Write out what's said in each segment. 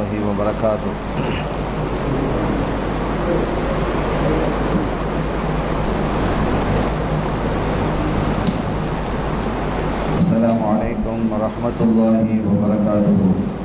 الله وبركاته السلام عليكم ورحمة الله وبركاته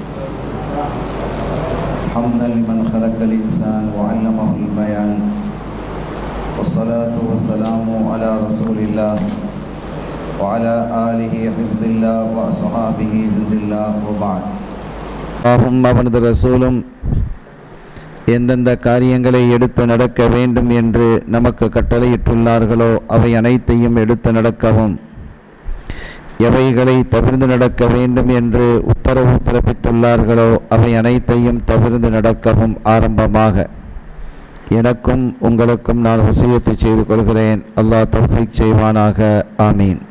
حمدا لمن خلق الإنسان وعلمه البيان والصلاة والسلام على رسول الله وعلى آله حزب الله وأصحابه جند الله وبعد ஆகும் அவனது ரசூலும் எந்தெந்த காரியங்களை எடுத்து நடக்க வேண்டும் என்று நமக்கு கட்டளையிட்டுள்ளார்களோ அவை அனைத்தையும் எடுத்து நடக்கவும் எவைகளை தவிர்ந்து நடக்க வேண்டும் என்று உத்தரவு பிறப்பித்துள்ளார்களோ அவை அனைத்தையும் தவிர்ந்து நடக்கவும் ஆரம்பமாக எனக்கும் உங்களுக்கும் நான் வசியத்தை செய்து கொள்கிறேன் அல்லாஹ் தௌஃபீக் செய்வானாக ஆமீன்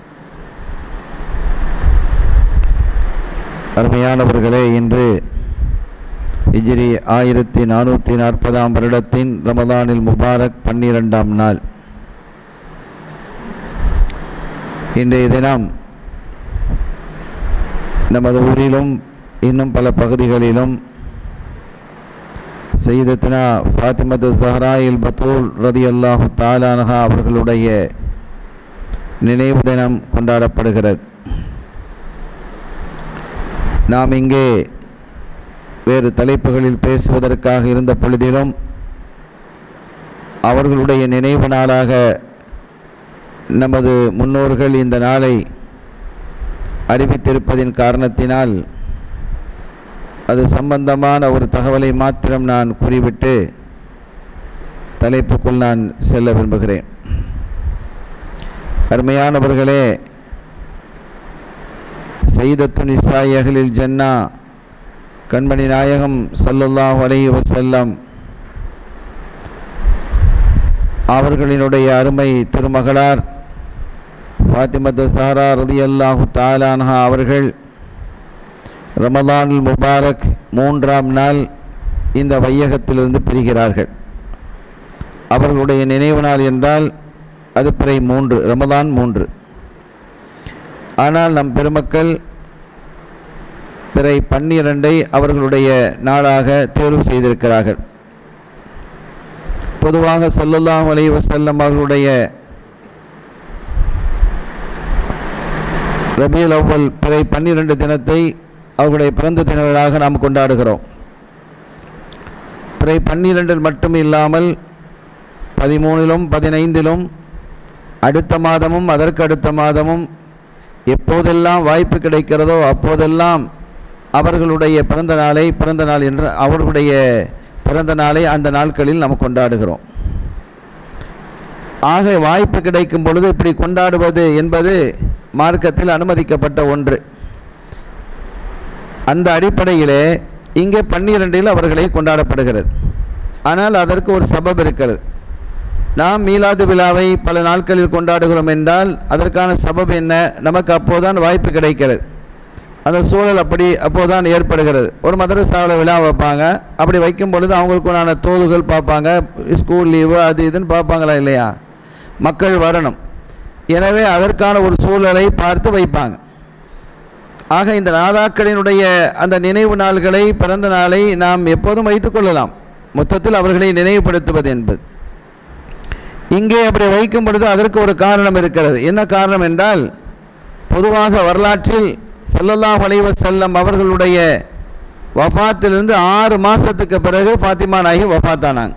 அருமையானவர்களே இன்று ஹிஜ்ரி ஆயிரத்தி நானூற்றி நாற்பதாம் வருடத்தின் ரமதானில் முபாரக் பன்னிரெண்டாம் நாள் இன்றைய தினம் நமது ஊரிலும் இன்னும் பல பகுதிகளிலும் செய்தத்னா ஃபாத்திமது ஜஹராயில் பத்தூல் ரதி அல்லாஹு தாலானஹா அவர்களுடைய நினைவு தினம் கொண்டாடப்படுகிறது நாம் இங்கே வேறு தலைப்புகளில் பேசுவதற்காக இருந்த பொழுதிலும் அவர்களுடைய நினைவு நாளாக நமது முன்னோர்கள் இந்த நாளை அறிவித்திருப்பதின் காரணத்தினால் அது சம்பந்தமான ஒரு தகவலை மாத்திரம் நான் கூறிவிட்டு தலைப்புக்குள் நான் செல்ல விரும்புகிறேன் அருமையானவர்களே சைதத்து நிசாய் அகலில் ஜன்னா கண்மணி நாயகம் சல்லல்லாஹு அலைஹி வஸல்லம் அவர்களினுடைய அருமை திருமகளார் ஃபாத்திமத்து சஹரா ரலியல்லாஹு தாலான்ஹா அவர்கள் ரமலானுல் முபாரக் மூன்றாம் நாள் இந்த வையகத்திலிருந்து பிரிகிறார்கள் அவர்களுடைய நினைவு நாள் என்றால் அது பிறை மூன்று ரமலான் மூன்று ஆனால் நம் பெருமக்கள் பிறை பன்னிரண்டை அவர்களுடைய நாளாக தேர்வு செய்திருக்கிறார்கள் பொதுவாக சல்லல்லாஹு அலைஹி வஸல்லம் அவர்களுடைய ரபியுல் அவ்வல் பிறை பன்னிரண்டு தினத்தை அவர்களுடைய பிறந்த தினங்களாக நாம் கொண்டாடுகிறோம் பிறை பன்னிரெண்டில் மட்டும் இல்லாமல் பதிமூணிலும் பதினைந்திலும் அடுத்த மாதமும் அதற்கு அடுத்த மாதமும் எப்போதெல்லாம் வாய்ப்பு கிடைக்கிறதோ அப்போதெல்லாம் அவர்களுடைய பிறந்த நாளை பிறந்த நாள் என்று அவர்களுடைய பிறந்த நாளை அந்த நாட்களில் நாம் கொண்டாடுகிறோம் ஆக வாய்ப்பு கிடைக்கும் பொழுது இப்படி கொண்டாடுவது என்பது மார்க்கத்தில் அனுமதிக்கப்பட்ட ஒன்று அந்த அடிப்படையிலே இங்கே பன்னிரெண்டில் அவர்களை கொண்டாடப்படுகிறது ஆனால் அதற்கு ஒரு சபப் இருக்கிறது நாம் மீலாது விழாவை பல நாட்களில் கொண்டாடுகிறோம் என்றால் அதற்கான சபப் என்ன நமக்கு அப்போதான் வாய்ப்பு கிடைக்கிறது அந்த சூழல் அப்படி அப்போதான் ஏற்படுகிறது ஒரு மதரசாவில் விழா வைப்பாங்க அப்படி வைக்கும் பொழுது அவங்களுக்குண்டான தோதுகள் பார்ப்பாங்க ஸ்கூல் லீவு அது இதுன்னு பார்ப்பாங்களா இல்லையா மக்கள் வரணும் எனவே அதற்கான ஒரு சூழலை பார்த்து வைப்பாங்க ஆக இந்த நாதாக்களினுடைய அந்த நினைவு நாள்களை பிறந்த நாளை நாம் எப்போதும் வைத்துக்கொள்ளலாம் மொத்தத்தில் அவர்களை நினைவுபடுத்துவது என்பது இங்கே அப்படி வைக்கும் பொழுது அதற்கு ஒரு காரணம் இருக்கிறது என்ன காரணம் என்றால் பொதுவாக வரலாற்றில் ஸல்லல்லாஹு அலைஹி வஸல்லம் அவர்களுடைய வஃபாத்திலிருந்து ஆறு மாதத்துக்கு பிறகு ஃபாத்திமா நாயகி வஃபாத்தானாங்க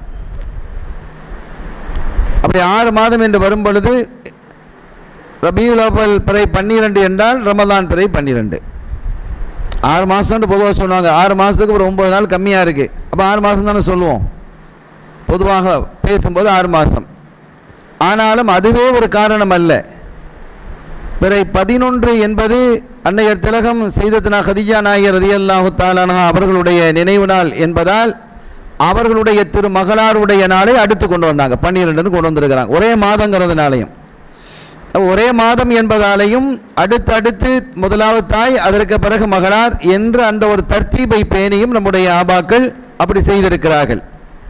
அப்படி ஆறு மாதம் என்று வரும் பொழுது ரபியுல் அவ்வல் பிறை பன்னிரெண்டு என்றால் ரமலான் பிறை பன்னிரெண்டு ஆறு மாதம்னு பொதுவாக சொல்லுவாங்க ஆறு மாதத்துக்கு ஒரு ஒம்பது நாள் கம்மியாக இருக்குது அப்போ ஆறு மாதம் தானே சொல்லுவோம் பொதுவாக பேசும்போது ஆறு மாதம் ஆனாலும் அதுவே ஒரு காரணம் அல்ல பிறை பதினொன்று என்பது அன்னையர் திலகம் செய்தத்னா ஹதிஜா நாயர் ரதியல்லாஹு தாலானா அவர்களுடைய நினைவு நாள் என்பதால் அவர்களுடைய திருமகளாருடைய நாளை அடுத்து கொண்டு வந்தாங்க பன்னிரெண்டுன்னு கொண்டு வந்திருக்கிறாங்க ஒரே மாதங்கிறதுனாலையும் ஒரே மாதம் என்பதாலையும் அடுத்தடுத்து முதலாவது தாய் அதற்கு பிறகு மகளார் என்ற அந்த ஒரு தர்த்தீபை பேணியும் நம்முடைய ஆபாக்கள் அப்படி செய்திருக்கிறார்கள்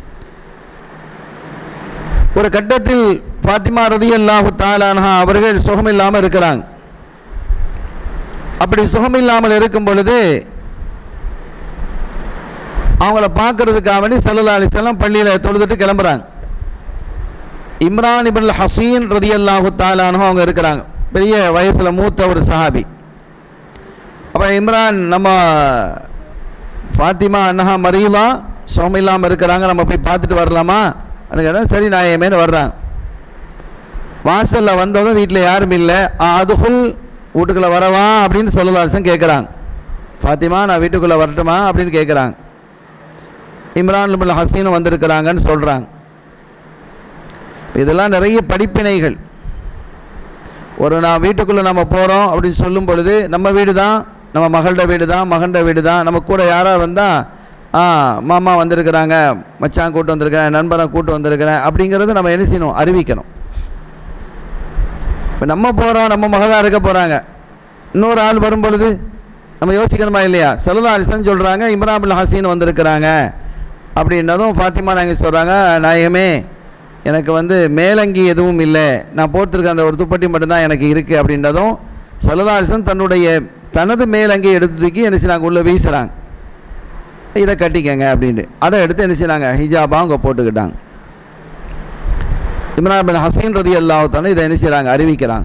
ஒரு கட்டத்தில் ஃபாத்திமா ரதியல்லாஹு தாலான்ஹா அவர்கள் சுகமில்லாமல் இருக்கிறாங்க அப்படி சுகமில்லாமல் இருக்கும் பொழுது அவங்கள பார்க்கறதுக்காக வேண்டி சல்லா அலிசல்லாம் பள்ளியில் தொழுதுட்டு கிளம்புறாங்க இம்ரான் இபின் ஹசீன் ரதியல்லாஹு தாலானு அவங்க இருக்கிறாங்க பெரிய வயசில் மூத்த ஒரு சஹாபி அப்போ இம்ரான் நம்ம ஃபாத்திமா அன்னஹா மரீலா சோம இல்லாமல் இருக்கிறாங்க நம்ம போய் பார்த்துட்டு வரலாமா கேட்டால் சரி நான் என் மேலே வர்றாங்க வாசலில் வந்ததும் வீட்டில் யாரும் இல்லை அதுகுல் வீட்டுக்குள்ளே வரவா அப்படின்னு சொல்லலாசன் கேட்குறாங்க ஃபாத்திமா நான் வீட்டுக்குள்ளே வரட்டுமா அப்படின்னு கேட்குறாங்க இம்ரான் இபின் ஹசீனும் வந்திருக்கிறாங்கன்னு சொல்கிறாங்க இதெல்லாம் நிறைய படிப்பினைகள் ஒரு நான் வீட்டுக்குள்ளே நம்ம போகிறோம் அப்படின்னு சொல்லும் பொழுது நம்ம வீடு தான் நம்ம மகள்கிட்ட வீடு தான் மகன்ட வீடு தான் நம்ம கூட யாராக வந்தால் ஆ மாமா வந்திருக்கிறாங்க மச்சான் கூட்டு வந்திருக்கிறேன் நண்பரை கூட்டு வந்திருக்கிறேன் அப்படிங்கிறத நம்ம என்ன செய்யணும் அறிவிக்கணும் இப்போ நம்ம போகிறோம் நம்ம மகதாக இருக்க போகிறாங்க இன்னொரு ஆள் வரும் பொழுது நம்ம யோசிக்கணுமா இல்லையா சலுதா அலிசன் சொல்கிறாங்க இம்ரான் ஹசீன் வந்திருக்கிறாங்க அப்படின்னதும் ஃபாத்திமா நாங்கள் சொல்கிறாங்க நாயகமே எனக்கு வந்து மேலங்கி எதுவும் இல்லை நான் போட்டிருக்க அந்த ஒரு துப்பட்டி மட்டும்தான் எனக்கு இருக்குது அப்படின்றதும் சலதாசன் தன்னுடைய தனது மேலங்கி எடுத்து தூக்கி என்ன செய்றாங்க உள்ளே வீசுகிறாங்க இதை கட்டிக்கங்க அப்படின்ட்டு அதை எடுத்து என்ன செய்றாங்க ஹிஜாபாக அவங்க போட்டுக்கிட்டாங்க இம்ரான் பின் ஹசீன் ரதி அல்லாஹான இதை என்ன செய்கிறாங்க அறிவிக்கிறாங்க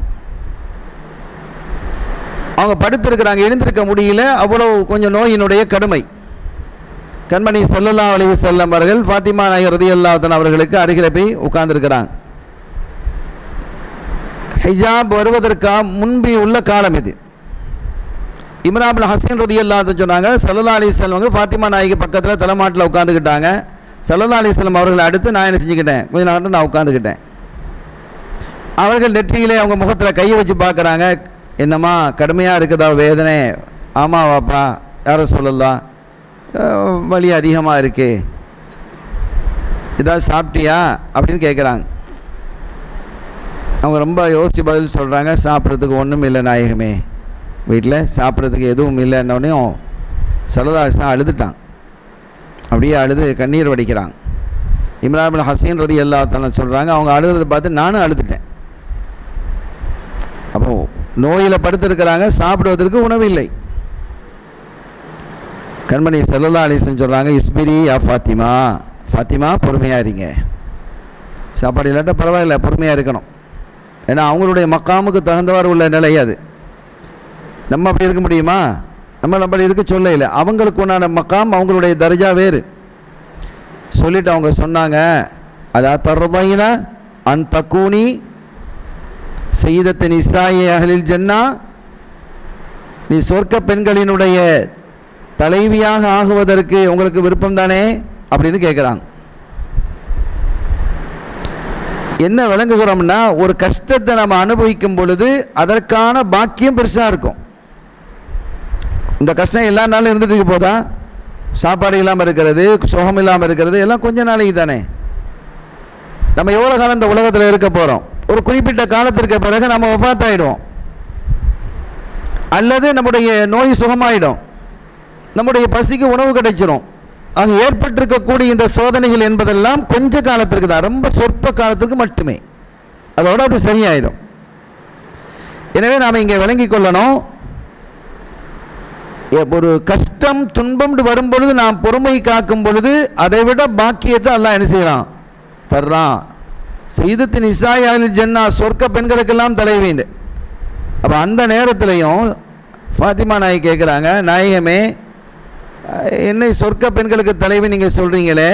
அவங்க படுத்திருக்கிறாங்க எழுந்திருக்க முடியல அவ்வளவு கொஞ்சம் நோயினுடைய கடுமை கண்மணி சல்லல்லா அலைஹி செல்லம் அவர்கள் ஃபாத்திமா நாயர் ரதி அல்லாஹன் அவர்களுக்கு அருகில் போய் உட்கார்ந்துருக்கிறாங்க ஹிஜாப் வருவதற்கா முன்பி உள்ள காலம் இது இம்ராபின் ஹசீன் ரதி அல்லாஹன் சொன்னாங்க சல்லல்லா அலி செல்வங்க ஃபாத்திமா நாய்க்கு பக்கத்தில் தலைமாட்டில் உட்காந்துக்கிட்டாங்க சல்லல்லா அலி செல்லம் அவர்களை அடுத்து நான் என்ன செஞ்சுக்கிட்டேன் கொஞ்ச நேரம் நான் உட்காந்துக்கிட்டேன் அவர்கள் நெற்றியிலே அவங்க முகத்தில் கையை வச்சு பார்க்குறாங்க என்னம்மா கடுமையாக இருக்குதா வேதனை ஆமாம் வாப்பா யாரை சொல்லலாம் அஹ், வலி அதிகமாக இருக்கு இதாக சாப்பிட்டியா அப்படின்னு கேட்குறாங்க அவங்க ரொம்ப யோசித்து பதில் சொல்கிறாங்க சாப்பிட்றதுக்கு ஒன்றும் இல்லை நாயகமே வீட்டில் சாப்பிட்றதுக்கு எதுவும் இல்லைன்னொடனையும் சரதாசன் அழுதுட்டான் அப்படியே அழுது கண்ணீர் வடிக்கிறாங்க இம்ரான் பின் ஹசீன் ரதி எல்லாத்தெல்லாம் சொல்கிறாங்க அவங்க அழுகிறத பார்த்து நானும் அழுதுட்டேன் அப்போ நோயில் படுத்திருக்கிறாங்க சாப்பிடுவதற்கு உணவு இல்லை கண்மணி செல்லல்லா அலிசன் சொல்கிறாங்க இஸ்பிரி யா ஃபாத்திமா ஃபாத்திமா பொறுமையாக இருங்க சாப்பாடு இல்லாட்டா பரவாயில்ல பொறுமையாக இருக்கணும் ஏன்னா அவங்களுடைய மக்காமுக்கு தகுந்தவாறு உள்ள நிலை அது நம்ம அப்படி இருக்க முடியுமா நம்ம அப்படி இருக்க சொல்ல இல்லை அவங்களுக்கு உண்டான மக்காம் அவங்களுடைய தர்ஜா வேறு சொல்லிட்டு அவங்க சொன்னாங்க அதா தர்றபைனா அன் தக்கூனி செய்தத்தின் இசாயி அகலில் ஜன்னா நீ சொர்க்க பெண்களினுடைய தலைவியாக ஆகுவதற்கு உங்களுக்கு விருப்பம் தானே அப்படின்னு கேட்குறாங்க என்ன விளங்குகிறோம்னா ஒரு கஷ்டத்தை நம்ம அனுபவிக்கும் பொழுது அதற்கான பாக்கியம் பெருசாக இருக்கும் இந்த கஷ்டம் எல்லா நாளும் இருந்துட்டு இருக்க போதா சாப்பாடு இல்லாமல் இருக்கிறது சுகம் இல்லாமல் இருக்கிறது எல்லாம் கொஞ்ச நாளைக்கு தானே நம்ம எவ்வளோ காலம் இந்த உலகத்தில் இருக்க போகிறோம் ஒரு குறிப்பிட்ட காலத்திற்கு பிறகு நம்ம ஒஃபாத்தாயிடுவோம் அல்லது நம்முடைய நோய் சுகமாயிடும் நம்முடைய பசிக்கு உணவு கிடைச்சிரும் ஆக ஏற்பட்டிருக்கக்கூடிய இந்த சோதனைகள் என்பதெல்லாம் கொஞ்ச காலத்திற்கு தான் ரொம்ப சொற்ப காலத்துக்கு மட்டுமே அதோட அது சரியாயிடும் எனவே நாம் இங்கே விளங்கிக் கொள்ளணும் எ- ஒரு கஷ்டம் துன்பம் வரும் பொழுது நாம் பொறுமை காக்கும் பொழுது அதை விட பாக்கியத்தை அல்லாஹ் என்ன செய்யலாம் தர்றான் செய்தத்தின் இசாயாலில் ஜன்னா சொர்க்க பெண்களுக்கெல்லாம் தலைவீண்டு அப்போ அந்த நேரத்திலையும் ஃபாத்திமா நாய் கேட்குறாங்க நாயகமே அஹ், என்னை சொர்க்க பெண்களுக்கு தலைவி நீங்கள் சொல்கிறீங்களே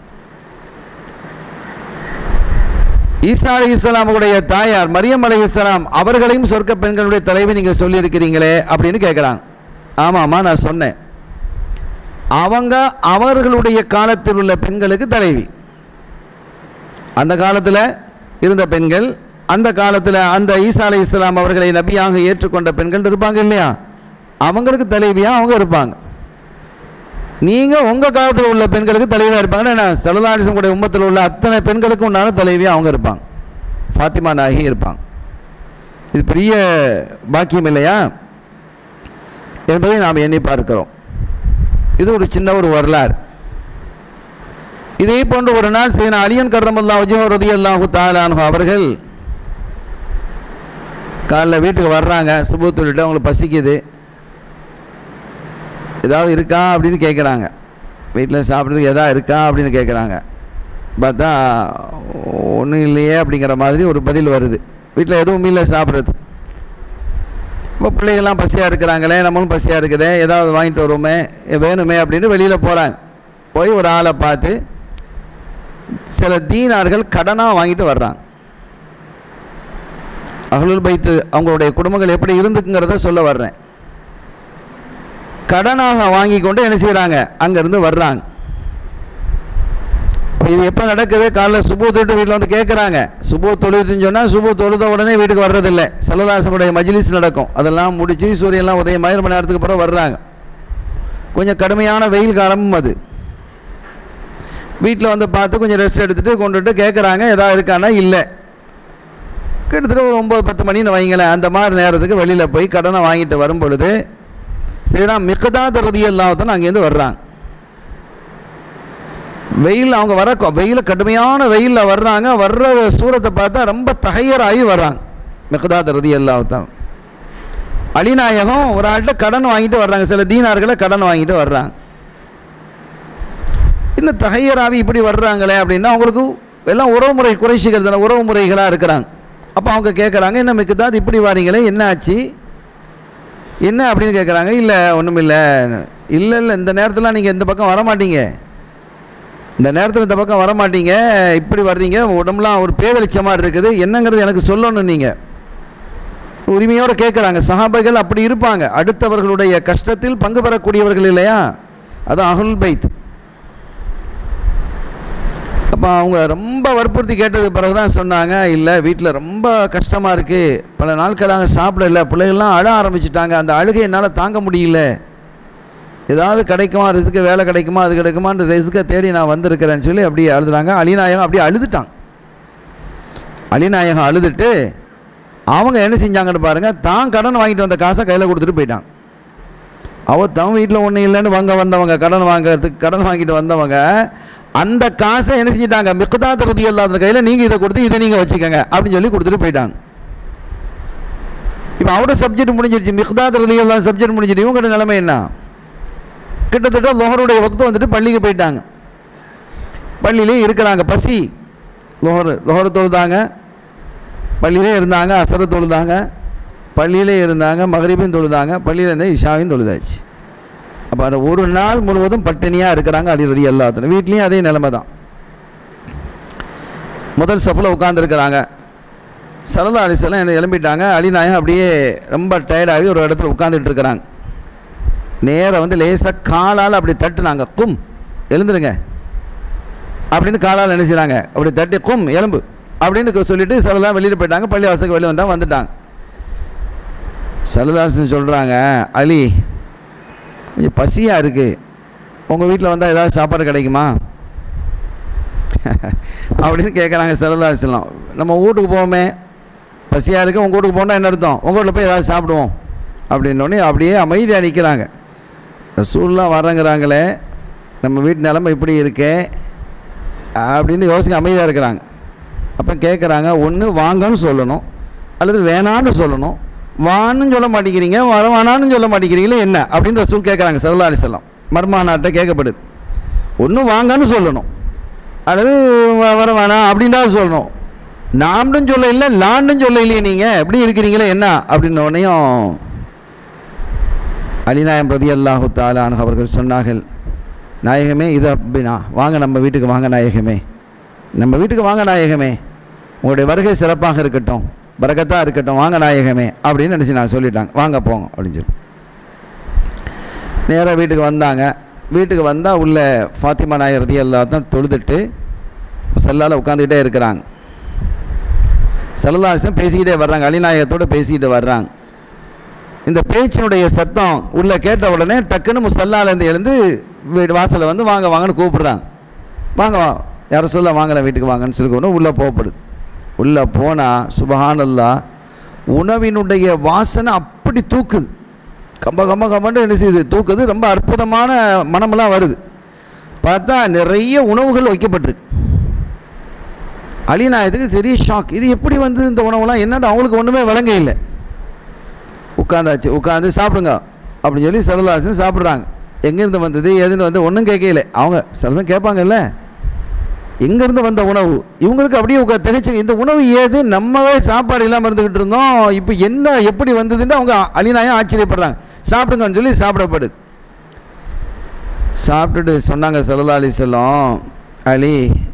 ஈசா அலி இஸ்லாமுடைய தாயார் மரியம் அலி இஸ்லாம் அவர்களையும் சொர்க்க பெண்களுடைய தலைவி நீங்கள் சொல்லியிருக்கிறீங்களே அப்படின்னு கேட்குறாங்க ஆமாம்மா நான் சொன்னேன் அவங்க அவர்களுடைய காலத்தில் உள்ள பெண்களுக்கு தலைவி அந்த காலத்தில் இருந்த பெண்கள் அந்த காலத்தில் அந்த ஈசா அலை இஸ்லாம் அவர்களை நபியாக ஏற்றுக்கொண்ட பெண்கள் இருப்பாங்க இல்லையா அவங்களுக்கு தலைவியாக அவங்க இருப்பாங்க நீங்கள் உங்கள் காலத்தில் உள்ள பெண்களுக்கு தலைவியாக இருப்பாங்கன்னா என்ன சலதாரிசம் கூட உம்மத்தில் உள்ள அத்தனை பெண்களுக்கும் உண்டான தலைவியாக அவங்க இருப்பாங்க ஃபாத்திமா நாயகி இருப்பாங்க இது பெரிய பாக்கியம் இல்லையா என்பதை நாம் எண்ணி பார்க்கிறோம் இது ஒரு சின்ன ஒரு வரலாறு இதே போன்று ஒரு நாள் சீன அலியன் கர்ரமுல்லா வஜோ ரதி அல்லாஹு தாலானு அவர்கள் காலைல வீட்டுக்கு வர்றாங்க சுபு தொழிட்டு அவங்களுக்கு பசிக்குது ஏதாவது இருக்கா அப்படின்னு கேட்குறாங்க வீட்டில் சாப்பிட்றதுக்கு எதா இருக்கா அப்படின்னு கேட்குறாங்க பார்த்தா ஒன்றும் இல்லையே அப்படிங்கிற மாதிரி ஒரு பதில் வருது வீட்டில் எதுவும் இல்லை சாப்பிட்றது இப்போ பிள்ளைகள்லாம் பசியாக இருக்கிறாங்களே நம்மளும் பசியாக இருக்குதே ஏதாவது வாங்கிட்டு வருவோமே வேணுமே அப்படின்னு வெளியில் போகிறாங்க போய் ஒரு ஆளை பார்த்து சில தீனார்கள் கடனாக வாங்கிட்டு வர்றாங்க அகலுல் பைத்து அவங்களுடைய குடும்பங்கள் எப்படி இருந்துக்குங்கிறத சொல்ல வர்றேன் கடனாக வாங்கி கொண்டு என்ன செய்கிறாங்க அங்கேருந்து வர்றாங்க அப்ப இது எப்போ நடக்குது காலைல சுபு தொட்டு வீட்டில் வந்து கேட்குறாங்க சுபு தொழுதுன்னு சொன்னால் சுபு தொழுத உடனே வீட்டுக்கு வர்றதில்லை செல்லதாசனுடைய மஜ்லிஸ் நடக்கும் அதெல்லாம் முடிச்சு சூரியன்லாம் உதயம் ஆயிரம் மணி நேரத்துக்கு அப்புறம் வர்றாங்க கொஞ்சம் கடுமையான வெயில் காலமும் அது வீட்டில் வந்து பார்த்து கொஞ்சம் ரெஸ்ட் எடுத்துகிட்டு கொண்டுட்டு கேட்குறாங்க எதாவது இருக்கானா இல்லை கிட்டத்தட்ட ஒரு ஒம்பது பத்து மணின்னு வைங்களேன் அந்த மாதிரி நேரத்துக்கு வெளியில் போய் கடனை வாங்கிட்டு வரும் பொழுது சரினா மிக்கதாத ரதி இல்லாமத்தான் அங்கேருந்து வர்றாங்க வெயில் அவங்க வர வெயில் கடுமையான வெயிலில் வர்றாங்க வர்ற சூரத்தை பார்த்தா ரொம்ப தகையராகி வர்றாங்க மிக்கதாத ரதி இல்லாமத்தான் அலிநாயகம் ஒரு ஆள்கிட்ட கடன் வாங்கிட்டு வர்றாங்க சில தீனார்களை கடன் வாங்கிட்டு வர்றாங்க இன்னும் தகையராவி இப்படி வர்றாங்களே அப்படின்னா அவங்களுக்கு எல்லாம் உறவுமுறை குறைச்சிக்கிறது உறவு முறைகளாக இருக்கிறாங்க அப்போ அவங்க கேட்குறாங்க என்ன மிக்குதாது இப்படி வாரீங்களே என்ன ஆச்சு என்ன அப்படின்னு கேட்குறாங்க இல்லை ஒன்றும் இல்லை இல்லை இல்லை இந்த நேரத்தில் நீங்கள் இந்த பக்கம் வர மாட்டீங்க இந்த நேரத்தில் இந்த பக்கம் வர மாட்டீங்க இப்படி வர்றீங்க உடம்புலாம் ஒரு பேதளிச்ச மாதிரி இருக்குது என்னங்கிறது எனக்கு சொல்லணும் நீங்கள் உரிமையோடு கேட்குறாங்க சஹாபைகள் அப்படி இருப்பாங்க அடுத்தவர்களுடைய கஷ்டத்தில் பங்கு பெறக்கூடியவர்கள் இல்லையா அது அகுல் பைத் அப்போ அவங்க ரொம்ப வற்புறுத்தி கேட்டது பிறகு தான் சொன்னாங்க இல்லை வீட்டில் ரொம்ப கஷ்டமாக இருக்குது பல நாட்களாக சாப்பிடல பிள்ளைகள்லாம் அழ ஆரம்பிச்சிட்டாங்க அந்த அழுகை என்னால் தாங்க முடியல ஏதாவது கிடைக்குமா ரிஸ்க்கு வேலை கிடைக்குமா அது கிடைக்குமான்னு ரிஸ்க்கை தேடி நான் வந்திருக்கிறேன்னு சொல்லி அப்படியே அழுதுறாங்க அலிநாயகம் அப்படியே அழுதுட்டாங்க அலிநாயகம் அழுதுட்டு அவங்க என்ன செஞ்சாங்கன்னு பாருங்கள் தான் கடன் வாங்கிட்டு வந்த காசை கையில் கொடுத்துட்டு போயிட்டான் அவள் தன் வீட்டில் ஒன்றும் இல்லைன்னு வாங்க வந்தவங்க கடன் வாங்குறதுக்கு கடன் வாங்கிட்டு வந்தவங்க அந்த காசை என்ன செஞ்சிட்டாங்க மிக்கதாத் ரதி அல்லாத கையில் நீங்கள் இதை கொடுத்து இதை நீங்கள் வச்சுக்கோங்க அப்படின்னு சொல்லி கொடுத்துட்டு போயிட்டாங்க இப்போ அவரோட சப்ஜெக்ட் முடிஞ்சிருச்சு மிக்தாத் ரதி அல்லா சப்ஜெக்ட் முடிஞ்சிட்டு இவங்ககிட்ட நிலைமை என்ன கிட்டத்தட்ட லோஹருடைய வக்து வந்துட்டு பள்ளிக்கு போயிட்டாங்க பள்ளியிலே இருக்கிறாங்க பசி லோஹர் லோஹர் தொழுதாங்க பள்ளியிலே இருந்தாங்க அசர தொழுதாங்க பள்ளியிலே இருந்தாங்க மகரிபையும் தொழுதாங்க பள்ளியில் இருந்த இஷாவையும் தொழுதாச்சு அப்போ அந்த ஒரு நாள் முழுவதும் பட்டினியாக இருக்கிறாங்க அலி ரதி எல்லாத்திலும் வீட்லேயும் அதே நிலைமை தான் முதல் சஃபில் உட்காந்துருக்கிறாங்க சரதா அலிசெல்லாம் என்ன எழும்பிட்டாங்க அலிநாயகம் அப்படியே ரொம்ப டயர்டாகி ஒரு இடத்துல உட்காந்துட்டு இருக்கிறாங்க நேராக வந்து லேசாக காலால் அப்படி தட்டுனாங்க கும் எழுந்துருங்க அப்படின்னு காலால் நினைச்சாங்க அப்படி தட்டி கும் எலும்பு அப்படின்னு சொல்லிட்டு சரதா வெளியில் போயிட்டாங்க பள்ளி வாசலுக்கு வெளியே வந்தால் வந்துட்டாங்க சரதாசன் சொல்கிறாங்க அலி கொஞ்சம் பசியாக இருக்குது உங்கள் வீட்டில் வந்தால் ஏதாவது சாப்பாடு கிடைக்குமா அப்படின்னு கேட்குறாங்க சரதாசலாம் நம்ம வீட்டுக்கு போவோமே பசியாக இருக்குது உங்கள் வீட்டுக்கு போனால் என்ன அர்த்தம் உங்கள் வீட்டில் போய் ஏதாவது சாப்பிடுவோம் அப்படின்னோடனே அப்படியே அமைதியாக நிற்கிறாங்க ரசூல்லாம் வரங்கிறாங்களே நம்ம வீட்டு நிலமை இப்படி இருக்கே அப்படின்னு யோசிக்க அமைதியாக இருக்கிறாங்க அப்போ கேட்குறாங்க ஒன்று வாங்கன்னு சொல்லணும் அல்லது வேணான்னு சொல்லணும் வான்னு சொல்ல மாட்டேங்கிறீங்க வர வேணான்னு சொல்ல மாட்டேங்கிறீங்களே என்ன அப்படின்னு ரசூல் கேட்குறாங்க சல்லா அலிசல்லாம் மர்மானாட்ட கேட்கப்படுது ஒன்று வாங்கன்னு சொல்லணும் அல்லது வ- வர வேணாம் அப்படின்னா சொல்லணும் நாம்டும் சொல்ல இல்லை லாண்டும் சொல்ல இல்லையே நீங்கள் எப்படி இருக்கிறீங்களே என்ன அப்படின்ன உடனேயும் அலிநாயம் பிரதி அல்லாஹு தாலான் அவர்கள் சொன்னார்கள் நாயகமே இது அப்படின்னா வாங்க நம்ம வீட்டுக்கு வாங்க நாயகமே நம்ம வீட்டுக்கு வாங்க நாயகமே உங்களுடைய வருகை சிறப்பாக இருக்கட்டும் பரக்கத்தாக இருக்கட்டும் வாங்க நாயகமே அப்படின்னு நினச்சி நான் சொல்லிட்டாங்க வாங்க போங்க அப்படின்னு சொல்லி நேராக வீட்டுக்கு வந்தாங்க வீட்டுக்கு வந்தால் உள்ள ஃபாத்திமா நாயர் ரதி எல்லாத்தையும் தொழுதுட்டு செல்லால் உட்காந்துக்கிட்டே இருக்கிறாங்க செல்லதாசம் பேசிக்கிட்டே வர்றாங்க அலிநாயகத்தோடு பேசிக்கிட்டு வர்றாங்க இந்த பேச்சினுடைய சத்தம் உள்ளே கேட்ட உடனே டக்குன்னு முசல்லாலேருந்து எழுந்து வீடு வாசலில் வந்து வாங்க வாங்கன்னு கூப்பிடுறாங்க வாங்க வா யாரும் சொல்ல வாங்கல வீட்டுக்கு வாங்கன்னு சொல்லி கூப்பிட்டு உள்ளே போகப்படுது உள்ளே போனால் சுபஹானல்லா உணவினுடைய வாசனை அப்படி தூக்குது கம்ப கம்ப கம்பன்னு என்ன செய்யுது தூக்குது ரொம்ப அற்புதமான மனமெல்லாம் வருது பார்த்தா நிறைய உணவுகள் வைக்கப்பட்டிருக்கு அலிநாயத்துக்கு பெரிய ஷாக் இது எப்படி வந்து இந்த உணவுலாம் என்னன்னு அவங்களுக்கு ஒன்றுமே விளங்க இல்லை உட்காந்தாச்சு உட்காந்து சாப்பிடுங்க அப்படின்னு சொல்லி சரதாசன் சாப்பிட்றாங்க எங்கேருந்து வந்தது எதுன்னு வந்து ஒன்றும் கேட்கல அவங்க சிலதான் கேட்பாங்கல்ல எங்கேருந்து வந்த உணவு இவங்களுக்கு அப்படியே உட்கா திகைச்சு இந்த உணவு ஏது நம்மவே சாப்பாடு இல்லாமல் இருந்துக்கிட்டு இருந்தோம் இப்போ என்ன எப்படி வந்ததுன்னு அவங்க அலிநாயம் ஆச்சரியப்படுறாங்க சாப்பிடுங்கன்னு சொல்லி சாப்பிடப்படுது சாப்பிட்டுட்டு சொன்னாங்க சல்லா அலி செல்லம் அலி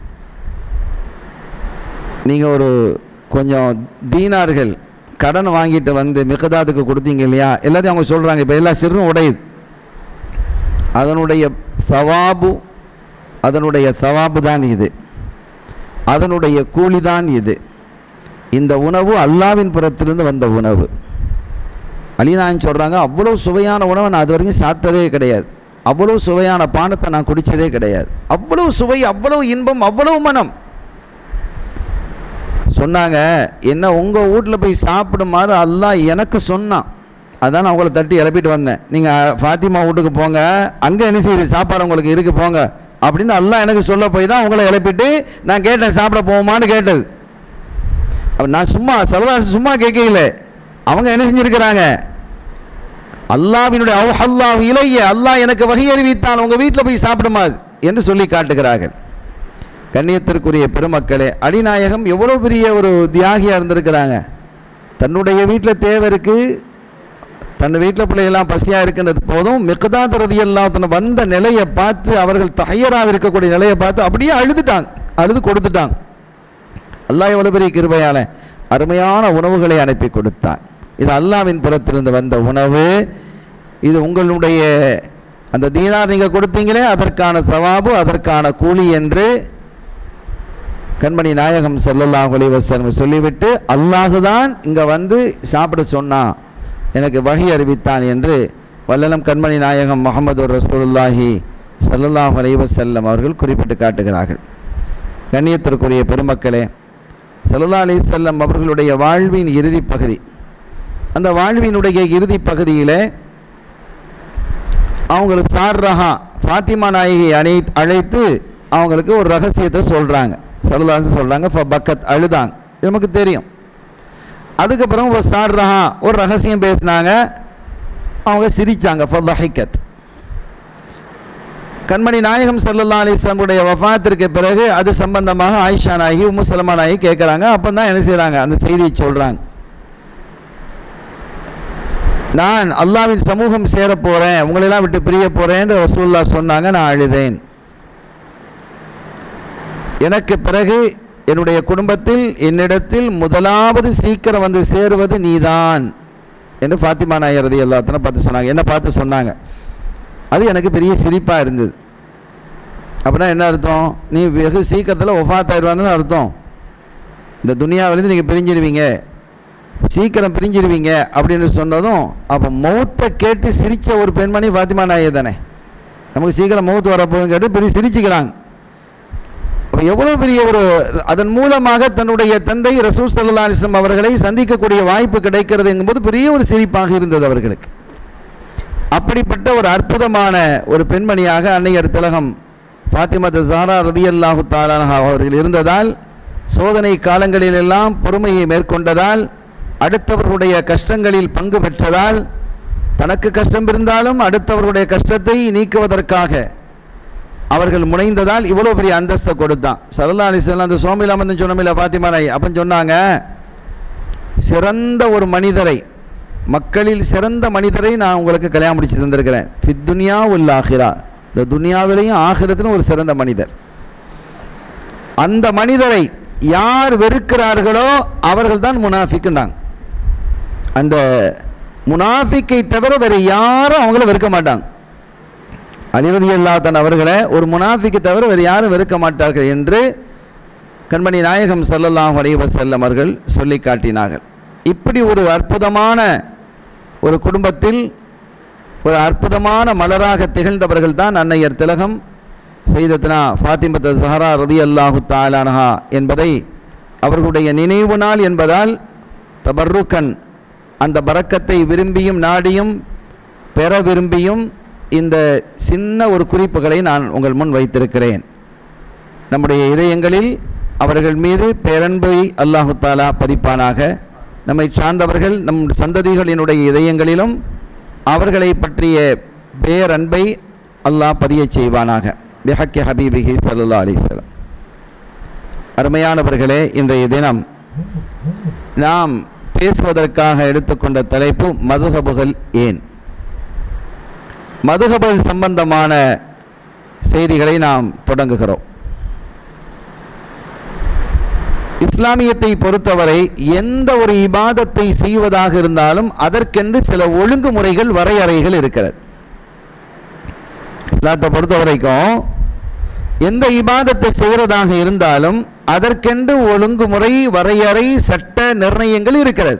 நீங்கள் ஒரு கொஞ்சம் தீனார்கள் கடன் வாங்கிட்டு வந்து மிகதாதுக்கு கொடுத்தீங்க இல்லையா எல்லாத்தையும் அவங்க சொல்கிறாங்க இப்போ எல்லா சிறும் உடையுது அதனுடைய சவாபு அதனுடைய சவாபு தான் இது அதனுடைய கூலி தான் இது இந்த உணவு அல்லாவின் புறத்திலிருந்து வந்த உணவு அலிநாயன் சொல்கிறாங்க அவ்வளோ சுவையான உணவை நான் அது வரைக்கும் சாப்பிட்டதே கிடையாது அவ்வளோ சுவையான பானத்தை நான் குடித்ததே கிடையாது அவ்வளோ சுவை அவ்வளோ இன்பம் அவ்வளோ மனம் சொன்னாங்க என்ன உங்கள் வீட்டில் போய் சாப்பிடுமாறு அல்லாஹ் எனக்கு சொன்னான் அதான் நான் உங்களை தட்டி இறப்பிட்டு வந்தேன் நீங்கள் ஃபாத்திமா வீட்டுக்கு போங்க அங்கே என்ன செய்யுது சாப்பாடு உங்களுக்கு இருக்கு போங்க அப்படின்னு அல்லாஹ் எனக்கு சொல்ல போய் தான் உங்களை இழப்பிட்டு நான் கேட்டேன் சாப்பிட போவோமான்னு கேட்டது அப்ப நான் சும்மா சரதாசு சும்மா கேட்கல அவங்க என்ன செஞ்சிருக்கிறாங்க அல்லாவினுடைய அவ் அல்லாஹ் இலைய அல்லாஹ் எனக்கு வகை அறிவித்தான் உங்கள் வீட்டில் போய் சாப்பிடுமா என்று சொல்லி காட்டுகிறார்கள் கண்ணியத்திற்குரிய பெருமக்களே அடிநாயகம் எவ்வளோ பெரிய ஒரு தியாகியாக இருந்திருக்கிறாங்க தன்னுடைய வீட்டில் தேவை இருக்குது தன் வீட்டில் பிள்ளையெல்லாம் பசியாக இருக்கின்றது போதும் மிகதாத் ரதியெல்லாம் வந்த நிலையை பார்த்து அவர்கள் தயராக இருக்கக்கூடிய நிலையை பார்த்து அப்படியே அழுதுட்டாங்க அழுது கொடுத்துட்டாங்க அல்லாஹ் எவ்வளோ பெரிய கிருபையால அருமையான உணவுகளை அனுப்பி கொடுத்தான் இது அல்லாவின் புறத்திலிருந்து வந்த உணவு இது உங்களுடைய அந்த தீனார் நீங்கள் கொடுத்தீங்களே அதற்கான சவாபு அதற்கான கூலி என்று கண்மணி நாயகம் ஸல்லல்லாஹு அலைஹி வஸல்லம் சொல்லிவிட்டு அல்லாஹு தான் இங்கே வந்து சாப்பிட சொன்னான் எனக்கு வகை அறிவித்தான் என்று வல்லலம் கண்மணி நாயகம் முகமது ரசூலுல்லாஹி ஸல்லல்லாஹு அலைஹி வஸல்லம் அவர்கள் குறிப்பிட்டு காட்டுகிறார்கள் கண்ணியத்திற்குரிய பெருமக்களே சல்லா அலி செல்லம் அவர்களுடைய வாழ்வின் இறுதி பகுதி அந்த வாழ்வினுடைய இறுதி பகுதியில் அவங்களுக்கு சார் ரஹா ஃபாத்திமா நாயகி அணை அழைத்து அவங்களுக்கு ஒரு ரகசியத்தை சொல்கிறாங்க சரதாசன் சொல்கிறாங்க ஃப பக்கத் அழுதாங்க இது நமக்கு தெரியும் அதுக்கப்புறம் ஒரு சார் ரஹா ஒரு ரகசியம் பேசினாங்க அவங்க சிரித்தாங்க ஃபஹிக்கத் கண்மணி நாயகம் சல்லல்லா அலிஸ்லாமுடைய வஃபாத்திற்கு பிறகு அது சம்பந்தமாக ஆயிஷா நாயகி உம்மு சலமா நாயகி கேட்குறாங்க அப்போ தான் என்ன செய்கிறாங்க அந்த செய்தியை சொல்கிறாங்க நான் அல்லாவின் சமூகம் சேர போகிறேன் உங்களெல்லாம் விட்டு பிரிய போகிறேன்னு ரசூல்லா சொன்னாங்க நான் அழுதேன் எனக்கு பிறகு என்னுடைய குடும்பத்தில் என்னிடத்தில் முதலாவது சீக்கிரம் வந்து சேருவது நீதான் என்று ஃபாத்திமா நாயர் ரதி எல்லாத்தனை பார்த்து சொன்னாங்க என்ன பார்த்து சொன்னாங்க அது எனக்கு பெரிய சிரிப்பாக இருந்தது அப்படின்னா என்ன அர்த்தம் நீ வெகு சீக்கிரத்தில் ஒஃபாத் ஆயிடுவாங்கன்னு அர்த்தம் இந்த துனியாவிலேருந்து நீங்கள் பிரிஞ்சிருவீங்க சீக்கிரம் பிரிஞ்சிருவீங்க அப்படின்னு சொன்னதும் அப்போ மௌத்தை கேட்டு சிரித்த ஒரு பெண்மணி ஃபாத்திமா நாயே தானே நமக்கு சீக்கிரம் மௌத்து வரப்போகுதுன்னு கேட்டு பெரிய சிரிச்சுக்கிறாங்க அப்போ எவ்வளோ பெரிய ஒரு அதன் மூலமாக தன்னுடைய தந்தை ரசூல் சல்லா அலிஸ்லாம் அவர்களை சந்திக்கக்கூடிய வாய்ப்பு கிடைக்கிறது எங்கும்போது பெரிய ஒரு சிரிப்பாக இருந்தது அவர்களுக்கு அப்படிப்பட்ட ஒரு அற்புதமான ஒரு பெண்மணியாக அன்னையர் திலகம் ஃபாத்திமத் ஜாரா ரதியல்லாஹு தாலானஹா அவர்கள் இருந்ததால் சோதனை காலங்களிலெல்லாம் பொறுமையை மேற்கொண்டதால் அடுத்தவர்களுடைய கஷ்டங்களில் பங்கு பெற்றதால் தனக்கு கஷ்டம் இருந்தாலும் அடுத்தவர்களுடைய கஷ்டத்தை நீக்குவதற்காக அவர்கள் முனைந்ததால் இவ்வளோ பெரிய அந்தஸ்தை கொடுத்தான் சரலா அலிஸ்லாம் அந்த சோமிலாமந்தன் சொன்னமில்ல பாத்திமா நாய் அப்போ சொன்னாங்க சிறந்த ஒரு மனிதரை மக்களில் சிறந்த மனிதரை நான் உங்களுக்கு கல்யாணம் முடிச்சு தந்திருக்கிறேன் ஃபித் துனியா உல் ஆஹிரா இந்த துனியாவிலையும் ஆகிரத்திலும் ஒரு சிறந்த மனிதர் அந்த மனிதரை யார் வெறுக்கிறார்களோ அவர்கள் தான் முனாஃபிக்குன்னாங்க அந்த முனாஃபிக்கை தவிர வேறு யாரும் அவங்கள வெறுக்க மாட்டாங்க அலிரதி அல்லாத்தன் அவர்களை ஒரு முனாஃபிக்கு தவிர வேறு யாரும் வெறுக்க மாட்டார்கள் என்று கண்மணி நாயகம் சல்லல்லாஹு அலைஹி வஸல்லம் அவர்கள் சொல்லி காட்டினார்கள் இப்படி ஒரு அற்புதமான ஒரு குடும்பத்தில் ஒரு அற்புதமான மலராக திகழ்ந்தவர்கள் தான் அன்னையர் திலகம் செய்தத்னா ஃபாத்திமத் ஜஹரா ரதி அல்லாஹு தாலானஹா என்பதை அவர்களுடைய நினைவு நாள் என்பதால் தபர்ருக்கன் அந்த பறக்கத்தை விரும்பியும் நாடியும் பெற விரும்பியும் இந்த சின்ன ஒரு குறிப்புகளை நான் உங்கள் முன் வைத்திருக்கிறேன் நம்முடைய இதயங்களில் அவர்கள் மீது பேரன்பை அல்லாஹு தாலா பதிப்பானாக நம்மை சார்ந்தவர்கள் நம் சந்ததிகளினுடைய இதயங்களிலும் அவர்களை பற்றிய பேரன்பை அல்லாஹ் பதியச் செய்வானாக பிஹக்கி ஹபீபிஹி சல்லா அலிஸ்லாம் அருமையானவர்களே இன்றைய தினம் நாம் பேசுவதற்காக எடுத்துக்கொண்ட தலைப்பு மதுஹபுகள் ஏன் மதுஹபல் சம்பந்தமான செய்திகளை நாம் தொடங்குகிறோம் இஸ்லாமியத்தை பொறுத்தவரை எந்த ஒரு இபாதத்தை செய்வதாக இருந்தாலும் அதற்கென்று சில ஒழுங்குமுறைகள் வரையறைகள் இருக்கிறது இஸ்லாத்தை பொறுத்த வரைக்கும் எந்த இபாதத்தை செய்கிறதாக இருந்தாலும் அதற்கென்று ஒழுங்குமுறை வரையறை சட்ட நிர்ணயங்கள் இருக்கிறது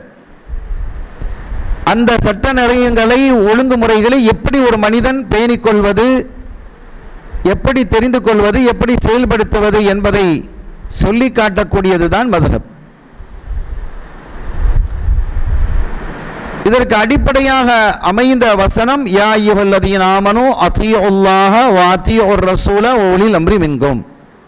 அந்த சட்ட நிர்ணயங்களை ஒழுங்குமுறைகளை எப்படி ஒரு மனிதன் பேணிக்கொள்வது எப்படி தெரிந்து கொள்வது எப்படி செயல்படுத்துவது என்பதை சொல்லி காட்டக்கூடியது தான் மதுஹப் இதற்கு அடிப்படையாக அமைந்த வசனம் யா ஐயுஹல்லதீன ஆமனு அத்தியுல்லாஹ வ அத்தியுர் ரசூல ஒலில் அம்ரி மின்கும்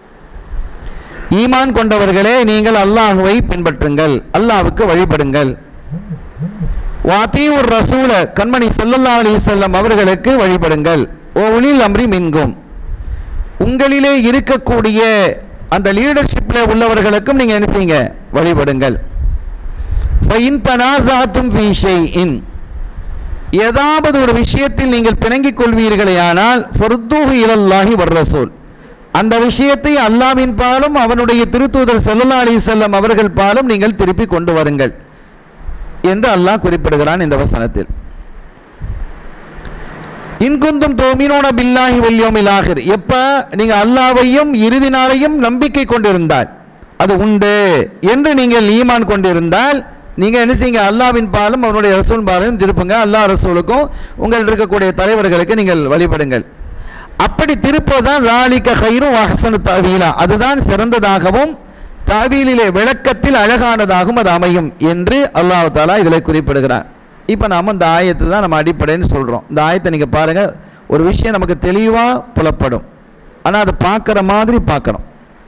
ஈமான் கொண்டவர்களே நீங்கள் அல்லாஹுவை பின்பற்றுங்கள் அல்லாஹ்வுக்கு வழிபடுங்கள் வாத்தியூர் ரசூல கண்மணி சல்லல்லா அலிசல்லம் அவர்களுக்கு வழிபடுங்கள் ஓ ஒலில் அம்ரி மின்கும் உங்களிலே இருக்கக்கூடிய அந்த லீடர்ஷிப்பில் உள்ளவர்களுக்கும் நீங்கள் என்ன செய்யுங்க வழிபடுங்கள் ஃபைன் தனாசாத்தும் ஃபீ ஷைஇன் ஏதாவது ஒரு விஷயத்தில் நீங்கள் பிணங்கிக் கொள்வீர்களேயானால் ஃபர்தூஹு இலல்லாஹி வர் ரசூல் அந்த விஷயத்தை அல்லாவின் பாலும் அவனுடைய திருத்தூதர் ஸல்லல்லாஹு அலைஹி வஸல்லம் அவர்கள் பாலும் நீங்கள் திருப்பி கொண்டு வருங்கள் என்று அல்லாஹ் குறிப்பிடுகிறான் இந்த வசனத்தில் இன்குந்தும் தோமினோன பில்லாஹி வல்யோமில் ஆகிர் எப்ப நீங்க அல்லாவையும் இறுதி நாளையும் நம்பிக்கை கொண்டிருந்தால் அது உண்டு என்று நீங்கள் ஈமான் கொண்டிருந்தால் நீங்க என்ன செய்யுங்க அல்லாவின் பாலும் அவனுடைய ரசூல் பாலும் திருப்புங்க அல்லாஹ் ரசூலுக்கும் உங்கள் இருக்கக்கூடிய தலைவர்களுக்கு நீங்கள் வழிபடுங்கள் அப்படி திருப்பதான் லாலிக்க ஹைரும் வஹசனு தாவீலா அதுதான் சிறந்ததாகவும் தாவீலிலே விளக்கத்தில் அழகானதாகவும் அது அமையும் என்று அல்லாஹ் தாலா இதில் குறிப்பிடுகிறான் இப்போ நாம் இந்த ஆயத்தை தான் நம்ம அடிப்படைன்னு சொல்கிறோம் இந்த ஆயத்தை நீங்கள் பாருங்கள் ஒரு விஷயம் நமக்கு தெளிவாக புலப்படும் ஆனால் அதை பார்க்குற மாதிரி பார்க்கணும்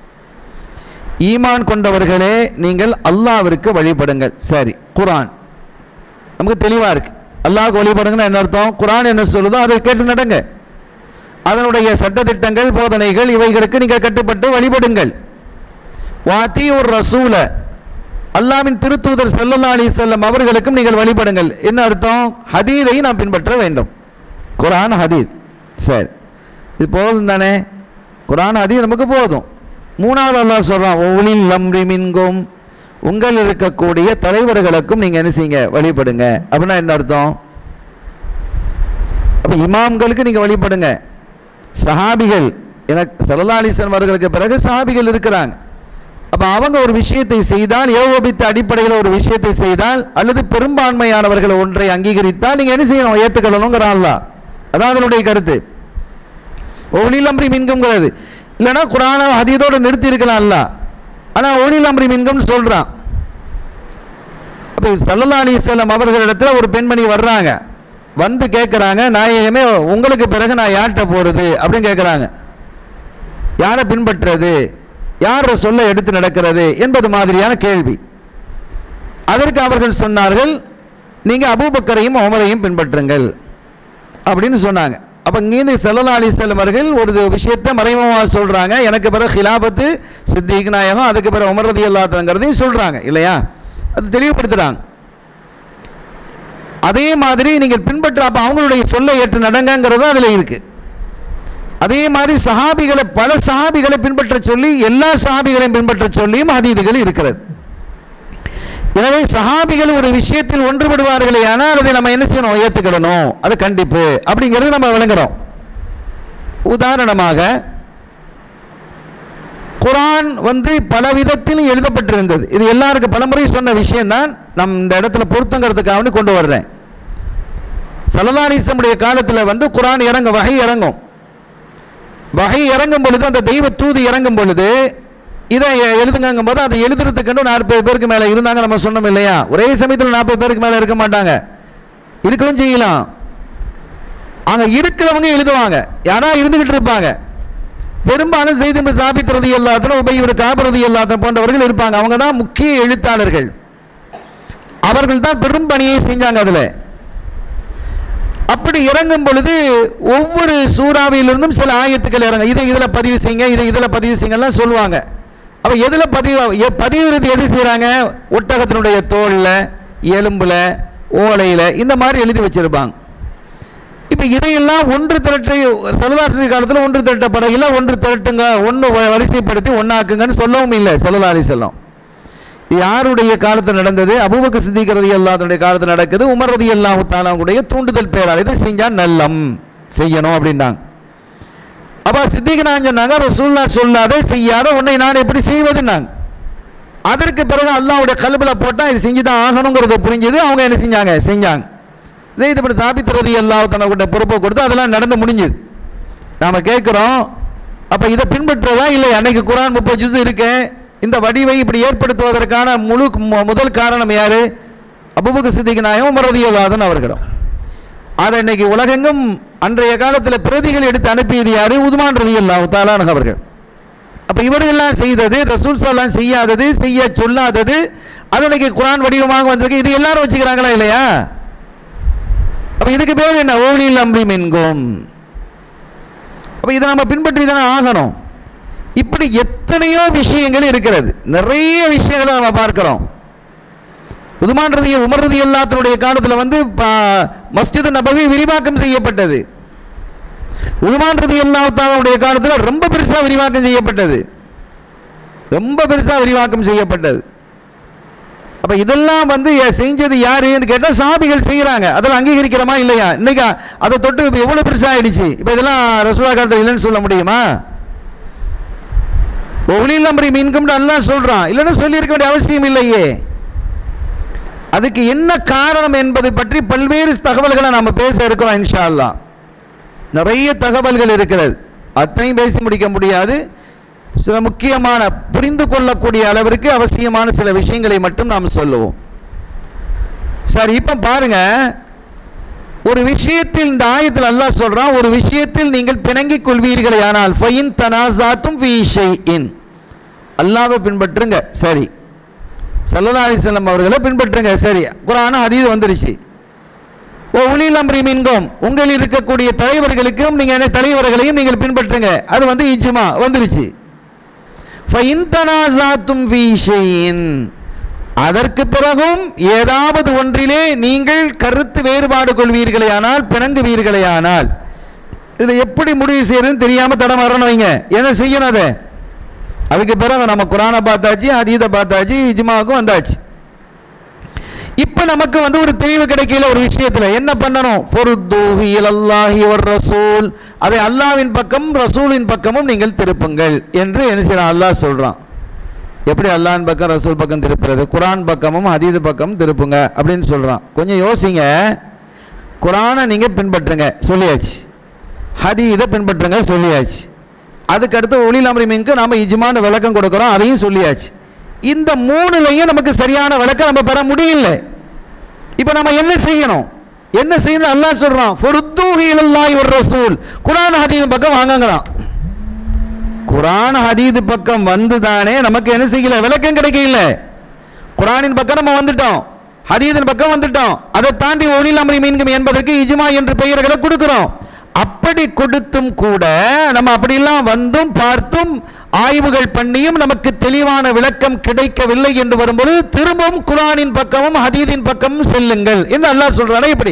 ஈமான் கொண்டவர்களே நீங்கள் அல்லாவிற்கு வழிபடுங்கள் சரி குரான் நமக்கு தெளிவாக இருக்கு அல்லாஹ்வுக்கு வழிபடுங்கன்னா என்ன அர்த்தம் குரான் என்ன சொல்லுதோ அதை கேட்டு நடங்க அதனுடைய சட்டத்திட்டங்கள் போதனைகள் இவைகளுக்கு நீங்கள் கட்டுப்பட்டு வழிபடுங்கள் வாத்தி ஒரு ரசூல அல்லாவின் திருத்தூதர் ஸல்லல்லாஹு அலைஹி வஸல்லம் அவர்களுக்கும் நீங்கள் வழிபடுங்கள் என்ன அர்த்தம் ஹதீதை நாம் பின்பற்ற வேண்டும் குரான் ஹதீத் சரி இது போதும் தானே குரான் ஹதீத் நமக்கு போதும் மூணாவது அல்லாஹ் சொல்றான் ஒளில் அம்ரி மின்கும் உங்கள் இருக்கக்கூடிய தலைவர்களுக்கும் நீங்கள் என்ன செய்யுங்க வழிபடுங்க அப்படின்னா என்ன அர்த்தம் அப்போ இமாம்களுக்கு நீங்கள் வழிபடுங்க சஹாபிகள் எனக்கு சல்லா அலிஸ்லாம் அவர்களுக்கு பிறகு சஹாபிகள் இருக்கிறாங்க அப்போ அவங்க ஒரு விஷயத்தை செய்தால் ஏகோபித்த அடிப்படையில் ஒரு விஷயத்தை செய்தால் அல்லது பெரும்பான்மையானவர்கள் ஒன்றை அங்கீகரித்தால் நீங்கள் என்ன செய்யணும் ஏற்றுக்கொள்ளணுங்கிற அல்லாஹ் அதான் அதனுடைய கருத்து ஒளிலம்பரி மின்குங்கிறது இல்லைன்னா குரான ஹதீதோடு நிறுத்தி இருக்கலாம் அல்ல ஆனால் ஒளிலம்பரி மின்கும்னு சொல்கிறான் அப்போ சல்லல்லா அலிஸ்லாம் அவர்களிடத்தில் ஒரு பெண்மணி வர்றாங்க வந்து கேட்குறாங்க நாயகமே உங்களுக்கு பிறகு நான் யார்கிட்ட போகிறது அப்படின்னு கேட்குறாங்க யாரை பின்பற்றுறது யாரை சொல்ல எடுத்து நடக்கிறது என்பது மாதிரியான கேள்வி அதற்கு அவர்கள் சொன்னார்கள் நீங்கள் அபூபக்கரையும் உமரையும் பின்பற்றுங்கள் அப்படின்னு சொன்னாங்க அப்போ இங்கேருந்து செல்லல்லா அலிஸ்லம் அவர்கள் ஒரு விஷயத்தை மறைமுகமாக சொல்கிறாங்க எனக்கு பிறகு ஹிலாபத்து சித்திக் நாயகம் அதுக்கு பிறகு உமரதி அல்லாத்தங்கிறதையும் சொல்கிறாங்க இல்லையா அது தெளிவுபடுத்துகிறாங்க அதே மாதிரி நீங்கள் பின்பற்ற அப்போ அவங்களுடைய சொல்லை ஏற்று நடங்கங்கிறது அதில் இருக்குது அதே மாதிரி சஹாபிகளை பல சஹாபிகளை பின்பற்ற சொல்லி எல்லா சஹாபிகளையும் பின்பற்ற சொல்லியும் ஹதீதுகள் இருக்கிறது எனவே சஹாபிகள் ஒரு விஷயத்தில் ஒன்றுபடுவார்களே ஆனால் அதை நம்ம என்ன செய்யணும் ஏற்றுக்கிடணும் அது கண்டிப்பு அப்படிங்கிறது நம்ம விளங்குறோம் உதாரணமாக குரான் வந்து பல விதத்தில் எழுதப்பட்டிருந்தது இது எல்லாருக்கும் பலமுறை சொன்ன விஷயம்தான் நம் இந்த இடத்துல பொருத்தங்கிறதுக்காக கொண்டு வர்றேன் சலதாரிசமுடைய காலத்தில் வந்து குரான் இறங்க வகை இறங்கும் வகை இறங்கும் பொழுது அந்த தெய்வ தூது இறங்கும் பொழுது இதை எழுதுங்கும் போது அதை எழுதுறதுக்கு நாற்பது பேருக்கு மேலே இருந்தாங்க நம்ம சொன்னோம் இல்லையா ஒரே சமயத்தில் நாற்பது பேருக்கு மேலே இருக்க மாட்டாங்க இருக்கவும் செய்யலாம் அங்கே இருக்கிறவங்க எழுதுவாங்க யாரா இருந்துகிட்டு இருப்பாங்க பெரும்பாலும் செய்தி சாபித்திரது எல்லாத்திலும் உபயோக காபிரதி எல்லாத்திலும் போன்றவர்கள் இருப்பாங்க அவங்க தான் முக்கிய எழுத்தாளர்கள் அவர்கள் தான் பெரும் பணியை செஞ்சாங்க அதில் அப்படி இறங்கும் பொழுது ஒவ்வொரு சூறாவிலிருந்தும் சில ஆயத்துக்கள் இறங்கும் இதை இதில் பதிவு செய்யுங்க இதை இதில் பதிவு செய்யுங்கலாம் சொல்லுவாங்க அப்போ எதில் பதிவு எ- பதிவுறது எது செய்கிறாங்க ஒட்டகத்தினுடைய தோலில் எலும்பில் ஓலையில் இந்த மாதிரி எழுதி வச்சிருப்பாங்க இப்போ இதையெல்லாம் ஒன்று திரட்டி செலவாசி காலத்தில் ஒன்று திரட்டப்படையில் ஒன்று திரட்டுங்க ஒன்று வரிசைப்படுத்தி ஒன்றாக்குங்கன்னு சொல்லவும் இல்லை செல்லலாரி செல்லம் இது யாருடைய காலத்தில் நடந்தது அபூபக்கர் சித்திக் ரதி அல்லாஹ்வுடைய காலத்தில் நடக்குது உமர் ரதி அல்லாஹு தாலாவுடைய தூண்டுதல் பேரால் இதை செஞ்சால் நல்லம் செய்யணும் அப்படின்னாங்க அப்போ சித்திக் நான் சொன்னாங்க ரசூல்லா சொல்லாத செய்யாத உன்னை நான் எப்படி செய்வதுன்னாங்க அதற்கு பிறகு அல்லாஹ்வுடைய கல்பில் போட்டால் இது செஞ்சு தான் ஆகணுங்கிறத புரிஞ்சது அவங்க என்ன செஞ்சாங்க செஞ்சாங்க ஜெயித் இப்படி தாபித் ரதி அல்லாஹ் தனக்கிட்ட பொறுப்பை கொடுத்து அதெல்லாம் நடந்து முடிஞ்சுது நாம் கேட்குறோம் அப்போ இதை பின்பற்றுவதா இல்லை அன்னைக்கு குரான் முப்பது ஜுஸ் இருக்கு இந்த வடிவை இப்படி ஏற்படுத்துவதற்கான முழு மு- முதல் காரணம் யாரு அபுபக்க சித்திக் நாயம் உமர் ரதியுல்லாதன் அவர்களிடம் அதை இன்னைக்கு உலகெங்கும் அன்றைய காலத்தில் பிரதிகள் எடுத்து அனுப்பியது யாரு உதுமான் ரதி அல்லாஹ் தாலான அவர்கள் அப்போ இவர்கள்லாம் செய்தது ரசூல் சல்லாம் செய்யாதது செய்ய சொல்லாதது அது இன்னைக்கு குரான் வடிவமாக வந்திருக்கு இது எல்லாரும் வச்சுக்கிறாங்களா இல்லையா அப்போ இதுக்கு பேர் என்ன ஓலில் அம்பி மின்கும் அப்போ இதை நம்ம பின்பற்றி தானே ஆகணும் இப்படி எத்தனையோ விஷயங்கள் இருக்கிறது நிறைய விஷயங்களை நம்ம பார்க்கிறோம் உதுமான் ரதி உமர் ரதி எல்லாத்தினுடைய காலத்தில் வந்து ப- மஸ்ஜிது நபவி விரிவாக்கம் செய்யப்பட்டது உதுமான் ரதி அல்லாத்தாவுடைய காலத்தில் ரொம்ப பெருசாக விரிவாக்கம் செய்யப்பட்டது ரொம்ப பெருசாக விரிவாக்கம் செய்யப்பட்டது அப்போ இதெல்லாம் வந்து ஏ- செஞ்சது யாருன்னு கேட்டால் சாபிகள் செய்கிறாங்க அதெல்லாம் அங்கீகரிக்கிறோமா இல்லையா இன்னைக்கு அதை தொட்டு இப்போ எவ்வளோ பெருசாகிடுச்சு இப்போ இதெல்லாம் ரசூலா காலத்தில் இல்லைன்னு சொல்ல முடியுமா ஒளியிலம்பரி மீன்கும் எல்லாம் சொல்கிறான் இல்லைன்னா சொல்லியிருக்க வேண்டிய அவசியம் இல்லையே அதுக்கு என்ன காரணம் என்பதை பற்றி பல்வேறு தகவல்களை நாம் பேச இருக்கிறோம் இன்ஷா அல்லாஹ் நிறைய தகவல்கள் இருக்கிறது அத்தனையும் பேசி முடிக்க முடியாது சில முக்கியமான புரிந்து கொள்ளக்கூடிய அளவிற்கு அவசியமான சில விஷயங்களை மட்டும் நாம் சொல்லுவோம் சரி இப்போ பாருங்க ஒரு விஷயத்தில் இந்த ஆயத்தில் அல்லாஹ் சொல்றான் ஒரு விஷயத்தில் நீங்கள் பிணங்கிக் கொள்வீர்களே ஆனால் ஃபைன் தனாசாத்தும் ஃபீ ஷைஇன் அல்லாஹ்வை பின்பற்றுங்க சரி சல்லல்லா அலிஸ்லாம் அவர்களை பின்பற்றுங்க சரி குரான் ஹதீஸ் வந்துருச்சு ஓ உலில் அம்ரி மின்கும் உங்களில் இருக்கக்கூடிய தலைவர்களுக்கும் நீங்கள் என்ன தலைவர்களையும் நீங்கள் பின்பற்றுங்க அது வந்து இஜ்மா வந்துருச்சு ஃபைன் தனாசாத்தும் ஃபீ ஷைஇன் அதற்கு பிறகும் ஏதாவது ஒன்றிலே நீங்கள் கருத்து வேறுபாடு கொள்வீர்களே ஆனால் பிணங்குவீர்களே ஆனால் இதில் எப்படி முடிவு செய்யறதுன்னு தெரியாமல் தடமாறணும் வைங்க என்ன செய்யணும் அதை அதுக்கு பிறகு நம்ம குரானை பார்த்தாச்சு அதீதை பார்த்தாச்சு இஜ்மாவுக்கும் வந்தாச்சு இப்போ நமக்கு வந்து ஒரு தெளிவு கிடைக்கல ஒரு விஷயத்தில் என்ன பண்ணணும் ஃபொருத்தூஹி இலல்லாஹி ஒரு ரசூல் அதை அல்லாவின் பக்கம் ரசூலின் பக்கமும் நீங்கள் திருப்புங்கள் என்று என்ன செய்யறான் அல்லாஹ் சொல்கிறான் எப்படி அல்லாஹ்வின் பக்கம் ரசூல் பக்கம் திருப்புறது குரான் பக்கமும் ஹதீது பக்கமும் திருப்புங்க அப்படின்னு சொல்கிறான் கொஞ்சம் யோசிங்க குரானை நீங்கள் பின்பற்றுங்க சொல்லியாச்சு ஹதீதை பின்பற்றுங்க சொல்லியாச்சு அதுக்கடுத்து ஒளில் அமரிமீனுக்கு நாம் இஜ்மான்னு விளக்கம் கொடுக்குறோம் அதையும் சொல்லியாச்சு இந்த மூணுலையும் நமக்கு சரியான விளக்கம் நம்ம பெற முடியல இப்போ நம்ம என்ன செய்யணும் என்ன செய்யணும் அல்லாஹ் சொல்றான் ஃபுர்தூஹி இலல்லாஹி ஒரு ரசூல் குரான் ஹதீஸ் பக்கம் வாங்கங்களாம் குரான் ஹதீது பக்கம் வந்து தானே நமக்கு என்ன செய்யல விளக்கம் கிடைக்கல குரானின் பக்கம் நம்ம வந்துட்டோம் ஹதீதின் பக்கம் வந்துட்டோம் அதை தாண்டி ஒளில் அமரி மீன்கும் என்பதற்கு இஜ்மா என்று பெயர்களை கொடுக்கிறோம் அப்படி கொடுத்தும் கூட நம்ம அப்படியெல்லாம் வந்தும் பார்த்தும் ஆய்வுகள் பண்ணியும் நமக்கு தெளிவான விளக்கம் கிடைக்கவில்லை என்று வரும்போது திரும்பவும் குரானின் பக்கமும் ஹதீதின் பக்கமும் செல்லுங்கள் என்று அல்லாஹ் சொல்றானே இப்படி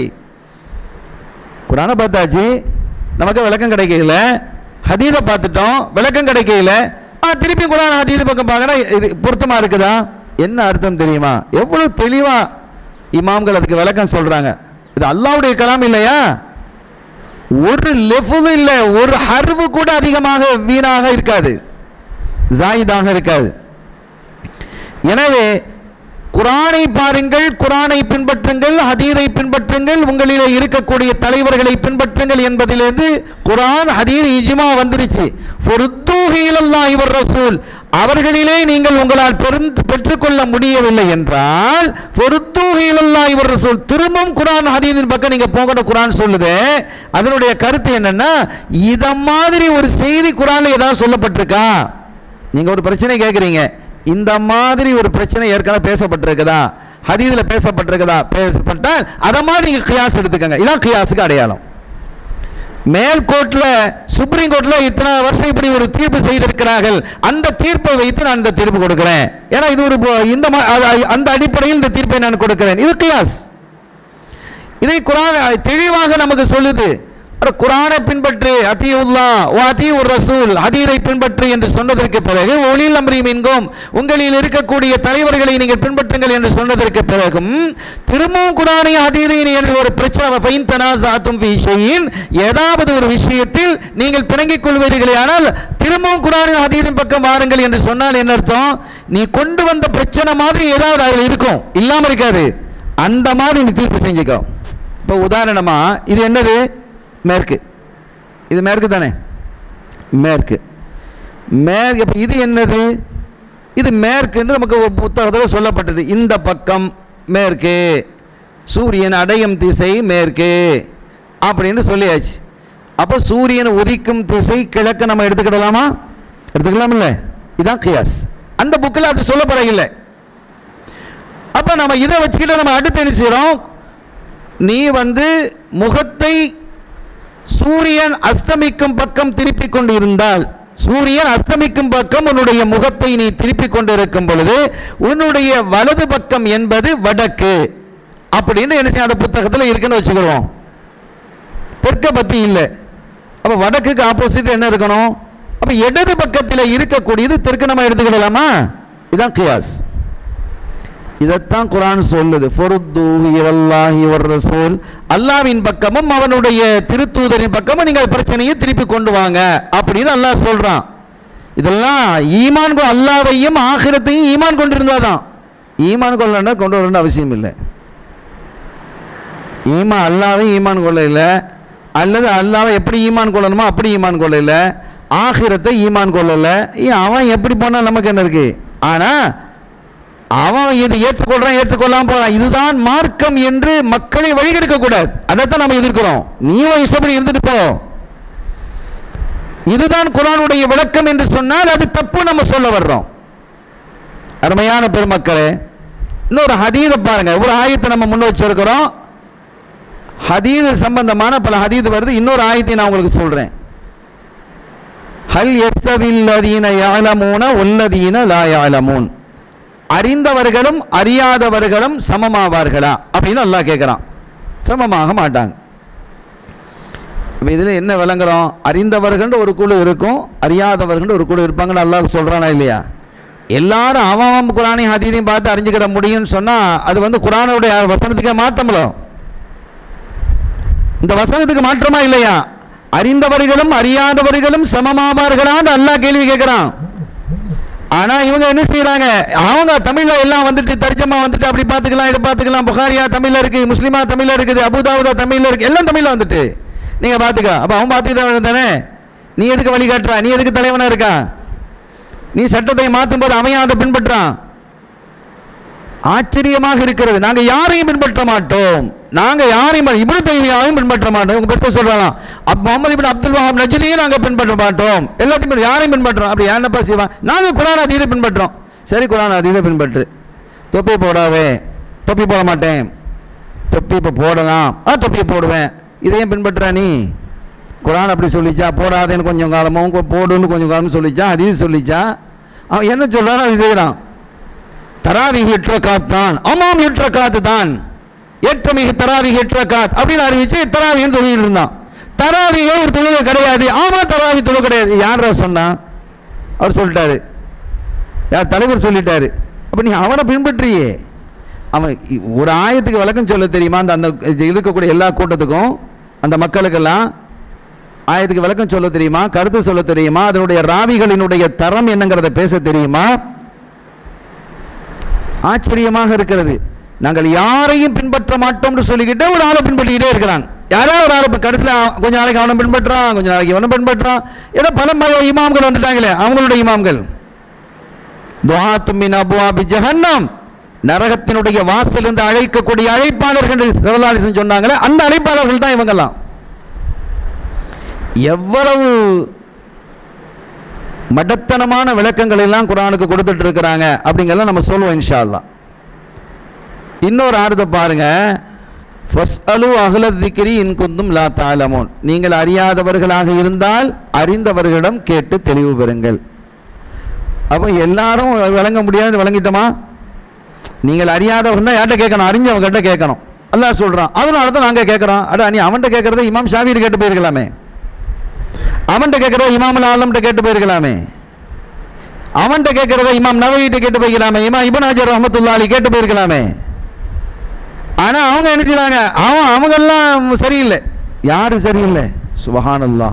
குரானை பார்த்தாச்சு நமக்கு விளக்கம் கிடைக்கல ஹதீதை பார்த்துட்டோம் விளக்கம் கிடைக்கல ஆ திருப்பி குரான் ஹதீது பக்கம் பார்க்கறா இது பொருத்தமா இருக்குதா என்ன அர்த்தம் தெரியுமா எவ்வளவு தெளிவா இமாம்கள் அதுக்கு விளக்கம் சொல்றாங்க இது அல்லாஹ்வுடைய கலாம் இல்லையா ஒரு லெஃபுல் இல்லை ஒரு ஹர்வு கூட அதிகமாக வீணாக இருக்காது ஜாயிதாக இருக்காது எனவே குரானை பாருங்கள் குரானை பின்பற்றுங்கள் ஹதீதை பின்பற்றுங்கள் உங்களிலே இருக்கக்கூடிய தலைவர்களை பின்பற்றுங்கள் என்பதிலிருந்து குரான் ஹதீர் இஜ்மா வந்துருச்சு ஃபுர்தூஹிலல்லாஹி வர் ரசூல் அவர்களிலே நீங்கள் உங்களால் பெரும் பெற்றுக்கொள்ள முடியவில்லை என்றால் ஃபுர்தூஹிலல்லாஹி வர் ரசூல் திரும்பவும் குரான் ஹதீதின் பக்கம் நீங்க போகணும் குரான் சொல்லுது அதனுடைய கருத்து என்னன்னா இத மாதிரி ஒரு செய்தி குரான்ல ஏதாவது சொல்லப்பட்டிருக்கா நீங்க ஒரு பிரச்சனை கேட்குறீங்க இந்த மாதிரி ஒரு பிரச்சனை ஏற்கனவே பேசப்பட்டிருக்குதா ஹதீதில் பேசப்பட்டிருக்குதா பேசப்பட்டால் அதை மாதிரி நீங்கள் கியாஸ் எடுத்துக்கங்க இதான் கியாஸுக்கு அடையாளம் மேல் கோர்ட்டில் சுப்ரீம் கோர்ட்டில் இத்தனை வருஷம் இப்படி ஒரு தீர்ப்பு செய்திருக்கிறார்கள் அந்த தீர்ப்பை வைத்து நான் இந்த தீர்ப்பு கொடுக்கிறேன் ஏன்னா இது ஒரு போ- இந்த மா- அது- அந்த அடிப்படையில் இந்த தீர்ப்பை நான் கொடுக்கிறேன் இது கியாஸ் இதை குரான் தெளிவாக நமக்கு சொல்லுது அட குரானை பின்பற்று அதியுல்லா ஓ அதி ஒரு ரசூல் ஹதீரை பின்பற்று என்று சொன்னதற்கு பிறகு ஒளியில் அம்ரி மீன்கும் உங்களில் இருக்கக்கூடிய தலைவர்களை நீங்கள் பின்பற்றுங்கள் என்று சொன்னதற்கு பிறகும் திரும்பவும் குரானையும் ஹதீரையும் என்று ஒரு பிரச்சனை ஃபைன் தனாசாத்தும் ஃபீ ஷைஇன் ஏதாவது ஒரு விஷயத்தில் நீங்கள் பிணங்கிக் கொள்வீர்களே ஆனால் திரும்பவும் குரானின் ஹதீரின் பக்கம் வாருங்கள் என்று சொன்னால் என்ன அர்த்தம் நீ கொண்டு வந்த பிரச்சனை மாதிரி ஏதாவது அதில் இருக்கும் இல்லாம இருக்காது அந்த மாதிரி நீ தீர்ப்பு செஞ்சுக்கோ இப்போ உதாரணமா இது என்னது மேற்கு இது மேற்கு தானே மேற்கு மேற்கு இப்போ இது என்னது இது மேற்குன்னு நமக்கு ஒரு புத்தகத்தில் சொல்லப்பட்டது இந்த பக்கம் மேற்கு சூரியன் அடையும் திசை மேற்கு அப்படின்னு சொல்லியாச்சு அப்போ சூரியன் உதிக்கும் திசை கிழக்கு நம்ம எடுத்துக்கிடலாமா எடுத்துக்கலாமில்ல இதான் கியாஸ் அந்த புக்கில் அது சொல்லப்படவில்லை அப்போ நம்ம இதை வச்சுக்கிட்டு நம்ம அடுத்து என்ன செய்கிறோம் நீ வந்து முகத்தை சூரியன் அஸ்தமிக்கும் பக்கம் திருப்பிக் கொண்டு இருந்தால் சூரியன் அஸ்தமிக்கும் பக்கம் உன்னுடைய முகத்தை நீ திருப்பிக் கொண்டிருக்கும் பொழுது உன்னுடைய வலது பக்கம் என்பது வடக்கு அப்படின்னு என்ன செய்ய அந்த புத்தகத்தில் இருக்குன்னு வச்சுக்கிறோம் தெற்க பத்தி இல்லை அப்போ வடக்குக்கு ஆப்போசிட் என்ன இருக்கணும் அப்போ இடது பக்கத்தில் இருக்கக்கூடியது தெற்கு நம்ம எடுத்துக்கிடலாமா இதான் கியாஸ் இதைத்தான் குரான் சொல்லுது ஃபொருத்து இவல்லாஹி வர் ரசூல் அல்லாவின் பக்கமும் அவனுடைய திருத்தூதரின் பக்கமும் நீங்கள் பிரச்சனையை திருப்பி கொண்டு வாங்க அப்படின்னு அல்லாஹ் சொல்றான் இதெல்லாம் ஈமான் கொ- அல்லாவையும் ஆகிரத்தையும் ஈமான் கொண்டிருந்தாதான் ஈமான் கொள்ளனா கொண்டு வரணும்னு அவசியம் இல்லை ஈமான் அல்லாவையும் ஈமான் கொள்ள இல்லை அல்லது அல்லாவை எப்படி ஈமான் கொள்ளணுமோ அப்படி ஈமான் கொள்ள இல்லை ஆகிரத்தை ஈமான் கொள்ளலை ஏன் அவன் எப்படி போனால் நமக்கு என்ன இருக்கு ஆனால் அவன் இது ஏற்றுக்கொள்றான் ஏற்றுக்கொள்ளாம போறான் இதுதான் மார்க்கம் என்று மக்களை வழிகெடுக்க கூடாது அதைத்தான் நம்ம எதிர்க்கிறோம் நீயும் இஷ்டப்படி இருந்துட்டு போ இதுதான் குரானுடைய விளக்கம் என்று சொன்னால் அது தப்பு நம்ம சொல்ல வர்றோம் அருமையான பெருமக்களே இன்னொரு ஹதீதை பாருங்க ஒரு ஆயத்தை நம்ம முன்ன வச்சிருக்கிறோம் ஹதீது சம்பந்தமான பல ஹதீது வருது இன்னொரு ஆயத்தை நான் உங்களுக்கு சொல்றேன் ஹல் எஸ்தவில்லதீன யாலமூன உள்ளதீன லா யாலமூன் அறிந்தவர்களும் அறியாதவர்களும் சமமாவார்களா அப்படின்னு அல்லாஹ் கேட்குறான் சமமாக மாட்டாங்க இப்போ இதில் என்ன விளங்குறோம் அறிந்தவர்கள் ஒரு குழு இருக்கும் அறியாதவர்கள் ஒரு குழு இருப்பாங்கன்னு அல்லாஹ் சொல்கிறானா இல்லையா எல்லாரும் அவன் அவன் குரானையும் ஹதீதையும் பார்த்து அறிஞ்சுக்கிற முடியும்னு சொன்னால் அது வந்து குரானுடைய வசனத்துக்கே மாற்றமலோ இந்த வசனத்துக்கு மாற்றமா இல்லையா அறிந்தவர்களும் அறியாதவர்களும் சமமாவார்களான்னு அல்லாஹ் கேள்வி கேட்குறான் ஆனா இவங்க என்ன செய்றாங்க அவங்க தமிழ்ல எல்லாம் வந்துட்டு தர்ஜமா வந்துட்டு அப்படி பார்த்துக்கலாம் இதை பார்த்துக்கலாம் புகாரியா தமிழ்ல இருக்கு முஸ்லிமா தமிழ்ல இருக்குது அபுதாவுதா தமிழ்ல இருக்கு எல்லாம் தமிழ்ல வந்துட்டு நீங்க பார்த்துக்க அப்ப அவன் பார்த்துக்கிட்ட தானே நீ எதுக்கு வழிகாட்டுறா நீ எதுக்கு தலைவனா இருக்கா நீ சட்டத்தை மாற்றும் போது அவன் அதை பின்பற்றான் ஆச்சரியமாக இருக்கிறது நாங்க யாரையும் பின்பற்ற மாட்டோம் நாங்க யாரையும் பி- இப்னு தைமியாவையும் பின்பற்ற மாட்டோம் உங்க பெருசா சொல்றாங்க அப் முகமது இப்னு அப்துல் வஹாப் நஜ்தியையும் நாங்க பின்பற்ற மாட்டோம் எல்லாத்தையும் பின்- யாரையும் பின்பற்றோம் அப்படி என்னப்பா செய்வான் நாங்க குரான் அதீதை பின்பற்றோம் சரி குரான் அதீதை பின்பற்று தொப்பி போடாவே தொப்பி போட மாட்டேன் தொப்பி இப்போ போடலாம் ஆ தொப்பி போடுவேன் இதையும் பின்பற்றுற நீ குரான் அப்படி சொல்லிச்சா போடாதேன்னு கொஞ்சம் காலமும் கொ- போடுன்னு கொஞ்சம் காலமும் சொல்லிச்சா அதீது சொல்லிச்சா அவன் என்ன சொல்றானோ அது செய்கிறான் தராவிக எட்டு ரக்காத் தான் ஆமாம் எட்டு ரக்காத்து தான் ஏற்றமிகு தராவிக எட்டு ரக்காத் அப்படின்னு அறிவிச்சு தராவின்னு சொல்லிட்டு இருந்தான் தராவிக ஒரு தொழுகை கிடையாது ஆமா தராவி தொழுகை கிடையாது யாரா சொன்னா அவர் சொல்லிட்டாரு யார் தலைவர் சொல்லிட்டாரு அப்ப நீ அவனை பின்பற்றியே அவன் இ- ஒரு ஆயத்துக்கு விளக்கம் சொல்ல தெரியுமா அந்த அந்த இது இருக்கக்கூடிய எல்லா கூட்டத்துக்கும் அந்த மக்களுக்கெல்லாம் ஆயத்துக்கு விளக்கம் சொல்ல தெரியுமா கருத்து சொல்ல தெரியுமா அதனுடைய ராவிகளினுடைய தரம் என்னங்கிறத பேச தெரியுமா ஆச்சரியமாக இருக்கிறது நாங்கள் யாரையும் பின்பற்ற மாட்டோம்னு சொல்லிக்கிட்டு ஒரு ஆளை பின்பற்றிக்கிட்டே இருக்கிறான் யாராவது ஒரு ஆளை கடைசியில் கொஞ்ச நாளைக்கு அவனை பின்பற்றான் கொஞ்ச நாளைக்கு இவனை பின்பற்றான் ஏதோ பல மத இமாம்கள் வந்துட்டாங்களே அவங்களுடைய இமாம்கள் துஹாத்துமின் அபுவாபி ஜஹன்னம் நரகத்தினுடைய வாசலிருந்து அழைக்கக்கூடிய அழைப்பாளர்கள் சிவலாலிசன் சொன்னாங்களே அந்த அழைப்பாளர்கள் தான் இவங்கெல்லாம் எவ்வளவு மடத்தனமான விளக்கங்கள் எல்லாம் குரானுக்கு கொடுத்துட்டு இருக்கிறாங்க அப்படிங்கறத நம்ம சொல்லுவோம் இன்ஷா அல்லாஹ் இன்னொரு ஆறுதை பாருங்க ஃபஸ் அலு அகலத் திக்ரி இன் குந்தும் லா தாலமோன் நீங்கள் அறியாதவர்களாக இருந்தால் அறிந்தவர்களிடம் கேட்டு தெளிவு பெறுங்கள் அப்போ எல்லாரும் விளங்க முடியாது விளங்கிட்டோமா நீங்கள் அறியாதவங்க தான் யார்கிட்ட கேட்கணும் அறிஞ்சவங்ககிட்ட கேட்கணும் அல்லாஹ் சொல்கிறான் அதனால தான் நாங்கள் கேட்குறோம் அடா நீ அவன்கிட்ட கேட்குறத இமாம் ஷாஃபிட்டு கேட்டு போயிருக்கலாமே அவன்கிட்ட கேட்குறத இமாமுல் ஆலம்கிட்ட கேட்டு போயிருக்கலாமே அவன்கிட்ட கேட்குறத இமாம் நவகிட்ட கேட்டு போயிருக்கலாமே இமாம் இபன் ஹஜர் ரஹமத்துல்லாலி கேட்டு போயிருக்கலாமே ஆனால் அவங்க என்ன செய்றாங்க அவன் அவங்கெல்லாம் சரியில்லை யாரு சரியில்லை சுபஹானல்லாஹ்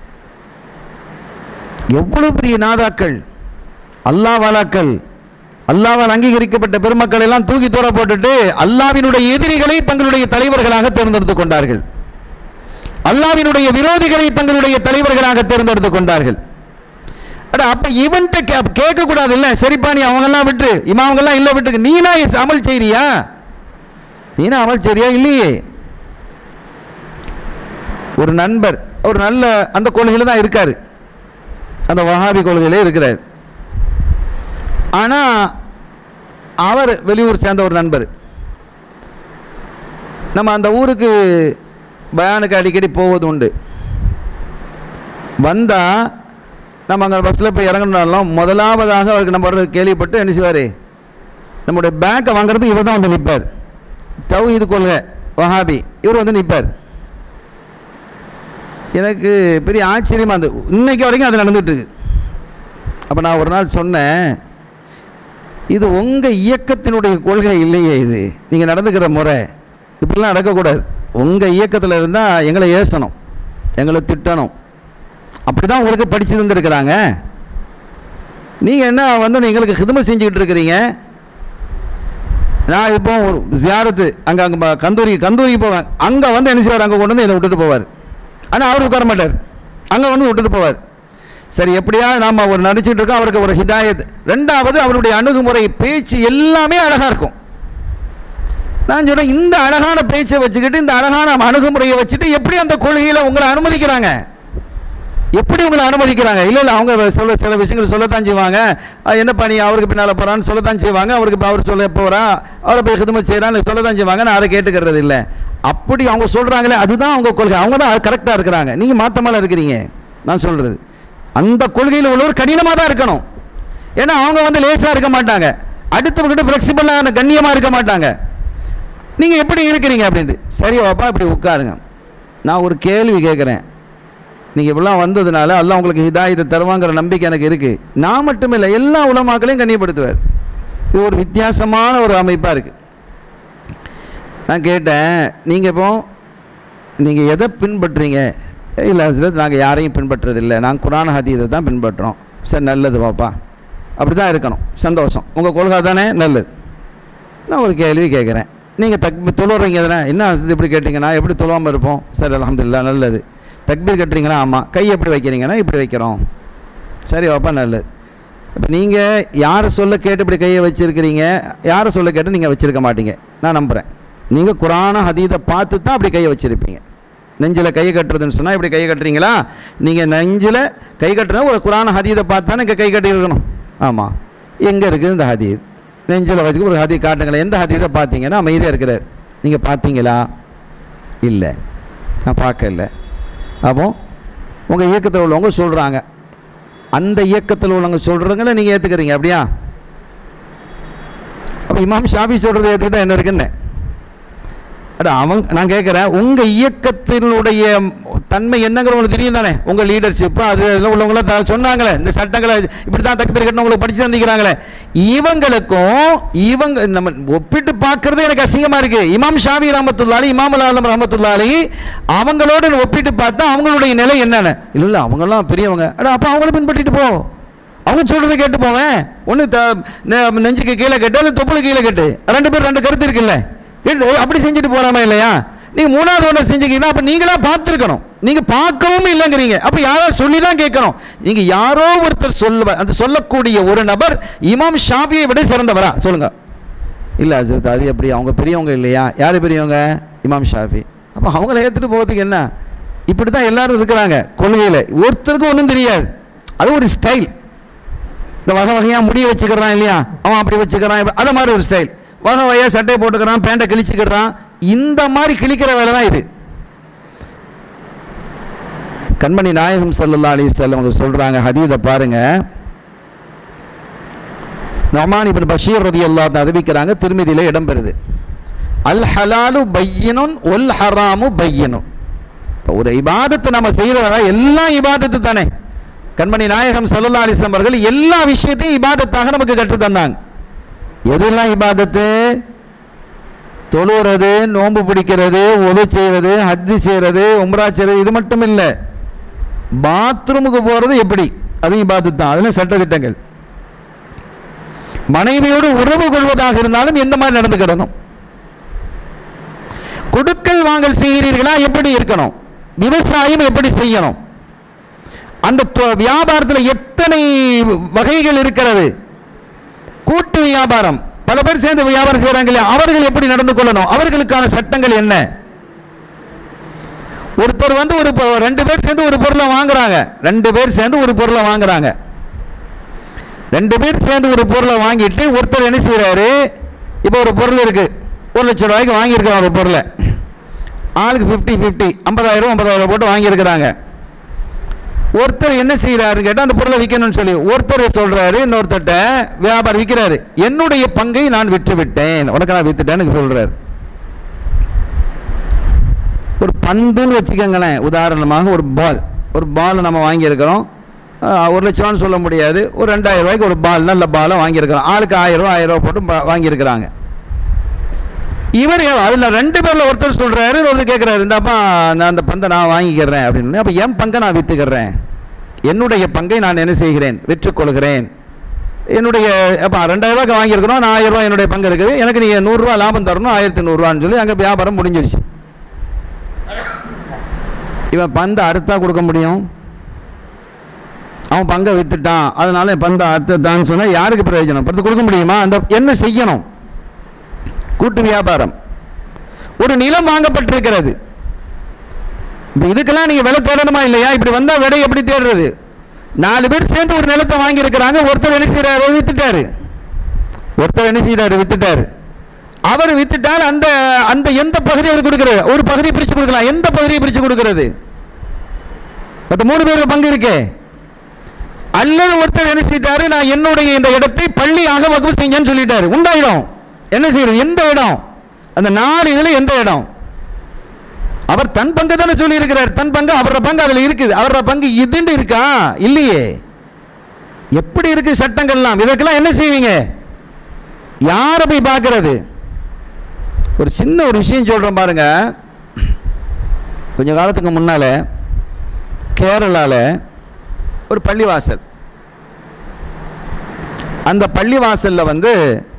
எவ்வளவு பெரிய நாதாக்கள் அல்லாவாலாக்கள் அல்லாவால் அங்கீகரிக்கப்பட்ட பெருமக்கள் எல்லாம் தூக்கி தூர போட்டுட்டு அல்லாவினுடைய எதிரிகளை தங்களுடைய தலைவர்களாக தேர்ந்தெடுத்து கொண்டார்கள் அல்லாவினுடைய விரோதிகளை தங்களுடைய தலைவர்களாக தேர்ந்தெடுத்து கொண்டார்கள் அட அப்ப இவன்கிட்ட கே கேட்க கூடாது இல்ல சரிப்பா நீ அவங்கெல்லாம் விட்டு இமாவங்கெல்லாம் இல்ல விட்டு நீனா இஸ் அமல் செய்றியா நீனா அமல் செய்றியா இல்லையே ஒரு நண்பர் ஒரு நல்ல அந்த கொள்கையில தான் இருக்காரு அந்த வஹாபி கொள்கையிலே இருக்கிறார் ஆனால் அவர் வெளியூர் சேர்ந்த ஒரு நண்பர் நம்ம அந்த ஊருக்கு பயானுக்கு அடிக்கடி போவது உண்டு வந்தால் நம்ம அங்கே பஸ்ஸில் போய் இறங்கணுனாலும் முதலாவதாக அவருக்கு நம்ம வர்றது கேள்விப்பட்டு என்ன செய்வார் நம்முடைய பேக்கை வாங்குறதுக்கு இவர் தான் வந்து நிற்பார் தவ் இது கொள்கை வஹாபி இவர் வந்து நிற்பார் எனக்கு பெரிய ஆச்சரியமாக இருந்தது இன்னைக்கு வரைக்கும் அது நடந்துட்டு இருக்கு அப்போ நான் ஒரு நாள் சொன்னேன் இது உங்கள் இயக்கத்தினுடைய கொள்கை இல்லையே இது நீங்கள் நடந்துக்கிற முறை இப்படிலாம் நடக்கக்கூடாது உங்கள் இயக்கத்தில் இருந்தால் எங்களை ஏசணும் எங்களை திட்டணும் அப்படி தான் உங்களுக்கு படித்து தந்துருக்குறாங்க நீங்கள் என்ன வந்து எங்களுக்கு ஹிதமை செஞ்சுக்கிட்டு இருக்கிறீங்க நான் இப்போ ஒரு ஜியாரத்து அங்கே அங்கே கந்தூரி கந்தூரிக்கு போவேன் அங்கே வந்து என்ன செய்வார் அங்கே கொண்டு வந்து என்னை விட்டுட்டு போவார் ஆனால் அவர் உட்கார மாட்டார் அங்கே வந்து விட்டுட்டு போவார் சரி எப்படியா நாம் ஒரு நடிச்சுட்டு இருக்கோம் அவருக்கு ஒரு ஹிதாயத் ரெண்டாவது அவருடைய அணுகுமுறை பேச்சு எல்லாமே அழகாக இருக்கும் நான் சொல்கிறேன் இந்த அழகான பேச்சை வச்சுக்கிட்டு இந்த அழகான அணுகுமுறையை வச்சுட்டு எப்படி அந்த கொள்கையில் உங்களை அனுமதிக்கிறாங்க எப்படி உங்களை அனுமதிக்கிறாங்க இல்லை இல்லை அவங்க சொல்ல சில விஷயங்கள் சொல்லத்தான் செய்வாங்க அஹ் என்னப்பா நீ அவருக்கு பின்னால் போகிறான்னு சொல்லத்தான் செய்வாங்க அவருக்கு இப்போ அவர் சொல்ல போகிறா அவரை போய் ஹிதமத் செய்கிறான்னு சொல்லத்தான் செய்வாங்க நான் அதை கேட்டுக்கிறது இல்லை அப்படி அவங்க சொல்கிறாங்களே அதுதான் அவங்க கொள்கை அவங்க தான் கரெக்டாக இருக்கிறாங்க நீங்கள் மாற்றமாக இருக்கிறீங்க நான் சொல்கிறது அந்த கொள்கையில் உள்ளவர் கடினமாக தான் இருக்கணும் ஏன்னா அவங்க வந்து லேசாக இருக்க மாட்டாங்க அடுத்தவங்கிட்ட ஃப்ளெக்சிபிளாக கண்ணியமாக இருக்க மாட்டாங்க நீங்கள் எப்படி இருக்கிறீங்க அப்படின்ட்டு சரி வாப்பா இப்படி உட்காருங்க நான் ஒரு கேள்வி கேட்குறேன் நீங்கள் இப்படிலாம் வந்ததுனால அல்லாஹ் உங்களுக்கு ஹிதாயத்தை தருவாங்கிற நம்பிக்கை எனக்கு இருக்குது நான் மட்டும் இல்லை எல்லா உலமாக்களையும் கண்ணியப்படுத்துவார் இது ஒரு வித்தியாசமான ஒரு அமைப்பாக இருக்குது நான் கேட்டேன் நீங்கள் இப்போ நீங்கள் எதை பின்பற்றுறீங்க இல்லை ஹசரத் நாங்கள் யாரையும் பின்பற்றுறதில்லை நாங்கள் குரான் ஹதீதை தான் பின்பற்றுறோம் சரி நல்லது பாப்பா அப்படி தான் இருக்கணும் சந்தோஷம் உங்கள் கொள்கை தானே நல்லது நான் ஒரு கேள்வி கேட்குறேன் நீங்கள் தக் தொழுறீங்க தானே என்ன ஹசரத் இப்படி கேட்டிங்கன்னா எப்படி தொழுவாமல் இருப்போம் சரி அல்ஹம்துலில்லாஹ் நல்லது தக்பீர் கட்டுறீங்களா ஆமாம் கை எப்படி வைக்கிறீங்கன்னா இப்படி வைக்கிறோம் சரி பாப்பா நல்லது இப்போ நீங்கள் யாரை சொல்ல கேட்டு இப்படி கையை வச்சுருக்கிறீங்க யாரை சொல்ல கேட்டு நீங்கள் வச்சுருக்க மாட்டீங்க நான் நம்புகிறேன் நீங்கள் குரான ஹதீதை பார்த்து தான் அப்படி கையை வச்சுருப்பீங்க நெஞ்சில் கை கட்டுறதுன்னு சொன்னால் இப்படி கை கட்டுறீங்களா நீங்கள் நெஞ்சில் கை கட்டுறதா ஒரு குரான ஹதீதை பார்த்து தானே இங்கே கை கட்டியிருக்கணும் ஆமாம் எங்கே இருக்குது இந்த ஹதீத் நெஞ்சில் வச்சுக்க ஒரு ஹதீத் காட்டுங்களேன் எந்த ஹதீதை பார்த்தீங்கன்னா அமைதியாக இருக்கிறார் நீங்கள் பார்த்தீங்களா இல்லை நான் பார்க்கல அப்போ உங்கள் இயக்கத்தில் உள்ளவங்க சொல்கிறாங்க அந்த இயக்கத்தில் உள்ளவங்க சொல்கிறவங்கள நீங்கள் ஏற்றுக்கிறீங்க அப்படியா அப்போ இமாம் ஷாபி சொல்கிறத ஏற்றுக்கிட்டா என்ன இருக்குன்னு அட அவங்க நான் கேட்குறேன் உங்கள் இயக்கத்தினுடைய தன்மை என்னங்கிற உங்களுக்கு தெரியும் தானே உங்கள் லீடர்ஷிப்பு அது இதெல்லாம் உள்ளவங்களாம் த- சொன்னாங்களே இந்த சட்டங்களை இப்படி தான் தக்கு பேர் கட்டணும் உங்களுக்கு படித்து தந்திக்கிறாங்களே இவங்களுக்கும் இவங்க நம்ம ஒப்பிட்டு பார்க்கறது எனக்கு அசிங்கமாக இருக்குது இமாம் ஷாபி ரஹமத்துல்லாலி இமாம் அல் ஆலம் ரஹமத்துல்லாலி அவங்களோட ஒப்பிட்டு பார்த்தா அவங்களுடைய நிலை என்னென்ன இல்லை இல்லை அவங்கெல்லாம் பெரியவங்க அட அப்போ அவங்கள பின்பற்றிட்டு போ அவங்க சொல்கிறத கேட்டு போவேன் ஒன்று த நெ- நெஞ்சுக்கு கீழே கட்டு இல்லை தொப்புளு கீழே கட்டு ரெண்டு பேர் ரெண்டு கருத்து இருக்குல்ல கேட்டு அப்படி செஞ்சுட்டு போகிறாமா இல்லையா நீங்கள் மூணாவது ஒன்று செஞ்சுக்கிங்கன்னா அப்போ நீங்களா பார்த்துருக்கணும் நீங்கள் பார்க்கவும் இல்லைங்கிறீங்க அப்போ யாரோ சொல்லி தான் கேட்கணும் நீங்கள் யாரோ ஒருத்தர் சொல்லுவ அந்த சொல்லக்கூடிய ஒரு நபர் இமாம் ஷாஃபியை விட சிறந்தவரா சொல்லுங்கள் இல்லை ஹசரத் அது எப்படி அவங்க பெரியவங்க இல்லையா யார் பெரியவங்க இமாம் ஷாஃபி அப்போ அவங்கள ஏற்றுட்டு போகிறதுக்கு என்ன இப்படி தான் எல்லாரும் இருக்கிறாங்க கொள்கையில் ஒருத்தருக்கும் ஒன்றும் தெரியாது அது ஒரு ஸ்டைல் இந்த வகை வகையாக முடிய வச்சுக்கிறான் இல்லையா அவன் அப்படி வச்சுக்கிறான் இப்படி- அது மாதிரி ஒரு ஸ்டைல் வகை வகையாக சட்டையை போட்டுக்கிறான் பேண்ட்டை கிழிச்சுக்கிறான் இந்த மாதிரி கிழிக்கிற வேலை தான் இது கண்மணி நாயகம் சல்லல்லா அலிஸ்லாம் அவங்க சொல்கிறாங்க ஹதீதை பாருங்க நொமான் இபின் பஷீர் ரதி அல்லா அறிவிக்கிறாங்க திருமதியில இடம்பெறுது அல் ஹலாலு பையனும் ஒல் ஹராமு பையனும் இப்போ ஒரு இபாதத்தை நம்ம செய்கிறதா எல்லா இபாதத்து தானே கண்மணி நாயகம் சல்லல்லா அலிஸ்லாம் அவர்கள் எல்லா விஷயத்தையும் இபாதத்தாக நமக்கு கற்றுத் தந்தாங்க எதெல்லாம் இபாதத்து தொழுகிறது நோன்பு பிடிக்கிறது ஒது செய்கிறது ஹஜ்ஜு செய்கிறது உம்ரா செய்கிறது இது மட்டும் இல்லை பாத்ரூமுக்கு போகிறது எப்படி அதுவும் இபாதத்து தான் அதில் சட்டத்திட்டங்கள் மனைவியோடு உறவு கொள்வதாக இருந்தாலும் எந்த மாதிரி நடந்துக்கிடணும் கொடுக்கல் வாங்கல் செய்கிறீர்களா எப்படி இருக்கணும் விவசாயம் எப்படி செய்யணும் அந்த தொ- வியாபாரத்தில் எத்தனை வகைகள் இருக்கிறது கூட்டு வியாபாரம் பல பேர் சேர்ந்து வியாபாரம் செய்கிறாங்க இல்லையா அவர்கள் எப்படி நடந்து கொள்ளணும் அவர்களுக்கான சட்டங்கள் என்ன ஒருத்தர் வந்து ஒரு பொ- ரெண்டு பேர் சேர்ந்து ஒரு பொருளை வாங்குறாங்க ரெண்டு பேர் சேர்ந்து ஒரு பொருளை வாங்குறாங்க ரெண்டு பேர் சேர்ந்து ஒரு பொருளை வாங்கிட்டு ஒருத்தர் என்ன செய்கிறாரு இப்போ ஒரு பொருள் இருக்கு ஒரு லட்சம் ரூபாய்க்கு வாங்கியிருக்கிறான் ஒரு பொருளை ஆளுக்கு ஃபிஃப்டி ஃபிஃப்டி ஐம்பதாயிரம் ஐம்பதாயிரம் போட்டு வாங்கியிருக்கிறாங்க ஒருத்தர் என்ன செய்கிறாருன்னு கேட்டால் அந்த பொருளை விற்கணும்னு சொல்லி ஒருத்தர் சொல்கிறாரு இன்னொருத்தர்ட்ட வியாபாரம் விற்கிறாரு என்னுடைய பங்கை நான் விற்று விட்டேன் உனக்கு நான் வித்துட்டேன்னு சொல்கிறார் ஒரு பந்துன்னு வச்சுக்கோங்களேன் உதாரணமாக ஒரு பால் ஒரு பால் நம்ம வாங்கியிருக்கிறோம் ஆஹ், ஒரு லட்ச ரூபான்னு சொல்ல முடியாது ஒரு ரெண்டாயிரம் ரூபாய்க்கு ஒரு பால் நல்ல பாலை வாங்கியிருக்கிறோம் ஆளுக்கு ஆயிரம் ரூபா ஆயிரம் ரூபா போட்டு பா- வாங்கியிருக்கிறாங்க இவர் அதில் ரெண்டு பேரில் ஒருத்தர் சொல்கிறாரு ஒருத்தர் கேட்குறாரு இந்தாப்பா நான் அந்த பந்தை நான் வாங்கிக்கிறேன் அப்படின்னு அப்போ என் பங்கை நான் விற்றுக்கிறேன் என்னுடைய பங்கை நான் என்ன செய்கிறேன் விற்றுக்கொள்கிறேன் என்னுடைய அப்போ ரெண்டாயிரம் ரூபாய்க்கு வாங்கியிருக்கிறோம் நான் ஆயிரம் ரூபாய் என்னுடைய பங்கு இருக்குது எனக்கு நீங்கள் நூறுரூவா லாபம் தரணும் ஆயிரத்தி நூறுரூவான்னு சொல்லி அங்கே வியாபாரம் முடிஞ்சிருச்சு இவன் பந்தை அறுத்தா கொடுக்க முடியும் அவன் பங்கை வித்துட்டான் அதனால என் பந்தை அறுத்துட்டான்னு சொன்னால் யாருக்கு பிரயோஜனம் பத்து கொடுக்க முடியுமா அந்த என்ன செய்யணும் கூட்டு வியாபாரம் ஒரு நிலம் வாங்கப்பட்டிருக்கிறது இப்ப இதுக்கெல்லாம் நீங்க விலை தேடணுமா இல்லையா இப்படி வந்தா விலை எப்படி தேடுறது நாலு பேர் சேர்ந்து ஒரு நிலத்தை வாங்கியிருக்கிறாங்க ஒருத்தர் என்ன செய்யறாரு வித்துட்டாரு ஒருத்தர் என்ன செய்யறாரு வித்துட்டாரு அவர் வித்துட்டால் அந்த அந்த எந்த பகுதியை அவர் கொடுக்கிறது ஒரு பகுதியை பிரிச்சு கொடுக்கலாம் எந்த பகுதியை பிரிச்சு கொடுக்கிறது மற்ற மூணு பேருக்கு பங்கு இருக்கே அல்லது ஒருத்தர் என்ன செய்யிட்டாரு நான் என்னுடைய இந்த இடத்தை பள்ளியாக வகுப்பு செஞ்சேன்னு சொல்லிட்டாரு உண்டாயிடும் என்ன செய்யறது எந்த இடம் அந்த நாலு இதுல எந்த இடம் அவர் தன் பங்கு தானே சொல்லி இருக்கிறார் தன் பங்கு அவரோட பங்கு அதுல இருக்குது அவரோட பங்கு இதுன்னு இருக்கா இல்லையே எப்படி இருக்கு சட்டங்கள்லாம் இதற்கெல்லாம் என்ன செய்வீங்க யாரை போய் பார்க்கறது ஒரு சின்ன ஒரு விஷயம் சொல்றேன் பாருங்க கொஞ்ச காலத்துக்கு முன்னால கேரளால ஒரு பள்ளிவாசல் அந்த பள்ளிவாசல்ல வந்து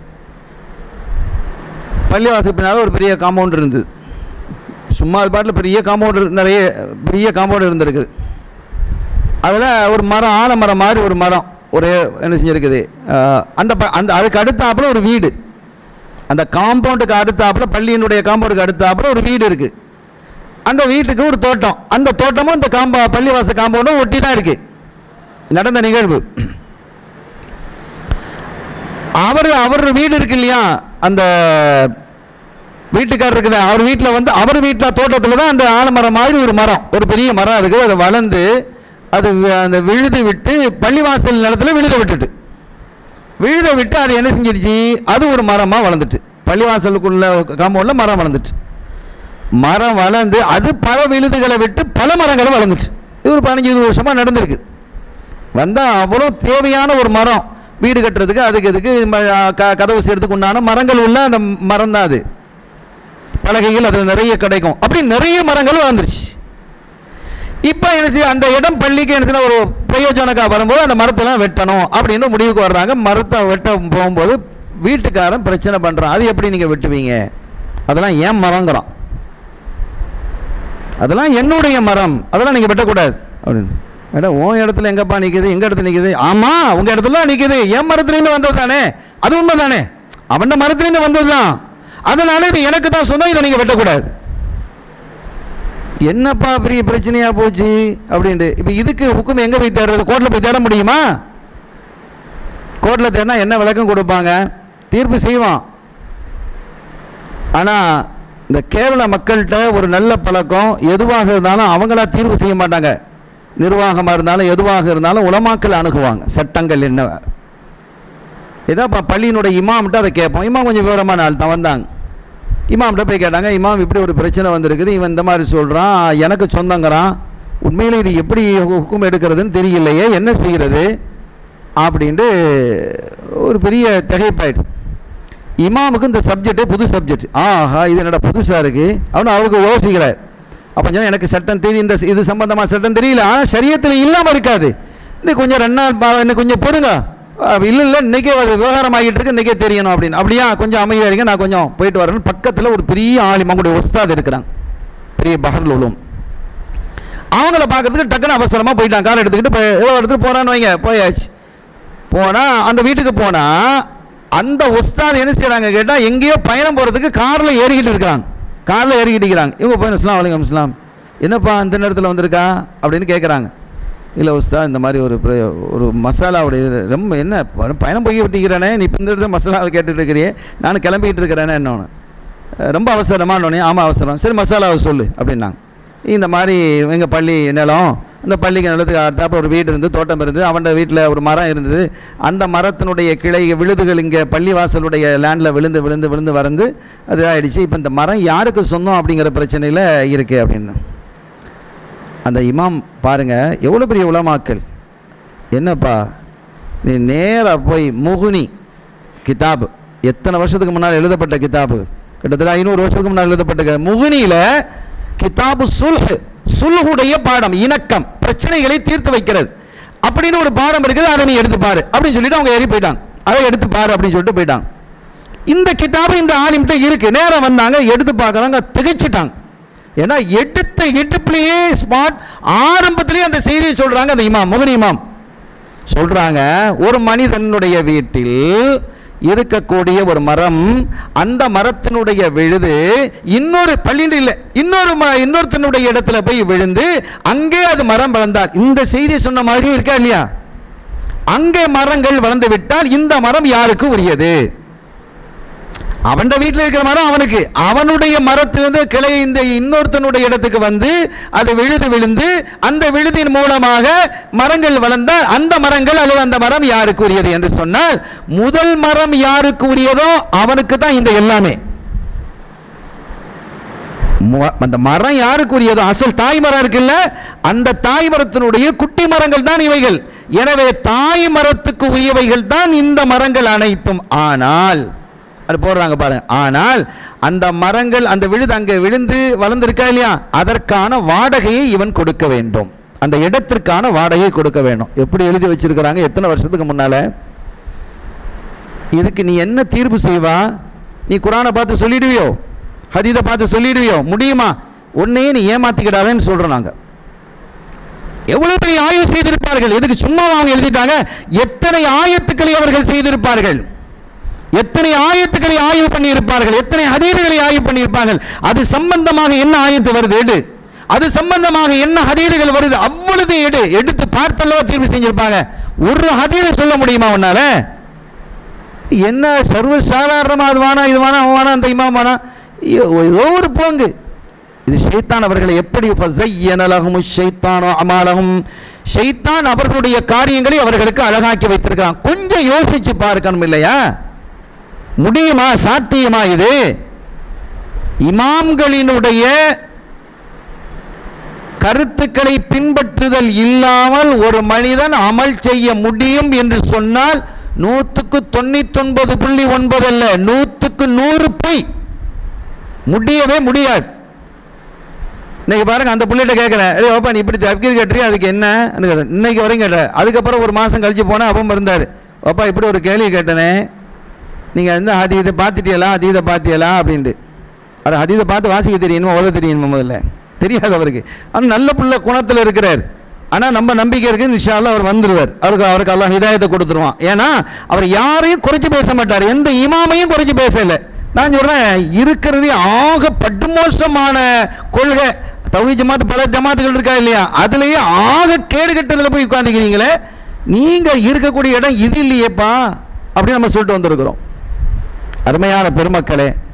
பள்ளிவாசல் பின்னால் ஒரு பெரிய காம்பவுண்ட் இருந்தது சும்மா அது பாட்டில் பெரிய காம்பவுண்ட் நிறைய பெரிய காம்பவுண்ட் இருந்திருக்குது அதில் ஒரு மரம் ஆலமரம் மாதிரி ஒரு மரம் ஒரு என்ன செஞ்சிருக்குது அஹ், அந்த ப- அந்த அதுக்கு அடுத்தாப்புல ஒரு வீடு அந்த காம்பவுண்டுக்கு அடுத்தாப்புல பள்ளியினுடைய காம்பவுண்டுக்கு அடுத்தாப்புல ஒரு வீடு இருக்குது அந்த வீட்டுக்கு ஒரு தோட்டம் அந்த தோட்டமும் இந்த காம்பா பள்ளிவாசல் காம்பவுண்டும் ஒட்டி தான் இருக்குது நடந்த நிகழ்வு அவர் அவர் வீடு இருக்கு இல்லையா அந்த வீட்டுக்காரர் இருக்குது அவர் வீட்டில் வந்து அவர் வீட்டில் தோட்டத்தில் தான் அந்த ஆலமரம் மாதிரி ஒரு மரம் ஒரு பெரிய மரம் இருக்குது அது வளர்ந்து அது வி- அந்த விழுது விட்டு பள்ளிவாசல் நிலத்துல விழுத விட்டுட்டு விழுத விட்டு அது என்ன செஞ்சிடுச்சு அது ஒரு மரமாக வளர்ந்துட்டு பள்ளிவாசலுக்குள்ள காம்பவுண்டில் மரம் வளர்ந்துட்டு மரம் வளர்ந்து அது பல விழுதுகளை விட்டு பல மரங்களும் வளர்ந்துட்டு இது ஒரு பதினஞ்சு இருபது வருஷமாக நடந்திருக்கு வந்தால் அவ்வளோ தேவையான ஒரு மரம் வீடு கட்டுறதுக்கு அதுக்கு இதுக்கு ம- க- கதவு செய்யறதுக்கு உண்டான மரங்கள் உள்ள அந்த மரம் தான் அது பலகைகள் அதில் நிறைய கிடைக்கும் அப்படி நிறைய மரங்கள் வளர்ந்துருச்சு இப்போ என்ன செய்ய அந்த இடம் பள்ளிக்கு என்ன செய்யணும், ஒரு பிரயோஜனக்கா வரும்போது அந்த மரத்தெல்லாம் வெட்டணும் அப்படின்னு முடிவுக்கு வர்றாங்க மரத்தை வெட்ட போகும்போது வீட்டுக்காரன் பிரச்சனை பண்ணுறான் அது எப்படி நீங்கள் வெட்டுவீங்க அதெல்லாம் ஏன் மரங்கிறோம் அதெல்லாம் என்னுடைய மரம் அதெல்லாம் நீங்கள் வெட்டக்கூடாது அப்படின்னு மேடம் உன் இடத்துல எங்கப்பா நிற்குது எங்கள் இடத்துல நிற்குது ஆமாம் உங்கள் இடத்துல நிற்குது என் மரத்துலேருந்து வந்தது தானே அது உண்மை தானே அவன் மரத்துலேருந்து வந்தது தான் அதனால இது எனக்கு தான் சொந்தம் இதை நீங்கள் வெட்டக்கூடாது என்னப்பா பெரிய பிரச்சனையாக போச்சு அப்படின்ட்டு இப்போ இதுக்கு ஹுக்கும் எங்கே போய் தேடுறது கோர்ட்டில் போய் தேட முடியுமா கோர்ட்டில் தேடினா என்ன விளக்கம் கொடுப்பாங்க தீர்ப்பு செய்வான் ஆனால் இந்த கேரள மக்கள்கிட்ட ஒரு நல்ல பழக்கம் எதுவாக இருந்தாலும் அவங்களா தீர்வு செய்ய மாட்டாங்க நிர்வாகமாக இருந்தாலும் எதுவாக இருந்தாலும் உலமாக்கள் அணுகுவாங்க சட்டங்கள் என்ன ஏதோப்பா பள்ளியினுடைய இமாம்கிட்ட அதை கேட்போம் இமாம் கொஞ்சம் விவரமான ஆள் தான் வந்தாங்க இமாம்கிட்ட போய் கேட்டாங்க இமாம் இப்படி ஒரு பிரச்சனை வந்திருக்குது இவன் இந்த மாதிரி சொல்கிறான் எனக்கு சொந்தங்கிறான் உண்மையில் இது எப்படி ஹுக்கும் எடுக்கிறதுன்னு தெரியலையே என்ன செய்கிறது அப்படின்ட்டு ஒரு பெரிய திகைப்பாயிட்டு இமாமுக்கு இந்த சப்ஜெக்டே புது சப்ஜெக்ட் ஆஹா இது என்னடா புதுசாக இருக்குது அப்படின்னு அவருக்கு யோசிக்கிறார் அப்போ சொன்னா எனக்கு சட்டம் தெரியும் இந்த இது சம்பந்தமாக சட்டம் தெரியல ஆனால் சரியத்தில் இல்லாமல் இருக்காது இன்னும் கொஞ்சம் ரெண்டு நாள் பா- இன்னும் கொஞ்சம் பொறுங்க இல்லை இல்லை இன்றைக்கே அது விவகாரம் ஆகிட்டு இருக்கு இன்றைக்கே தெரியணும் அப்படின்னு அப்படியா கொஞ்சம் அமைதியாக இருங்க நான் கொஞ்சம் போயிட்டு வரேன்னு பக்கத்தில் ஒரு பெரிய ஆலிம் அவங்களுடைய ஒஸ்தாது இருக்கிறாங்க பெரிய பஹர்ல உளும் அவங்கள பார்க்கறதுக்கு டக்குன்னு அவசரமாக போயிட்டான் கார் எடுத்துக்கிட்டு போய் ஏதோ இடத்துக்கு போகிறான்னு வைங்க போயாச்சு போனால் அந்த வீட்டுக்கு போனால் அந்த உஸ்தாத் என்ன செய்கிறாங்க கேட்டால் எங்கேயோ பயணம் போகிறதுக்கு காரில் ஏறிக்கிட்டு இருக்கிறாங்க காரில் ஏறிக்கிட்டு இருக்கிறாங்க இவங்க போய் இஸ்லாம் வலைக்கம் இஸ்லாம் என்னப்பா இந்த நேரத்தில் வந்திருக்கா அப்படின்னு கேட்குறாங்க இல்லை உஸ்தா இந்த மாதிரி ஒரு பிர- ஒரு மசாலாவுடைய இது ரொம்ப என்ன ப- பயணம் போய் விட்டிக்கிறேனே நீ இப்போ இந்த இடத்துல மசாலாவை கேட்டுட்டு இருக்கிறியே நான் கிளம்பிக்கிட்டு இருக்கிறேனே என்னொன்று ரொம்ப அவசரமானோடனே ஆமாம் அவசரம் சரி மசாலாவை சொல்லு அப்படின்னாங்க இந்த மாதிரி எங்கள் பள்ளி நிலம் அந்த பள்ளிக்கு நிலத்துக்கு அடுத்தாப்ப ஒரு வீடு இருந்து தோட்டம் இருந்து அவன்ட வீட்டில் ஒரு மரம் இருந்தது அந்த மரத்தினுடைய கிளை விழுதுகள் இங்கே பள்ளிவாசலுடைய லேண்டில் விழுந்து விழுந்து விழுந்து வறந்து அது ஆயிடுச்சு இப்போ இந்த மரம் யாருக்கு சொந்தம் அப்படிங்கிற பிரச்சனையில் இருக்குது அப்படின்னு அந்த இமாம் பாருங்க எவ்வளோ பெரிய உலமாக்கல் என்னப்பா நீ நேராக போய் முகுனி கிதாப் எத்தனை வருஷத்துக்கு முன்னால் எழுதப்பட்ட கிதாபு கிட்டத்தட்ட ஐநூறு வருஷத்துக்கு முன்னால் எழுதப்பட்ட கி- முகுனியில கிதாபு சுல்ஹ் சுல்ஹுடைய பாடம் இணக்கம் பிரச்சனைகளை தீர்த்து வைக்கிறது அப்படின்னு ஒரு பாடம் இருக்குது அதை நீ எடுத்து பாரு அப்படின்னு சொல்லிட்டு அவங்க ஏறி போயிட்டாங்க அதை எடுத்து பாரு அப்படின்னு சொல்லிட்டு போயிட்டாங்க இந்த கிதாபு இந்த ஆலிம்கிட்ட இருக்கு நேரம் வந்தாங்க எடுத்து பார்க்கறாங்க திகைச்சிட்டாங்க ஏன்னா எடுத்த எடுப்புலயே ஸ்பாட் ஆரம்பத்திலேயே அந்த செய்தியை சொல்றாங்க அந்த இமாம் முகனி இமாம் சொல்றாங்க ஒரு மனிதனுடைய வீட்டில் இருக்கக்கூடிய ஒரு மரம் அந்த மரத்தினுடைய விழுது இன்னொரு பள்ளியில் இல்லை இன்னொரு ம- இன்னொருத்தனுடைய இடத்துல போய் விழுந்து அங்கே அது மரம் வளர்ந்தால் இந்த செய்தி சொன்ன மாதிரி இருக்கா இல்லையா அங்கே மரங்கள் வளர்ந்து விட்டால் இந்த மரம் யாருக்கு உரியது அவன் வீட்டில் இருக்கிற மரம் அவனுக்கு அவனுடைய மரத்திலிருந்து கிளை இந்த இன்னொருத்தனுடைய இடத்துக்கு வந்து அது விழுது விழுந்து அந்த விழுதின் மூலமாக மரங்கள் வளர்ந்தால் அந்த மரங்கள் அல்லது அந்த மரம் யாருக்கு உரியது என்று சொன்னால் முதல் மரம் யாருக்கு உரியதோ அவனுக்கு தான் இந்த எல்லாமே மு- அந்த மரம் யாருக்கு உரியதோ அசல் தாய் மரம் இருக்குல்ல அந்த தாய் மரத்தினுடைய குட்டி மரங்கள் தான் இவைகள் எனவே தாய் மரத்துக்கு உரியவைகள் தான் இந்த மரங்கள் அனைத்தும் ஆனால் அது போடுறாங்க பாருங்க ஆனால் அந்த மரங்கள் அந்த விழுது அங்கே விழுந்து வளர்ந்திருக்கா இல்லையா அதற்கான வாடகையை இவன் கொடுக்க வேண்டும் அந்த இடத்திற்கான வாடகையை கொடுக்க வேண்டும் எப்படி எழுதி வச்சிருக்கிறாங்க எத்தனை வருஷத்துக்கு முன்னால இதுக்கு நீ என்ன தீர்ப்பு செய்வா நீ குரானை பார்த்து சொல்லிடுவியோ ஹதீதை பார்த்து சொல்லிடுவியோ முடியுமா உன்னையே நீ ஏமாத்திக்கிடாதேன்னு சொல்றோம் நாங்க எவ்வளவு பெரிய ஆய்வு செய்திருப்பார்கள் எதுக்கு சும்மா அவங்க எழுதிட்டாங்க எத்தனை ஆயத்துக்களை அவர்கள் செய்திருப்பார்கள் எத்தனை ஆயத்துக்களை ஆய்வு பண்ணியிருப்பார்கள் எத்தனை ஹதீதுகளை ஆய்வு பண்ணியிருப்பார்கள் அது சம்பந்தமாக என்ன ஆயத்து வருது எடு அது சம்பந்தமாக என்ன ஹதீதுகள் வருது அவ்வளவு எடு எடுத்து பார்த்தல்லவா தீர்வு செஞ்சிருப்பாங்க ஒரு ஹதீதை சொல்ல முடியுமா உன்னால என்ன சர்வ சாதாரணமா அது வேணா இது வேணா அவன் வேணா அந்த இமாம் வேணா ஐயோ, ஏதோ ஒரு போங்கு இது ஷைத்தான் அவர்களை எப்படி ஃபஸய்யன லஹுமு ஷைத்தானு அமாலஹும் ஷைத்தான் அவர்களுடைய காரியங்களை அவர்களுக்கு அழகாக்கி வைத்திருக்கான் கொஞ்சம் யோசிச்சு பார்க்கணும் இல்லையா முடியுமா சாத்தியமா இது இமாம்களினுடைய கருத்துக்களை பின்பற்றுதல் இல்லாமல் ஒரு மனிதன் அமல் செய்ய முடியும் என்று சொன்னால் நூற்றுக்கு தொண்ணூத்தொன்பது புள்ளி ஒன்பது அல்ல நூற்றுக்கு நூறு பொய் முடியவே முடியாது இன்னைக்கு பாருங்க அந்த புள்ளிட்ட கேட்குறேன் ஏய் ஓப்பா நீ இப்படி தப்கீர் கேட்டுறியா அதுக்கு என்ன கேட்டேன் இன்னைக்கு வரையும் கேட்டேன் அதுக்கப்புறம் ஒரு மாதம் கழிச்சு போனேன் அப்பவும் இருந்தார் ஓப்பா இப்படி ஒரு கேள்வி கேட்டனே நீங்கள் வந்து அதீதை பார்த்துட்டியலா அதீதை பார்த்தியலா அப்படின்ட்டு அது அதீதை பார்த்து வாசிக்க தெரியணுமா ஓத தெரியணுமா முதல்ல தெரியாது அவருக்கு ஆனால் நல்ல புள்ள குணத்தில் இருக்கிறார் ஆனால் நம்ம நம்பிக்கை இருக்கு இன்ஷால்லா அவர் வந்துடுவார் அவருக்கு அவருக்கு அல்லாஹ் ஹிதாயத்தை கொடுத்துருவான் ஏன்னா அவர் யாரையும் குறைச்சி பேச மாட்டார் எந்த இமாமையும் குறைச்சி பேசல நான் சொல்றேன் இருக்கிறது ஆக படுமோசமான கொள்கை தௌஹீத் ஜமாத் பல ஜமாத்துகள் இருக்கா இல்லையா அதுலயே ஆக கேடு கெட்டதில் போய் உட்காந்துக்கிறீங்களே நீங்க இருக்கக்கூடிய இடம் இது இல்லையேப்பா அப்படின்னு நம்ம சொல்லிட்டு வந்திருக்கிறோம் அருமையான பெருமக்களே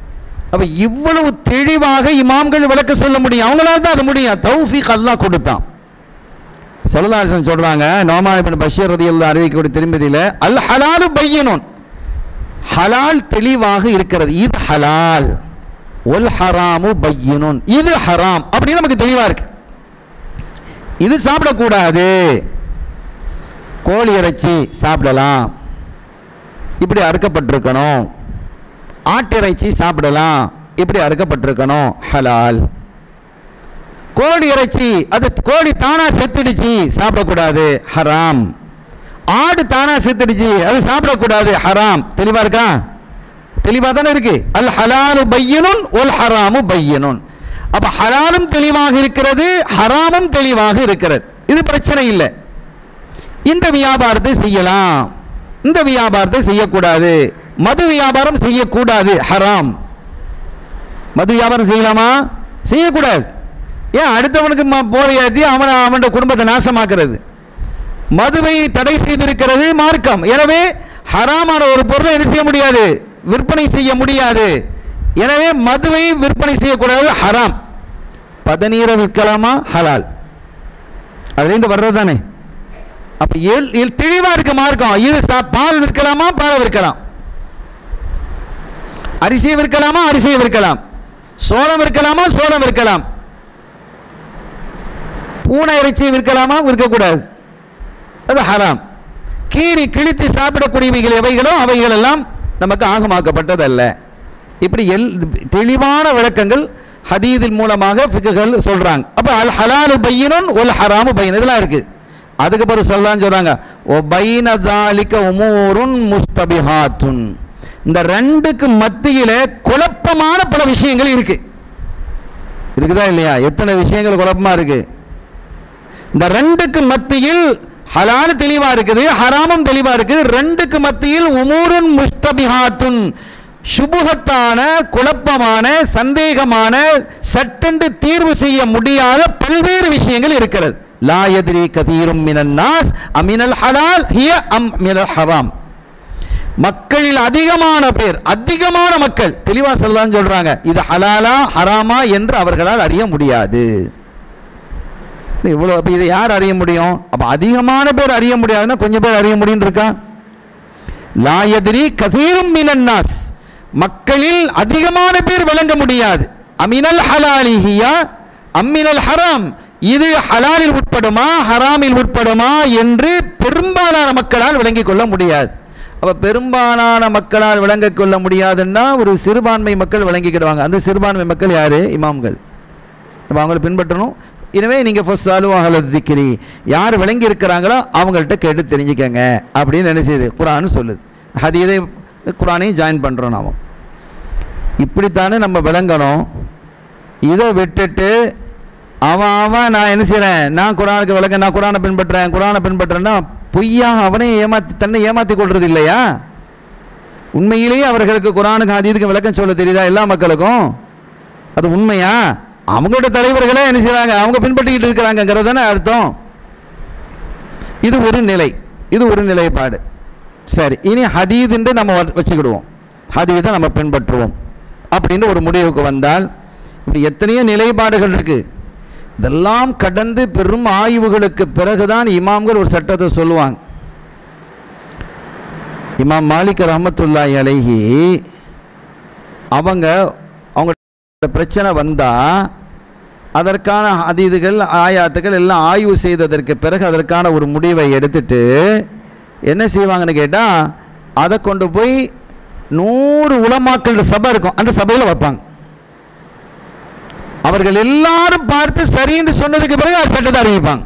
அப்ப இவ்வளவு தெளிவாக இமாம்கள் விளக்க சொல்ல முடியும் அவங்களால தான் அது முடியும் தௌஃபீக் அல்லாஹ் கொடுத்தான் சல்லல்லாஹு சொல்றாங்க நோமான் இப்னு பஷீர் ரதியல்லாஹு அறிவிக்கக்கூடிய திருமதியில அல் ஹலாலு பையனுன் ஹலால் தெளிவாக இருக்கிறது இது ஹலால் ஒல் ஹராமு பையனுன் இது ஹராம் அப்படின்னு நமக்கு தெளிவா இருக்கு இது சாப்பிடக்கூடாது கோழி இறைச்சி சாப்பிடலாம் இப்படி அறுக்கப்பட்டிருக்கணும் ஆட்டிறைச்சி சாப்பிடலாம் இப்படி அறுக்கப்பட்டிருக்கணும் ஹலால் கோழி இறைச்சி அது கோழி தானா செத்துடுச்சு சாப்பிடக்கூடாது ஹராம் ஆடு தானா செத்துடுச்சு அது சாப்பிடக்கூடாது ஹராம் தெளிவா இருக்கா தெளிவா தானே இருக்கு அல் ஹலாலு பையனுன் ஒல் ஹராமு பையனுன் அப்ப ஹலாலும் தெளிவாக இருக்கிறது ஹராமும் தெளிவாக இருக்கிறது இது பிரச்சனை இல்லை இந்த வியாபாரத்தை செய்யலாம் இந்த வியாபாரத்தை செய்யக்கூடாது மது வியாபாரம் செய்யக்கூடாது ஹராம் மது வியாபாரம் செய்யலாமா செய்யக்கூடாது ஏன் அடுத்தவனுக்கு ம- போதையாத்தி அவனை அவனுடைய குடும்பத்தை நாசமாக்குறது மதுவை தடை செய்திருக்கிறது மார்க்கம் எனவே ஹராமான ஒரு பொருளை என்ன செய்ய முடியாது விற்பனை செய்ய முடியாது எனவே மதுவை விற்பனை செய்யக்கூடாது ஹராம் பதநீரை விற்கலாமா ஹலால் அதுலேருந்து வர்றது தானே அப்ப எல் எல் தெளிவா இருக்க மார்க்கம் இது சா- பால் விற்கலாமா பாலை விற்கலாம் அரிசியை விற்கலாமா அரிசியை விற்கலாம் சோளம் விற்கலாமா சோளம் விற்கலாம் பூனை இறைச்சியை விற்கலாமா விற்கக்கூடாது அது ஹராம் கீறி கிழித்து சாப்பிடக்கூடியவைகள் எவைகளோ அவைகள் எல்லாம் நமக்கு ஆகமாக்கப்பட்டதல்ல இப்படி எல் தெளிவான விளக்கங்கள் ஹதீதின் மூலமாக ஃபிக்குகள் சொல்றாங்க அப்ப அல் ஹலாலு பையனும் ஒல் ஹராமு பையன் இதெல்லாம் இருக்கு அதுக்கு பிறகு சொல்லலாம் சொல்றாங்க ஓ பைன தாலிக்க உமூருன் முஸ்தபிஹாத்துன் இந்த ரெண்டுக்கு மத்தியில குழப்பமான பல விஷயங்கள் இருக்கு இருக்குதா இல்லையா எத்தனை விஷயங்கள் குழப்பமா இருக்கு இந்த ரெண்டுக்கு மத்தியில் ஹலால் தெளிவா இருக்குது ஹராமும் தெளிவா இருக்குது ரெண்டுக்கு மத்தியில் உமூருன் முஸ்தபிஹாத்துன் சுபுகத்தான குழப்பமான சந்தேகமான சட்டென்று தீர்வு செய்ய முடியாத பல்வேறு விஷயங்கள் இருக்கிறது லா யத்ரி கதீரும் மினன் நாஸ் அமினல் ஹலால் ஹிய அம் மினல் ஹராம் மக்களில் அதிகமான பேர் அதிகமான மக்கள் தெளிவா சொல்லலாம் சொல்றாங்க இது ஹலாலா ஹராமா என்று அவர்களால் அறிய முடியாது இவ்வளோ அப்போ இதை யார் அறிய முடியும் அப்போ அதிகமான பேர் அறிய முடியாதுன்னா கொஞ்சம் பேர் அறிய முடியும் இருக்கா லாயதிரி கதீரும் மினன்னாஸ் மக்களில் அதிகமான பேர் விளங்க முடியாது அமினல் ஹலாலிஹியா அம்மினல் ஹராம் இது ஹலாலில் உட்படுமா ஹராமில் உட்படுமா என்று பெரும்பாலான மக்களால் விளங்கிக் கொள்ள முடியாது அப்ப பெரும்பாலான மக்களால் விளங்கிக் கொள்ள முடியாதுன்னா ஒரு சிறுபான்மை மக்கள் விளங்கிக்கிடுவாங்க அந்த சிறுபான்மை மக்கள் யாரு இமாம்கள் அப்போ அவங்கள பின்பற்றணும் எனவே நீங்கள் ஃபஸ்ட் அலுவலக திக்கிரி யார் விளங்கி இருக்கிறாங்களோ அவங்கள்ட்ட கேட்டு தெரிஞ்சுக்கங்க அப்படின்னு என்ன செய்யுது குரான் சொல்லுது ஹதீதை குரானையும் ஜாயின் பண்ணுறோம் நாம இப்படித்தானே நம்ம விளங்கணும் இதை விட்டுட்டு அவன் அவன் நான் என்ன செய்கிறேன் நான் குரானுக்கு விளக்க நான் குரானை பின்பற்றுறேன் குரானை பின்பற்றுறேன்னா பொய்யா அவனே ஏமாத்தி தன்னை ஏமாத்தி கொள்றது இல்லையா உண்மையிலேயே அவர்களுக்கு குரானுக்கு ஹதீதுக்கு விளக்கம் சொல்ல தெரியுதா எல்லா மக்களுக்கும் அது உண்மையா அவங்களோட தலைவர்களே என்ன செய்றாங்க அவங்க பின்பற்றிக்கிட்டு இருக்கிறாங்கிறது தானே அர்த்தம் இது ஒரு நிலை இது ஒரு நிலைப்பாடு சரி இனி ஹதீதுன்று நம்ம வ- வச்சுக்கிடுவோம் ஹதீதை நம்ம பின்பற்றுவோம் அப்படின்னு ஒரு முடிவுக்கு வந்தால் இப்படி எத்தனையோ நிலைப்பாடுகள் இருக்கு இதெல்லாம் கடந்து பெரும் ஆய்வுகளுக்கு பிறகுதான் இமாம்கள் ஒரு சட்டத்தை சொல்லுவாங்க இமாம் மாலிக் ரஹமத்துல்லாஹி அலைஹி அவங்க அவங்க பிரச்சனை வந்தால் அதற்கான அதீதுகள் ஆயாத்துகள் எல்லாம் ஆய்வு செய்ததற்கு பிறகு அதற்கான ஒரு முடிவை எடுத்துட்டு என்ன செய்வாங்கன்னு கேட்டால் அதை கொண்டு போய் நூறு உலமாக்கள் சபை இருக்கும் அந்த சபையில் வைப்பாங்க அவர்கள் எல்லாரும் பார்த்து சரின்னு சொன்னதுக்கு பிறகு அது சட்டத்தை அறிவிப்பாங்க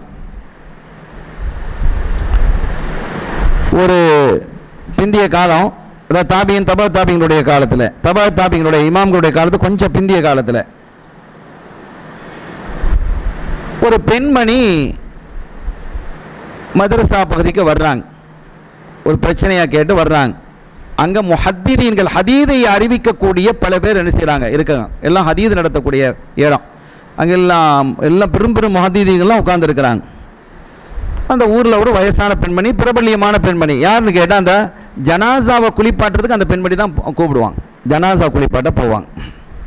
ஒரு பிந்திய காலம் அதாவது தாபியின் தபா தாபிங்களுடைய காலத்தில் தபா தாபிங்களுடைய இமாம்களுடைய காலத்து கொஞ்சம் பிந்திய காலத்தில் ஒரு பெண்மணி மதரசா பகுதிக்கு வர்றாங்க ஒரு பிரச்சனையாக கேட்டு வர்றாங்க அங்கே முஹத்திரீன்கள் ஹதீதை அறிவிக்கக்கூடிய பல பேர் என்ன செய்கிறாங்க இருக்காங்க எல்லாம் ஹதீது நடத்தக்கூடிய இடம் அங்கே எல்லாம் எல்லாம் பெரும் பெரும் முஹத்தீதீன்கள்லாம் உட்காந்துருக்கிறாங்க அந்த ஊரில் ஒரு வயசான பெண்மணி பிரபல்யமான பெண்மணி யாருன்னு கேட்டால் அந்த ஜனாசாவை குளிப்பாட்டுறதுக்கு அந்த பெண்மணி தான் கூப்பிடுவாங்க ஜனாசா குளிப்பாட்ட போவாங்க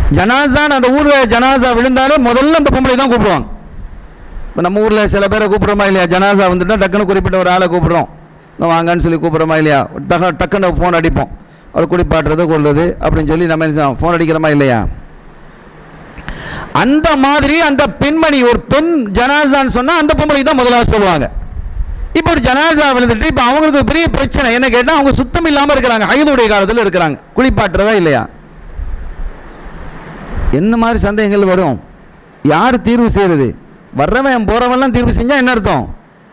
ஜனாசான்னு அந்த ஊரில் ஜனாசா விழுந்தாலே முதல்ல அந்த பொம்பளை தான் கூப்பிடுவாங்க இப்போ நம்ம ஊரில் சில பேரை கூப்பிட்றோமா இல்லையா ஜனாசா வந்துட்டா டக்குன்னு குறிப்பிட்ட ஒரு ஆளை கூப்பிட்றோம் இங்க வாங்கன்னு சொல்லி கூப்பிட்றோமா இல்லையா டக்கு டக்குன்னு ஃபோன் அடிப்போம் அவர் குளிப்பாட்டுறது கொள்வது அப்படின்னு சொல்லி நம்ம என்ன ஃபோன் அடிக்கிறோமா இல்லையா அந்த மாதிரி அந்த பெண்மணி ஒரு பெண் ஜனாசான்னு சொன்னால் அந்த பொம்பளை தான் முதலாக சொல்லுவாங்க இப்போ ஒரு ஜனாசா விழுந்துட்டு இப்போ அவங்களுக்கு ஒரு பெரிய பிரச்சனை என்ன கேட்டால் அவங்க சுத்தம் இல்லாமல் இருக்கிறாங்க ஐதுடைய காலத்தில் இருக்கிறாங்க குளிப்பாட்டுறதா இல்லையா என்ன மாதிரி சந்தேகங்கள் வரும் யார் தீர்வு செய்கிறது வர்றவன் போகிறவன்லாம் தீர்வு செஞ்சால் என்ன அர்த்தம்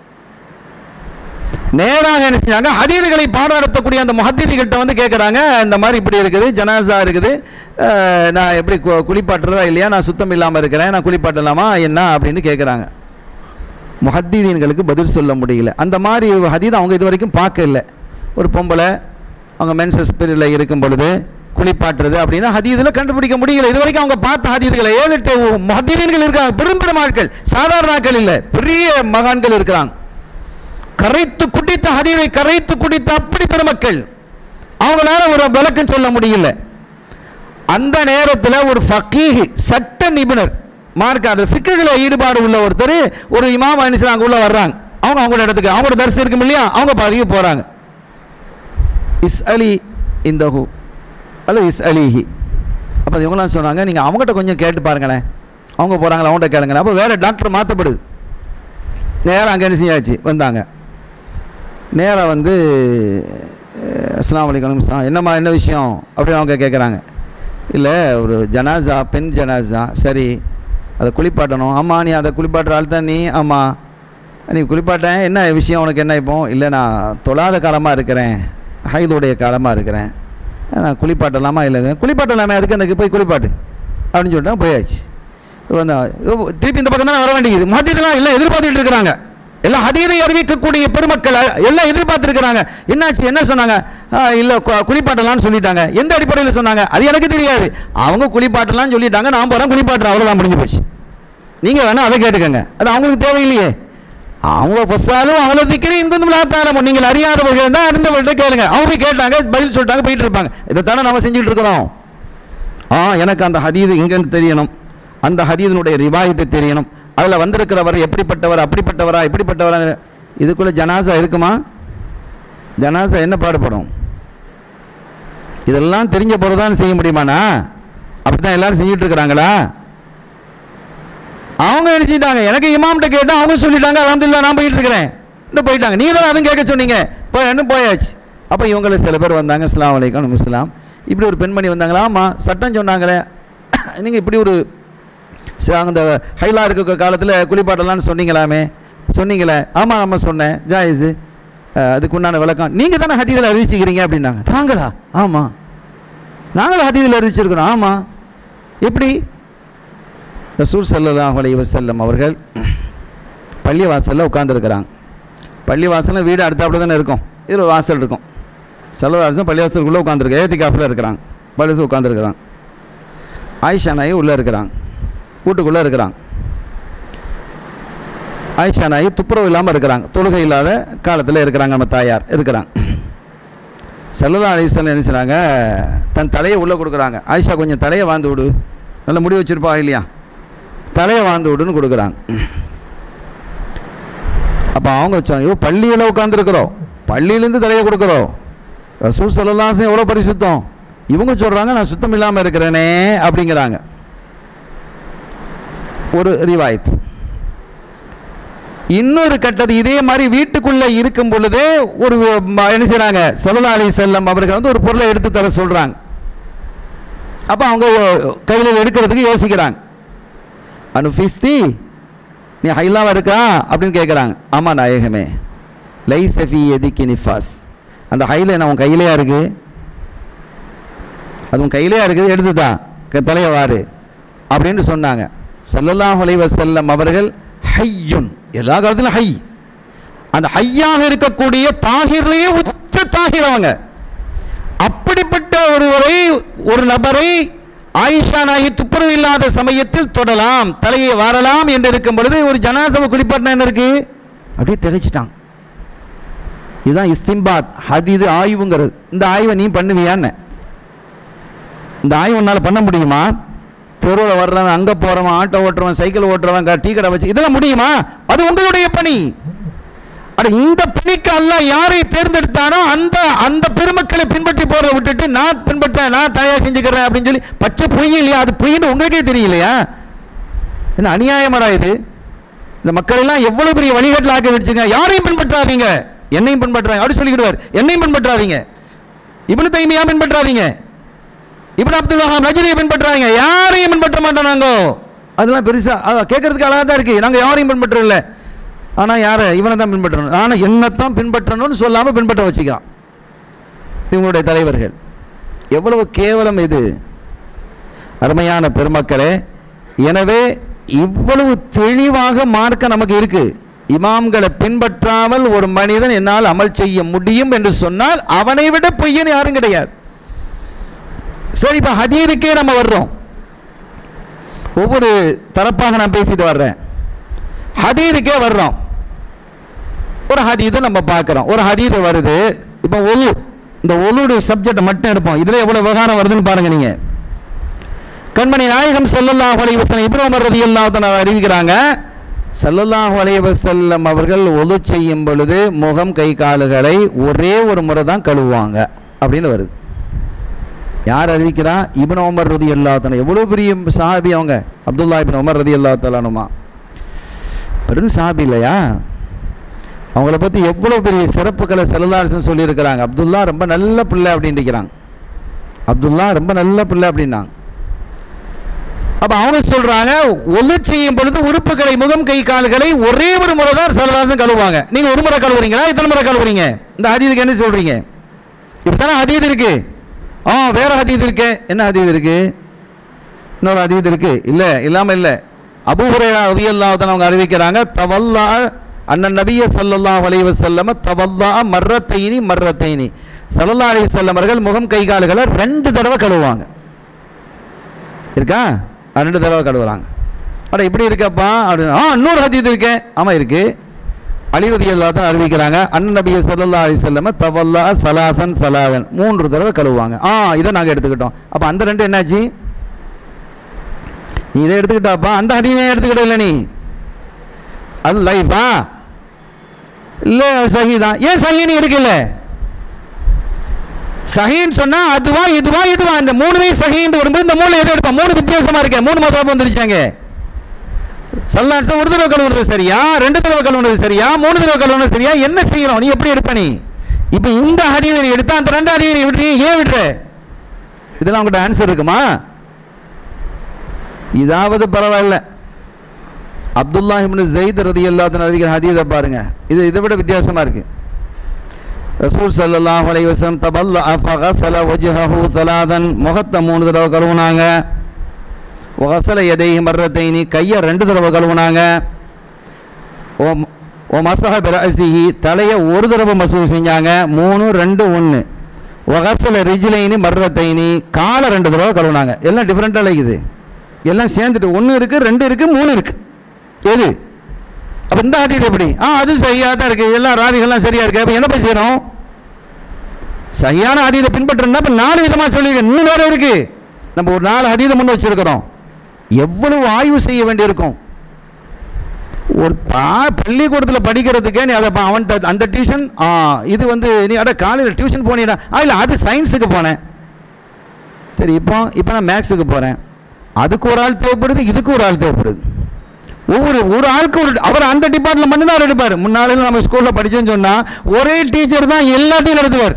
நேராக என்ன செஞ்சாங்க ஹதீதுகளை பாடம் அந்த முஹத்திதிகிட்ட வந்து கேட்குறாங்க இந்த மாதிரி இப்படி இருக்குது ஜனாசா இருக்குது அஹ், நான் எப்படி கு- குளிப்பாட்டுறதா இல்லையா நான் சுத்தம் இல்லாமல் இருக்கிறேன் நான் குளிப்பாட்டலாமா என்ன அப்படின்னு கேட்குறாங்க முஹத்தீதீன்களுக்கு பதில் சொல்ல முடியல அந்த மாதிரி ஒரு ஹதீத் அவங்க இது வரைக்கும் பார்க்க இல்லை ஒரு பொம்பளை அவங்க மென்சஸ் பீரியடில் இருக்கும் பொழுது குளிப்பாட்டுறது அப்படின்னா ஹதீதில் கண்டுபிடிக்க முடியல இது வரைக்கும் அவங்க பார்த்த ஹதீதுகளை ஏழு எட்டு முஹத்தீதீன்கள் இருக்காங்க பெரும் பெரும் ஆட்கள் சாதாரண ஆட்கள் இல்லை பெரிய மகான்கள் இருக்கிறாங்க கரைத்து குடித்த ஹதீரை கரைத்து குடித்த அப்படி பெருமக்கள் அவங்களால ஒரு விளக்கம் சொல்ல முடியல அந்த நேரத்தில் ஒரு ஃபக்கீஹ் சட்ட நிபுணர் மார்க் அது ஃபிக்குகளை ஈடுபாடு உள்ள ஒருத்தர் ஒரு இமாம் அனுசர் அங்கே உள்ள வர்றாங்க அவங்க அவங்களோட இடத்துக்கு அவங்களோட தரிசனம் இருக்கும் இல்லையா அவங்க பாதிக்கு போகிறாங்க இஸ் அலி இந்த ஹூ அல்ல இஸ் அலிஹி அப்போ இவங்களாம் சொன்னாங்க நீங்கள் அவங்ககிட்ட கொஞ்சம் கேட்டு பாருங்களேன் அவங்க போகிறாங்களா அவங்கள்ட்ட கேளுங்களேன் அப்போ வேறு டாக்டர் மாற்றப்படுது நேராக அங்கே என்ன செஞ்சாச்சு வந்தாங்க நேராக வந்து அஹ், அஸ்ஸலாமு அலைக்கும் அஸ்ஸலாம். என்னம்மா என்ன விஷயம் அப்படின்னு அவங்க கேட்குறாங்க இல்லை ஒரு ஜனாசா பெண் ஜனாசா சரி அதை குளிப்பாட்டணும் ஆமாம் நீ அதை குளிப்பாட்டுற ஆள் தான் நீ ஆமாம் நீ குளிப்பாட்டேன் என்ன விஷயம் உனக்கு என்ன இப்போ இல்லை நான் தொழாத காலமாக இருக்கிறேன் ஹைதுடைய காலமாக இருக்கிறேன் நான் குளிப்பாட்டலாமா இல்லை குளிப்பாட்டலாமே அதுக்கு எனக்கு போய் குளிப்பாட்டு அப்படின்னு சொல்லிட்டு போயாச்சு இப்போ வந்து இப்போ திருப்பி இந்த பக்கம் தான் வர வேண்டியது மத்தியதெல்லாம் எல்லாம் எதிர்பார்த்துட்டு இருக்கிறாங்க எல்லாம் அதீதை அறிவிக்கக்கூடிய பெருமக்கள் எல்லாம் எதிர்பார்த்துருக்கிறாங்க என்னாச்சு என்ன சொன்னாங்க இல்லை குளிப்பாட்டலாம்னு சொல்லிட்டாங்க எந்த அடிப்படையில் சொன்னாங்க அது எனக்கு தெரியாது அவங்க குளிப்பாட்டலாம்னு சொல்லிட்டாங்க நான் போகிறேன் குளிப்பாட்டுறேன் அவ்வளோதான் முடிஞ்சு போச்சு நீங்கள் வேணால் அதை கேட்டுக்கங்க அது அவங்களுக்கு தேவையில்லையே அவங்க ஃபஸ்ட்டாலும் அவங்கள திக்கிற இங்கும் விளாத்தாலும் நீங்கள் அறியாதவர்கள் தான் அறிந்தவர்கள்ட்ட கேளுங்க அவங்க போய் கேட்டாங்க பதில் சொல்லிட்டாங்க போயிட்டு இருப்பாங்க இதைத்தானே நம்ம செஞ்சுட்டு இருக்கிறோம் ஆ எனக்கு அந்த ஹதீது இங்கன்னு தெரியணும் அந்த ஹதீதனுடைய ரிவாயத்தை தெரியணும் அதில் வந்திருக்கிறவர் எப்படிப்பட்டவர் அப்படிப்பட்டவரா இப்படிப்பட்டவரா இதுக்குள்ளே ஜனாசா இருக்குமா ஜனாசா என்ன பாடுபடும் இதெல்லாம் தெரிஞ்ச பிறகு தான் செய்ய முடியுமாண்ணா அப்படி தான் எல்லாரும் செஞ்சுட்டு இருக்கிறாங்களா அவங்க நினச்சிட்டாங்க எனக்கு இமாம்கிட்ட கேட்டால் அவங்க சொல்லிட்டாங்க அலமதுல்லா நான் போயிட்டு இருக்கிறேன் இன்னும் போயிட்டாங்க நீங்கள் தான் அதுவும் கேட்க சொன்னீங்க போய் இன்னும் போயாச்சு அப்போ இவங்கள சில பேர் வந்தாங்க அஸ்லாம் வலைக்கம் இஸ்லாம் இப்படி ஒரு பெண்மணி வந்தாங்களா ஆமாம் சட்டம் சொன்னாங்களே நீங்கள் இப்படி ஒரு ச- அந்த ஹைலா இருக்க காலத்தில் குளிப்பாட்டலாம்னு சொன்னீங்களாமே சொன்னீங்களே ஆமாம் ஆமாம் சொன்னேன் ஜாயிஸு அதுக்கு உண்டான விளக்கம் நீங்கள் தானே ஹதீதில் அறிவிச்சுக்கிறீங்க அப்படின்னாங்க நாங்களா ஆமாம் நாங்களும் ஹதீதில் அறிவிச்சிருக்கிறோம் ஆமாம் எப்படி ரசூல் ஸல்லல்லாஹு அலைஹி வஸல்லம் அவர்கள் பள்ளி வாசலில் உட்காந்துருக்கிறாங்க பள்ளி வாசலில் வீடு அடுத்தாப்புல தானே இருக்கும் இதில் வாசல் இருக்கும் செல்லவாசம் பள்ளி வாசலுக்குள்ளே உட்காந்துருக்கு ஏத்தி காஃபில் இருக்கிறாங்க பள்ளிசு உட்காந்துருக்குறாங்க ஆயிஷா நாயி உள்ளே இருக்கிறாங்க வீட்டுக்குள்ளே இருக்கிறாங்க ஆயிஷா நாயி துப்புரவு இல்லாமல் இருக்கிறாங்க தொழுகை இல்லாத காலத்தில் இருக்கிறாங்க நம்ம தாயார் இருக்கிறாங்க செல்லதா அலிஸ்லாம் என்ன செய்றாங்க தன் தலையை உள்ளே கொடுக்குறாங்க ஆயிஷா கொஞ்சம் தலையை வாழ்ந்து விடு நல்ல முடி வச்சிருப்பா இல்லையா தலையை வாழ்ந்து விடுன்னு கொடுக்குறாங்க அப்போ அவங்க வச்சாங்க ஐயோ பள்ளியில் உட்காந்துருக்குறோம் பள்ளியிலேருந்து தலையை கொடுக்குறோம் ரசூல் சொல்லலாம் எவ்வளோ பரிசுத்தம் இவங்க சொல்கிறாங்க நான் சுத்தம் இல்லாமல் இருக்கிறேனே அப்படிங்கிறாங்க ஒரு ரிவாயத் இன்னொரு கட்டது இதே மாதிரி வீட்டுக்குள்ளே இருக்கும் பொழுதே ஒரு ம- என்ன செய்கிறாங்க சல்லா அலி செல்லம் அவர்கள் வந்து ஒரு பொருளை எடுத்து தர சொல்கிறாங்க அப்போ அவங்க கையில் எடுக்கிறதுக்கு யோசிக்கிறாங்க அனுஃபிஸ்தி நீ ஹைலாவா இருக்கா அப்படின்னு கேட்குறாங்க ஆமாம் நாயகமே லை சஃபி எதிக்கி நிஃபாஸ் அந்த ஹைல என்ன உன் கையிலையா இருக்கு அது உன் கையிலையா இருக்குது எடுத்துதா க- தலையை வாரு அப்படின்னு சொன்னாங்க ஸல்லல்லாஹு அலைஹி வஸல்லம் அவர்கள் ஹையுன் எல்லா காலத்திலும் ஹை அந்த ஹையாக இருக்கக்கூடிய தாகிர்லேயே உச்ச தாகிர் அவங்க அப்படிப்பட்ட ஒருவரை ஒரு நபரை ஆயிஷா நாயி துப்புரவு இல்லாத சமயத்தில் தொடலாம் தலையை வாரலாம் என்று இருக்கும் பொழுது ஒரு ஜனாசவை குளிப்பாட்டினா என்ன இருக்கு அப்படியே திகைச்சிட்டான் இதுதான் இஸ்திம்பாத் ஹதீது ஆய்வுங்கிறது இந்த ஆய்வை நீ பண்ணுவியான்னு இந்த ஆய்வு உன்னால் பண்ண முடியுமா தெருவில் வர்றவன் அங்கே போகிறவன் ஆட்டோ ஓட்டுறவன் சைக்கிள் ஓட்டுறவன் க- டீ கடை வச்சு இதெல்லாம் முடியுமா அது உங்களுடைய பணி அட இந்த பணிக்கு அல்லாஹ் யாரை தேர்ந்தெடுத்தானோ அந்த அந்த பெருமக்களை பின்பற்றி போறதை விட்டுட்டு நான் பின்பற்றேன் நான் தயார் செஞ்சுக்கிறேன் அப்படின்னு சொல்லி பச்சை பொய் இல்லையா அது பொய்ன்னு உங்களுக்கே தெரியலையா என்ன அநியாயமாடா இது இந்த மக்கள் எல்லாம் எவ்வளவு பெரிய வழிகாட்டில் ஆக்க வச்சுங்க யாரையும் பின்பற்றாதீங்க என்னையும் பின்பற்றாங்க அப்படி சொல்லிக்கிடுவார் என்னையும் பின்பற்றாதீங்க இப்னு தைமியா பின்பற்றாதீங்க இப்னு அப்துல் வஹாப் நஜரியை பின்பற்றாதீங்க யாரையும் பின்பற்ற மாட்டோம் நாங்க அதெல்லாம் பெருசா அதான் கேட்கறதுக்கு அழகா தான் இருக்கு நாங்க யாரையும் பின்பற்றல ஆனா யாரை இவனை தான் பின்பற்றணும் ஆனா என்னத்தான் பின்பற்றணும்னு சொல்லாம பின்பற்ற வச்சுக்கிறான் இவங்களுடைய தலைவர்கள் எவ்வளவு கேவலம் இது அருமையான பெருமக்களே எனவே இவ்வளவு தெளிவாக மார்க்க நமக்கு இருக்கு இமாம்களை பின்பற்றாமல் ஒரு மனிதன் என்னால் அமல் செய்ய முடியும் என்று சொன்னால் அவனை விட பொய்யன் யாரும் கிடையாது சரி இப்போ ஹதீதுக்கே நம்ம வர்றோம் ஒவ்வொரு தரப்பாக நான் பேசிட்டு வர்றேன் ஹதீதுக்கே வர்றோம் ஒரு ஹதீதை நம்ம பார்க்குறோம் ஒரு ஹதீது வருது இப்போ ஒலு இந்த ஒலுடைய சப்ஜெக்ட் மட்டும் எடுப்போம் இதில் எவ்வளோ விவகாரம் வருதுன்னு பாருங்க நீங்கள் கண்மணி நாயகம் ஸல்லல்லாஹு அலைஹி வஸல்லம் இப்னு உமர் ரலியல்லாஹு தஆலா அறிவிக்கிறாங்க ஸல்லல்லாஹு அலைஹி வஸல்லம் அவர்கள் ஒலு செய்யும் பொழுது முகம் கை கால்களை ஒரே ஒரு முறை தான் கழுவுவாங்க அப்படின்னு வருது யார் அறிவிக்கிறா இப்னு உமர் ரலியல்லாஹு தஆலா எவ்வளோ பெரிய சஹாபி அவங்க அப்துல்லா இப்னு உமர் ரலியல்லாஹு தஆலானுமா பெரும் சஹாபி இல்லையா அவங்கள பற்றி எவ்வளோ பெரிய சிறப்புகளை செல்லதாரசன் சொல்லியிருக்கிறாங்க அப்துல்லா ரொம்ப நல்ல பிள்ளை அப்படின்னு இருக்கிறாங்க அப்துல்லா ரொம்ப நல்ல பிள்ளை அப்படின்னாங்க அப்ப அவங்க சொல்றாங்க ஒலு செய்யும் பொழுது உறுப்புகளை முகம் கை கால்களை ஒரே ஒரு முறை தான் சரதாசன் கழுவுவாங்க நீங்க ஒரு முறை கழுவுறீங்களா எத்தனை முறை கழுவுறீங்க இந்த ஹதீதுக்கு என்ன சொல்றீங்க இப்பதானே ஹதீது இருக்கு ஆ வேற ஹதீது இருக்கு என்ன ஹதீது இருக்கு இன்னொரு ஹதீது இருக்கு இல்ல இல்லாம இல்ல அபூ ஹுரைரா ரலியல்லாஹு தஆலா அவங்க அறிவிக்கிறாங்க தவல்லா அண்ணன் நபிய ஸல்லல்லாஹு அலைஹி வஸல்லம் தவல்லா மர்ரத்தைனி மர்ரத்தைனி ஸல்லல்லாஹு அலைஹி வஸல்லம் அவர்கள் முகம் கை கால்களை ரெண்டு தடவை கழுவுவாங்க இருக்கா ஆ, ரெண்டு தடவை கழுவுறாங்க அட இப்படி இருக்கப்பா அப்படின்னு ஆ இன்னொரு ஹதீத் இருக்கே ஆமாம் இருக்கு அலிரதி எல்லாத்தையும் அறிவிக்கிறாங்க அண்ணன் நபிய சல்லா அலி செல்லம தவல்லா சலாசன் சலாதன் மூன்று தடவை கழுவுவாங்க ஆ இதை நாங்கள் எடுத்துக்கிட்டோம் அப்போ அந்த ரெண்டு என்னாச்சு நீ இதை எடுத்துக்கிட்டாப்பா அந்த ஹதீனை எடுத்துக்கிட்ட இல்லை நீ அது லைஃபா இல்லை சஹி தான் ஏன் சஹி நீ எடுக்கல சஹின்னு சொன்னா அதுவா இதுவா இதுவா இந்த மூணுமே சஹின்னு வரும்போது இந்த மூணு எதை எடுப்பா மூணு வித்தியாசமா இருக்கே மூணு மதம் வந்துருச்சாங்க சல்லாட்சம் ஒரு தடவை கழுவுறது சரியா ரெண்டு தடவை கழுவுறது சரியா மூணு தடவை கழுவுறது சரியா என்ன செய்யறோம் நீ எப்படி எடுப்ப நீ இப்போ இந்த ஹரியை நீ எடுத்தா அந்த ரெண்டு ஹரியை நீ விட்டு ஏன் விட்டுற இதெல்லாம் உங்கள்கிட்ட ஆன்சர் இருக்குமா இதாவது பரவாயில்ல அப்துல்லா இப்னு ஜெயித் ரதி அல்லாத்தன் அறிவிக்கிற ஹதீதை பாருங்க இது இதை விட வித்தியாசமா இருக்கு ரசூல் ஸல்லல்லாஹு அலைஹி வஸல்லம் தபல்ல ஃபகஸல வஜ்ஹஹு தலாதன் முகத்தை மூணு தடவை கழுவுனாங்க வகசல எதைஹி மர்ரத்தைனி கையை ரெண்டு தடவை கழுவுனாங்க ஓ ஓ மசஹ பிரசிஹி தலையை ஒரு தடவை மசூல் செஞ்சாங்க மூணு ரெண்டு ஒன்று வகசல ரிஜிலைனி மர்ரத்தைனி காலை ரெண்டு தடவை கழுவுனாங்க எல்லாம் டிஃப்ரெண்ட்டாக இருக்குது எல்லாம் சேர்ந்துட்டு ஒன்று இருக்குது ரெண்டு இருக்குது மூணு இருக்குது எது அப்போ இந்த ஹதீஸ் எப்படி ஆ அது சரியாக தான் இருக்குது எல்லா ராவிகள்லாம் சரியாக இருக்குது அப்போ என்ன போய் செய்யணும் சரியான ஹதீதை பின்பற்றணும்னா இப்போ நாலு விதமாக சொல்லியிருக்கேன் இன்னும் வேறு இருக்குது நம்ம ஒரு நாலு ஹதீதை முன் வச்சுருக்கிறோம் எவ்வளவு ஆய்வு செய்ய வேண்டியிருக்கும் ஒரு பா பள்ளிக்கூடத்தில் படிக்கிறதுக்கே நீ அதை பா- அவன்கிட்ட அந்த டியூஷன் ஆ இது வந்து நீ அட காலையில் டியூஷன் போனீடா ஆ இல்லை அது சயின்ஸுக்கு போனேன் சரி இப்போ இப்போ நான் மேக்ஸுக்கு போகிறேன் அதுக்கு ஒரு ஆள் தேவைப்படுது இதுக்கு ஒரு ஆள் தேவைப்படுது ஒவ்வொரு ஒரு ஆளுக்கு ஒரு அவர் அந்த டிபார்ட்மெண்ட் மட்டும் தான் அவர் எடுப்பார் முன்னாலும் நம்ம ஸ்கூலில் படிச்சோன்னு சொன்னால் ஒரே டீச்சர் தான் எல்லாத்தையும் நடத்துவார்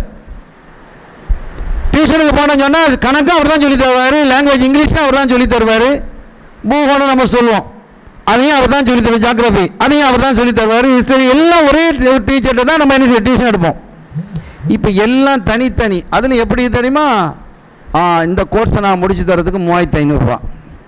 டியூஷனுக்கு போனோம்னு சொன்னால் கணக்கு அவர் தான் சொல்லி தருவார் லாங்குவேஜ் இங்கிலீஷ் அவர் தான் சொல்லி தருவார் பூகோணம் நம்ம சொல்லுவோம் அதையும் அவர் தான் சொல்லி தருவார் ஜாகிரபி அதையும் அவர் தான் சொல்லி தருவார் ஹிஸ்டரி எல்லாம் ஒரே டீச்சர்கிட்ட தான் நம்ம என்ன செய்ய டியூஷன் எடுப்போம் இப்போ எல்லாம் தனித்தனி அதில் எப்படி தெரியுமா ஆ இந்த கோர்ஸை நான் முடிச்சு தரதுக்கு மூவாயிரத்து ஐநூறுரூவா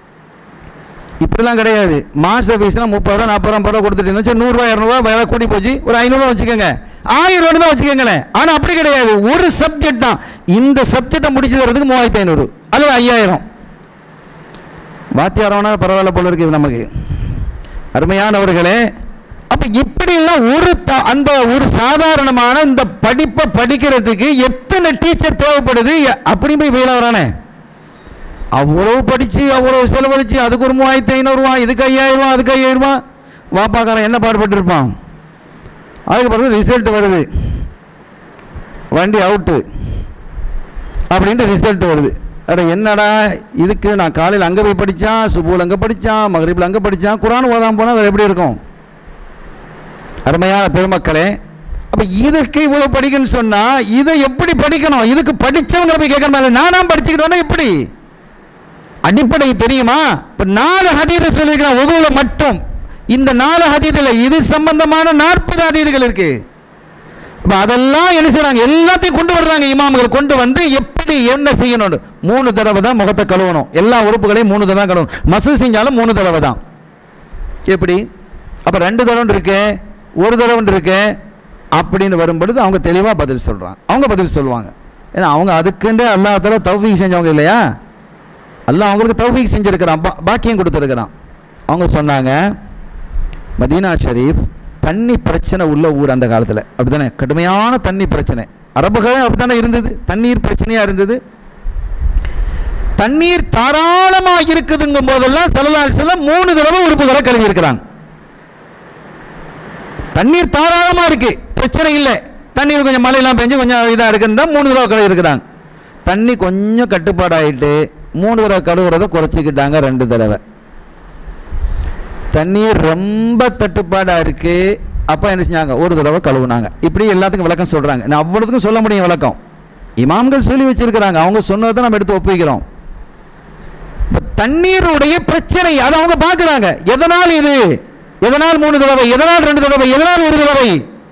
இப்படிலாம் கிடையாது மாச ஃபீஸ்னால் முப்பது ரூபா நாற்பது ரூபா ஐம்பது ரூபா கொடுத்துட்டு இருந்தோம் சரி நூறுரூவா இரநூறுவா வேலை கூடி போச்சு ஒரு ஐநூறுரூவா வச்சுக்கோங்க ஆயிரம் ரூபா தான் வச்சுக்கோங்களேன் ஆனால் அப்படி கிடையாது ஒரு சப்ஜெக்ட் தான் இந்த சப்ஜெக்டை முடிச்சு தரதுக்கு மூவாயிரத்து ஐநூறு அல்லது ஐயாயிரம் வாத்தியாரம்னா பரவாயில்ல போல இருக்கு நமக்கு அருமையானவர்களே அப்ப இப்படிலாம் ஒரு த- அந்த ஒரு சாதாரணமான இந்த படிப்பை படிக்கிறதுக்கு எத்தனை டீச்சர் தேவைப்படுது எ- அப்படி போய் ஃபெயில் ஆகிறானே அவ்வளவு படித்து அவ்வளவு செலவழிச்சு அதுக்கு ஒரு மூவாயிரத்தி ஐநூறுரூவா இதுக்கு ஐயாயிரம் ரூபா அதுக்கு ஐயாயிரம் ரூபா வாப்பாக்காரன் என்ன பாடுபட்டு இருப்பான் அதுக்கு பிறகு ரிசல்ட் வருது வண்டி அவுட்டு அப்படின்ட்டு ரிசல்ட் வருது அட என்னடா இதுக்கு நான் காலையில் அங்கே போய் படித்தான் சுபூல் அங்கே படித்தான் மகரிபில் அங்கே படித்தான் குரான் ஓதாம போனால் அது எப்படி இருக்கும் அருமையான பெருமக்களே அப்போ இதுக்கு இவ்வளோ படிக்கணும்னு சொன்னால் இதை எப்படி படிக்கணும் இதுக்கு படித்தவங்க போய் கேட்கணும் நானா படிச்சுக்கிட்டோன்னா எப்படி அடிப்படை தெரியுமா இப்போ நாலு ஹதீதை சொல்லியிருக்கிறேன் உதவுல மட்டும் இந்த நாலு ஹதீதில் இது சம்பந்தமான நாற்பது ஹதீதுகள் இருக்கு இப்போ அதெல்லாம் என்ன செய்றாங்க எல்லாத்தையும் கொண்டு வர்றாங்க இமாம்கள் கொண்டு வந்து எப்படி என்ன செய்யணும் மூணு தடவை தான் முகத்தை கழுவணும் எல்லா உறுப்புகளையும் மூணு தடவை தான் கழுவணும் மசூ செஞ்சாலும் மூணு தடவை தான் எப்படி அப்போ ரெண்டு தடவை இருக்கு ஒரு தடவை இருக்கு அப்படின்னு வரும்பொழுது அவங்க தெளிவாக பதில் சொல்கிறாங்க அவங்க பதில் சொல்லுவாங்க ஏன்னா அவங்க அதுக்குண்டே அல்லா தலா தௌஃபீக் செஞ்சவங்க இல்லையா அல்லாஹ் அவங்களுக்கு தௌஃபீக் செஞ்சுருக்கிறான் பா பாக்கியம் கொடுத்துருக்கிறான் அவங்க சொன்னாங்க மதீனா ஷரீஃப் தண்ணி பிரச்சனை உள்ள ஊர் அந்த காலத்தில் அப்படித்தானே கடுமையான தண்ணி பிரச்சனை அரபுகளும் அப்படித்தானே இருந்தது தண்ணீர் பிரச்சனையாக இருந்தது தண்ணீர் தாராளமாக இருக்குதுங்கும் போதெல்லாம் செல்லலால் செல்ல மூணு தடவை உறுப்புகளை கழுவி இருக்கிறாங்க தண்ணீர் தாராளமாக இருக்கு பிரச்சனை இல்லை தண்ணீர் கொஞ்சம் மழையெல்லாம் பெஞ்சு கொஞ்சம் இதாக இருக்குன்னா மூணு தடவை கழுவி இருக்கிறாங்க தண்ணி கொஞ்சம் கட்டுப்பாடாயிட்டு மூணு தடவை கழுவுறதை குறைச்சிக்கிட்டாங்க ரெண்டு தடவை தண்ணீர் ரொம்ப தட்டுப்பாடாக இருக்கு அப்போ என்ன செஞ்சாங்க ஒரு தடவை கழுவுனாங்க இப்படி எல்லாத்துக்கும் விளக்கம் சொல்கிறாங்க நான் அவ்வளோத்துக்கும் சொல்ல முடியும் விளக்கம் இமாம்கள் சொல்லி வச்சிருக்கிறாங்க அவங்க சொன்னதை நம்ம எடுத்து ஒப்புவிக்கிறோம் இப்ப தண்ணீருடைய பிரச்சனை அதை அவங்க பார்க்குறாங்க எதனால் இது எதனால் மூணு தடவை எதனால் ரெண்டு தடவை எதனால் ஒரு தடவை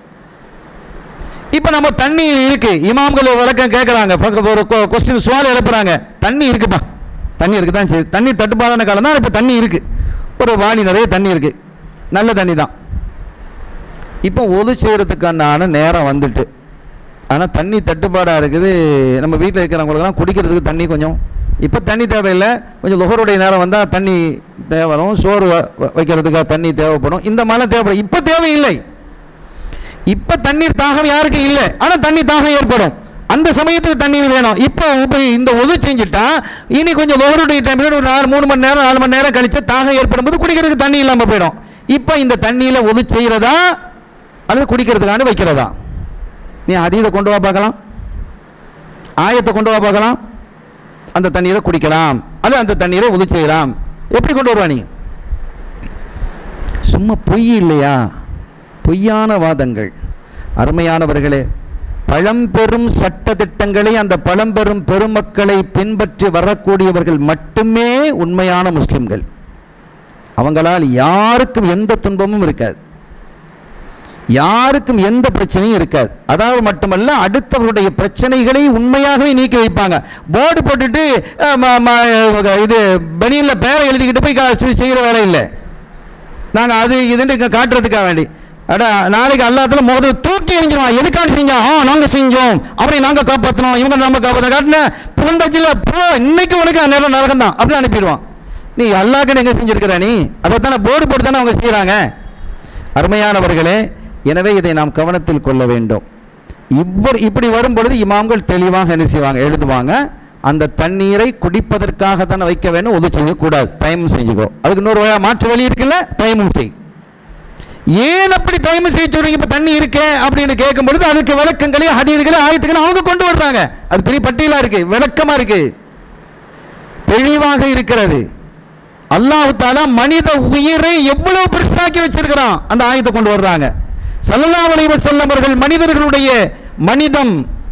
இப்போ நம்ம தண்ணி இருக்கு இமாம்கள் விளக்கம் கேட்குறாங்க ஒரு கொஸ்டின் சுவால் எழுப்புறாங்க தண்ணி இருக்குப்பா தண்ணி இருக்கு தான் சரி தண்ணி தட்டுப்பாடான காலம் தான் இப்போ தண்ணி இருக்கு ஒரு வாளி நிறைய தண்ணி இருக்கு நல்ல தண்ணி தான் இப்போ ஒது செய்கிறதுக்கான நேரம் வந்துட்டு ஆனால் தண்ணி தட்டுப்பாடாக இருக்குது நம்ம வீட்டில் இருக்கிறவங்களுக்கெல்லாம் குடிக்கிறதுக்கு தண்ணி கொஞ்சம் இப்போ தண்ணி தேவையில்லை கொஞ்சம் லுகருடைய நேரம் வந்தால் தண்ணி தேவைப்படும் சோறு வ- வ- வைக்கிறதுக்காக தண்ணி தேவைப்படும் இந்த மாதிரிலாம் தேவைப்படும் இப்போ தேவையில்லை இப்போ தண்ணீர் தாகம் யாருக்கு இல்லை ஆனால் தண்ணி தாகம் ஏற்படும் அந்த சமயத்துக்கு தண்ணீர் வேணும் இப்போ இப்போ இந்த ஒது செஞ்சுட்டா இனி கொஞ்சம் லோகருடைய டைமில் ஒரு நாலு மூணு மணி நேரம் நாலு மணி நேரம் கழிச்சு தாகம் ஏற்படும் போது குடிக்கிறதுக்கு தண்ணி இல்லாமல் போயிடும் இப்போ இந்த தண்ணியில் ஒது செய்கிறதா அல்லது குடிக்கிறதுக்கான வைக்கிறதா நீ அதீதை கொண்டு வா பார்க்கலாம் ஆயத்தை கொண்டு வா பார்க்கலாம் அந்த தண்ணீரை குடிக்கலாம் அல்லது அந்த தண்ணீரை உது செய்யலாம் எப்படி கொண்டு வருவா நீ சும்மா பொய் இல்லையா பொய்யான வாதங்கள் அருமையானவர்களே பழம்பெரும் சட்ட திட்டங்களை அந்த பழம்பெரும் பெருமக்களை பின்பற்றி வரக்கூடியவர்கள் மட்டுமே உண்மையான முஸ்லிம்கள் அவங்களால் யாருக்கும் எந்த துன்பமும் இருக்காது யாருக்கும் எந்த பிரச்சனையும் இருக்காது அதாவது மட்டுமல்ல அடுத்தவருடைய பிரச்சனைகளை உண்மையாகவே நீக்கி வைப்பாங்க போர்டு போட்டுட்டு அஹ், ம- ம- இது பனியில் பேரை எழுதிக்கிட்டு போய் கா- செய்- செய்கிற வேலை இல்லை நாங்கள் அது இதுன்னு இங்க காட்டுறதுக்காக வேண்டி அடா நாளைக்கு அல்லாத்துல முகத்தை தூக்கி எரிஞ்சிருவான் எதுக்காக செஞ்சோம் ஆ நாங்கள் செஞ்சோம் அப்படி நாங்கள் காப்பாற்றணும் இவங்க நம்ம காப்பாற்றணும் காட்டின புகழ்ந்தாச்சில் போ இன்னைக்கு உனக்கு நேரம் நரகம் தான் அப்படி அனுப்பிடுவான் நீ அல்லாக்குன்னு எங்கே செஞ்சிருக்கிற நீ அதைத்தானே போர்டு போட்டு தானே அவங்க செய்கிறாங்க அருமையானவர்களே எனவே இதை நாம் கவனத்தில் கொள்ள வேண்டும் இவ்வர் இப்படி வரும் பொழுது இமாம்கள் தெளிவாக என்ன செய்வாங்க எழுதுவாங்க அந்த தண்ணீரை குடிப்பதற்காக தானே வைக்க வேண்டும் ஒது செய்யக்கூடாது தயமும் செஞ்சுக்கோ அதுக்கு இன்னொரு வழியா மாற்று வழி இருக்குல்ல தயமும் செய் ஏன் அப்படி தயமு செய்ய சொல்றீங்க இப்ப தண்ணி இருக்கே அப்படின்னு கேட்கும் பொழுது அதுக்கு விளக்கங்களே ஹதீதுகளே ஆயத்துக்களை அவங்க கொண்டு வர்றாங்க அது பெரிய பட்டியலா இருக்கு விளக்கமா இருக்கு தெளிவாக இருக்கிறது அல்லாஹ் தாலா மனித உயிரை எவ்வளவு பெருசாக்கி வச்சிருக்கிறான் அந்த ஆயத்தை கொண்டு வர்றாங்க ஸல்லல்லாஹு அலைஹி வஸல்லம் அவர்கள் மனிதர்களுடைய மனிதம்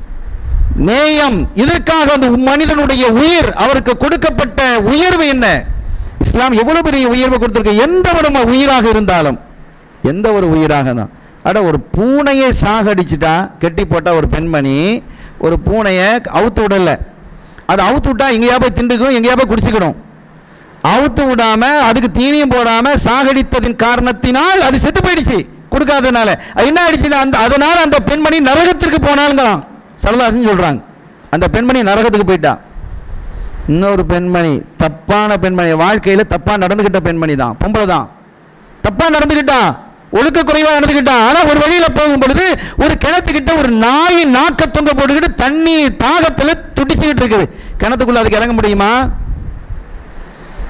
நேயம் இதற்காக அந்த மனிதனுடைய உயிர் அவருக்கு கொடுக்கப்பட்ட உயர்வு என்ன இஸ்லாம் எவ்வளவு பெரிய உயர்வு கொடுத்திருக்கு எந்த ஒரு ம- உயிராக இருந்தாலும் எந்த ஒரு உயிராக தான் அட ஒரு பூனையை சாகடிச்சிட்டா கெட்டி போட்டா ஒரு பெண்மணி ஒரு பூனையை அவுத்து விடல அது அவுத்து விட்டா எங்கேயா போய் திண்டுக்கும் எங்கேயா போய் குடிச்சுக்கணும் அவுத்து விடாம அதுக்கு தீனியும் போடாம சாகடித்ததின் காரணத்தினால் அது செத்து போயிடுச்சு கொடுக்காதனால அது என்ன ஆயிடுச்சுன்னா அந்த அதனால அந்த பெண்மணி நரகத்திற்கு போனாலுங்களாம் சரதாசன் சொல்றாங்க அந்த பெண்மணி நரகத்துக்கு போயிட்டா இன்னொரு பெண்மணி தப்பான பெண்மணி வாழ்க்கையில தப்பா நடந்துகிட்ட பெண்மணி தான் பொம்பளை தான் தப்பா நடந்துக்கிட்டா ஒழுக்க குறைவா நடந்துக்கிட்டா ஆனா ஒரு வழியில போகும் பொழுது ஒரு கிணத்துக்கிட்ட ஒரு நாய் நாக்க தொங்க போட்டுக்கிட்டு தண்ணி தாகத்துல துடிச்சுக்கிட்டு இருக்குது கிணத்துக்குள்ள அதுக்கு இறங்க முடியுமா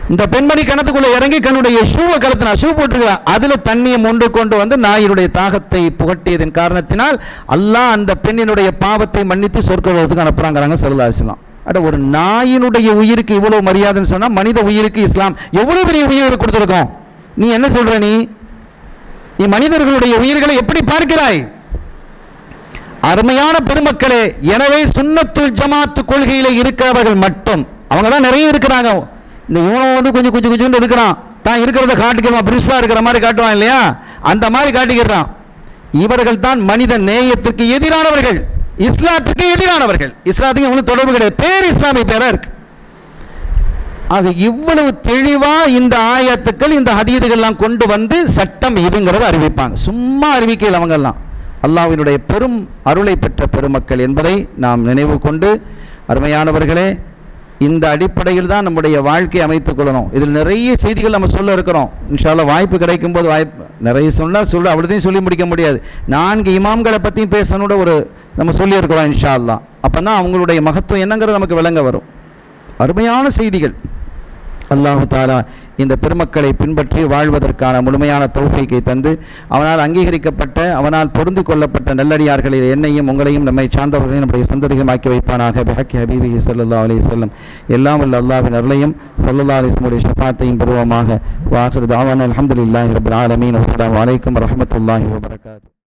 இந்த பெண்மணி கிணத்துக்குள்ள இறங்கி கண்ணுடைய ஷூவை கலத்தினா ஷூ போட்டிருக்கிறா அதுல தண்ணியை மொண்டு கொண்டு வந்து நாயினுடைய தாகத்தை புகட்டியதன் காரணத்தினால் அல்லாஹ் அந்த பெண்ணினுடைய பாவத்தை மன்னித்து சொர்க்கத்துக்கு அனுப்புறாங்கிறாங்க செல்லாசலாம் அட ஒரு நாயினுடைய உயிருக்கு இவ்வளவு மரியாதைன்னு சொன்னா மனித உயிருக்கு இஸ்லாம் எவ்வளவு பெரிய உயிர் கொடுத்துருக்கோம் நீ என்ன சொல்ற நீ நீ மனிதர்களுடைய உயிர்களை எப்படி பார்க்கிறாய் அருமையான பெருமக்களே எனவே சுன்னத்துல் ஜமாத்து கொள்கையில இருக்கிறவர்கள் மட்டும் அவங்க தான் நிறைய இருக்கிறாங்க இந்த இவனும் வந்து கொஞ்சம் கொஞ்சம் கொஞ்சம் இருக்கிறான் தான் இருக்கிறத காட்டிக்கிறான் பெருசா இருக்கிற மாதிரி காட்டுவான் இல்லையா அந்த மாதிரி காட்டிக்கிறான் இவர்கள் தான் மனித நேயத்திற்கு எதிரானவர்கள் இஸ்லாத்துக்கு எதிரானவர்கள் இஸ்லாத்துக்கு இவங்களுக்கு தொடர்பு கிடையாது பேர் இஸ்லாமிய பேரா இருக்கு ஆக இவ்வளவு தெளிவா இந்த ஆயத்துக்கள் இந்த ஹதீதுகள்லாம் கொண்டு வந்து சட்டம் இதுங்கிறத அறிவிப்பாங்க சும்மா அறிவிக்கையில் அவங்கெல்லாம் அல்லாஹ்வினுடைய பெரும் அருளை பெற்ற பெருமக்கள் என்பதை நாம் நினைவு கொண்டு அருமையானவர்களே இந்த அடிப்படையில் தான் நம்முடைய வாழ்க்கையை அமைத்துக் கொள்ளணும் இதில் நிறைய செய்திகள் நம்ம சொல்ல இருக்கிறோம் இன்ஷால்லா வாய்ப்பு கிடைக்கும் போது வாய்ப்பு நிறைய சொன்னால் சொல்ல அவ்வளோதையும் சொல்லி முடிக்க முடியாது நான்கு இமாம்களை பற்றியும் பேசணுட ஒரு நம்ம சொல்லியிருக்கிறோம் இன்ஷா அல்லா அப்போ தான் அவங்களுடைய மகத்துவம் என்னங்கிறது நமக்கு விளங்க வரும் அருமையான செய்திகள் அல்லாஹு தாலா இந்த பெருமக்களை பின்பற்றி வாழ்வதற்கான முழுமையான தௌஃபீக்கை தந்து அவனால் அங்கீகரிக்கப்பட்ட அவனால் பொருந்து கொள்ளப்பட்ட நல்லடியார்களில் என்னையும் உங்களையும் நம்மை சார்ந்தவர்களையும் நம்முடைய சந்ததிகள் ஆக்கி வைப்பானாக பெஹக்கி ஹபீபி சல்லா அலி சொல்லம் எல்லாம் வல்ல அல்லாவின் அருளையும் சல்லா அலிஸ்முடைய ஷஃபாத்தையும் பெறுவோமாக வாஹிர் தாவான் அலமதுல்லாஹி ரபில் ஆலமீன் அஸ்ஸலாமு அலைக்கும் வரஹ்மத்துல்லாஹி வபரகாத்து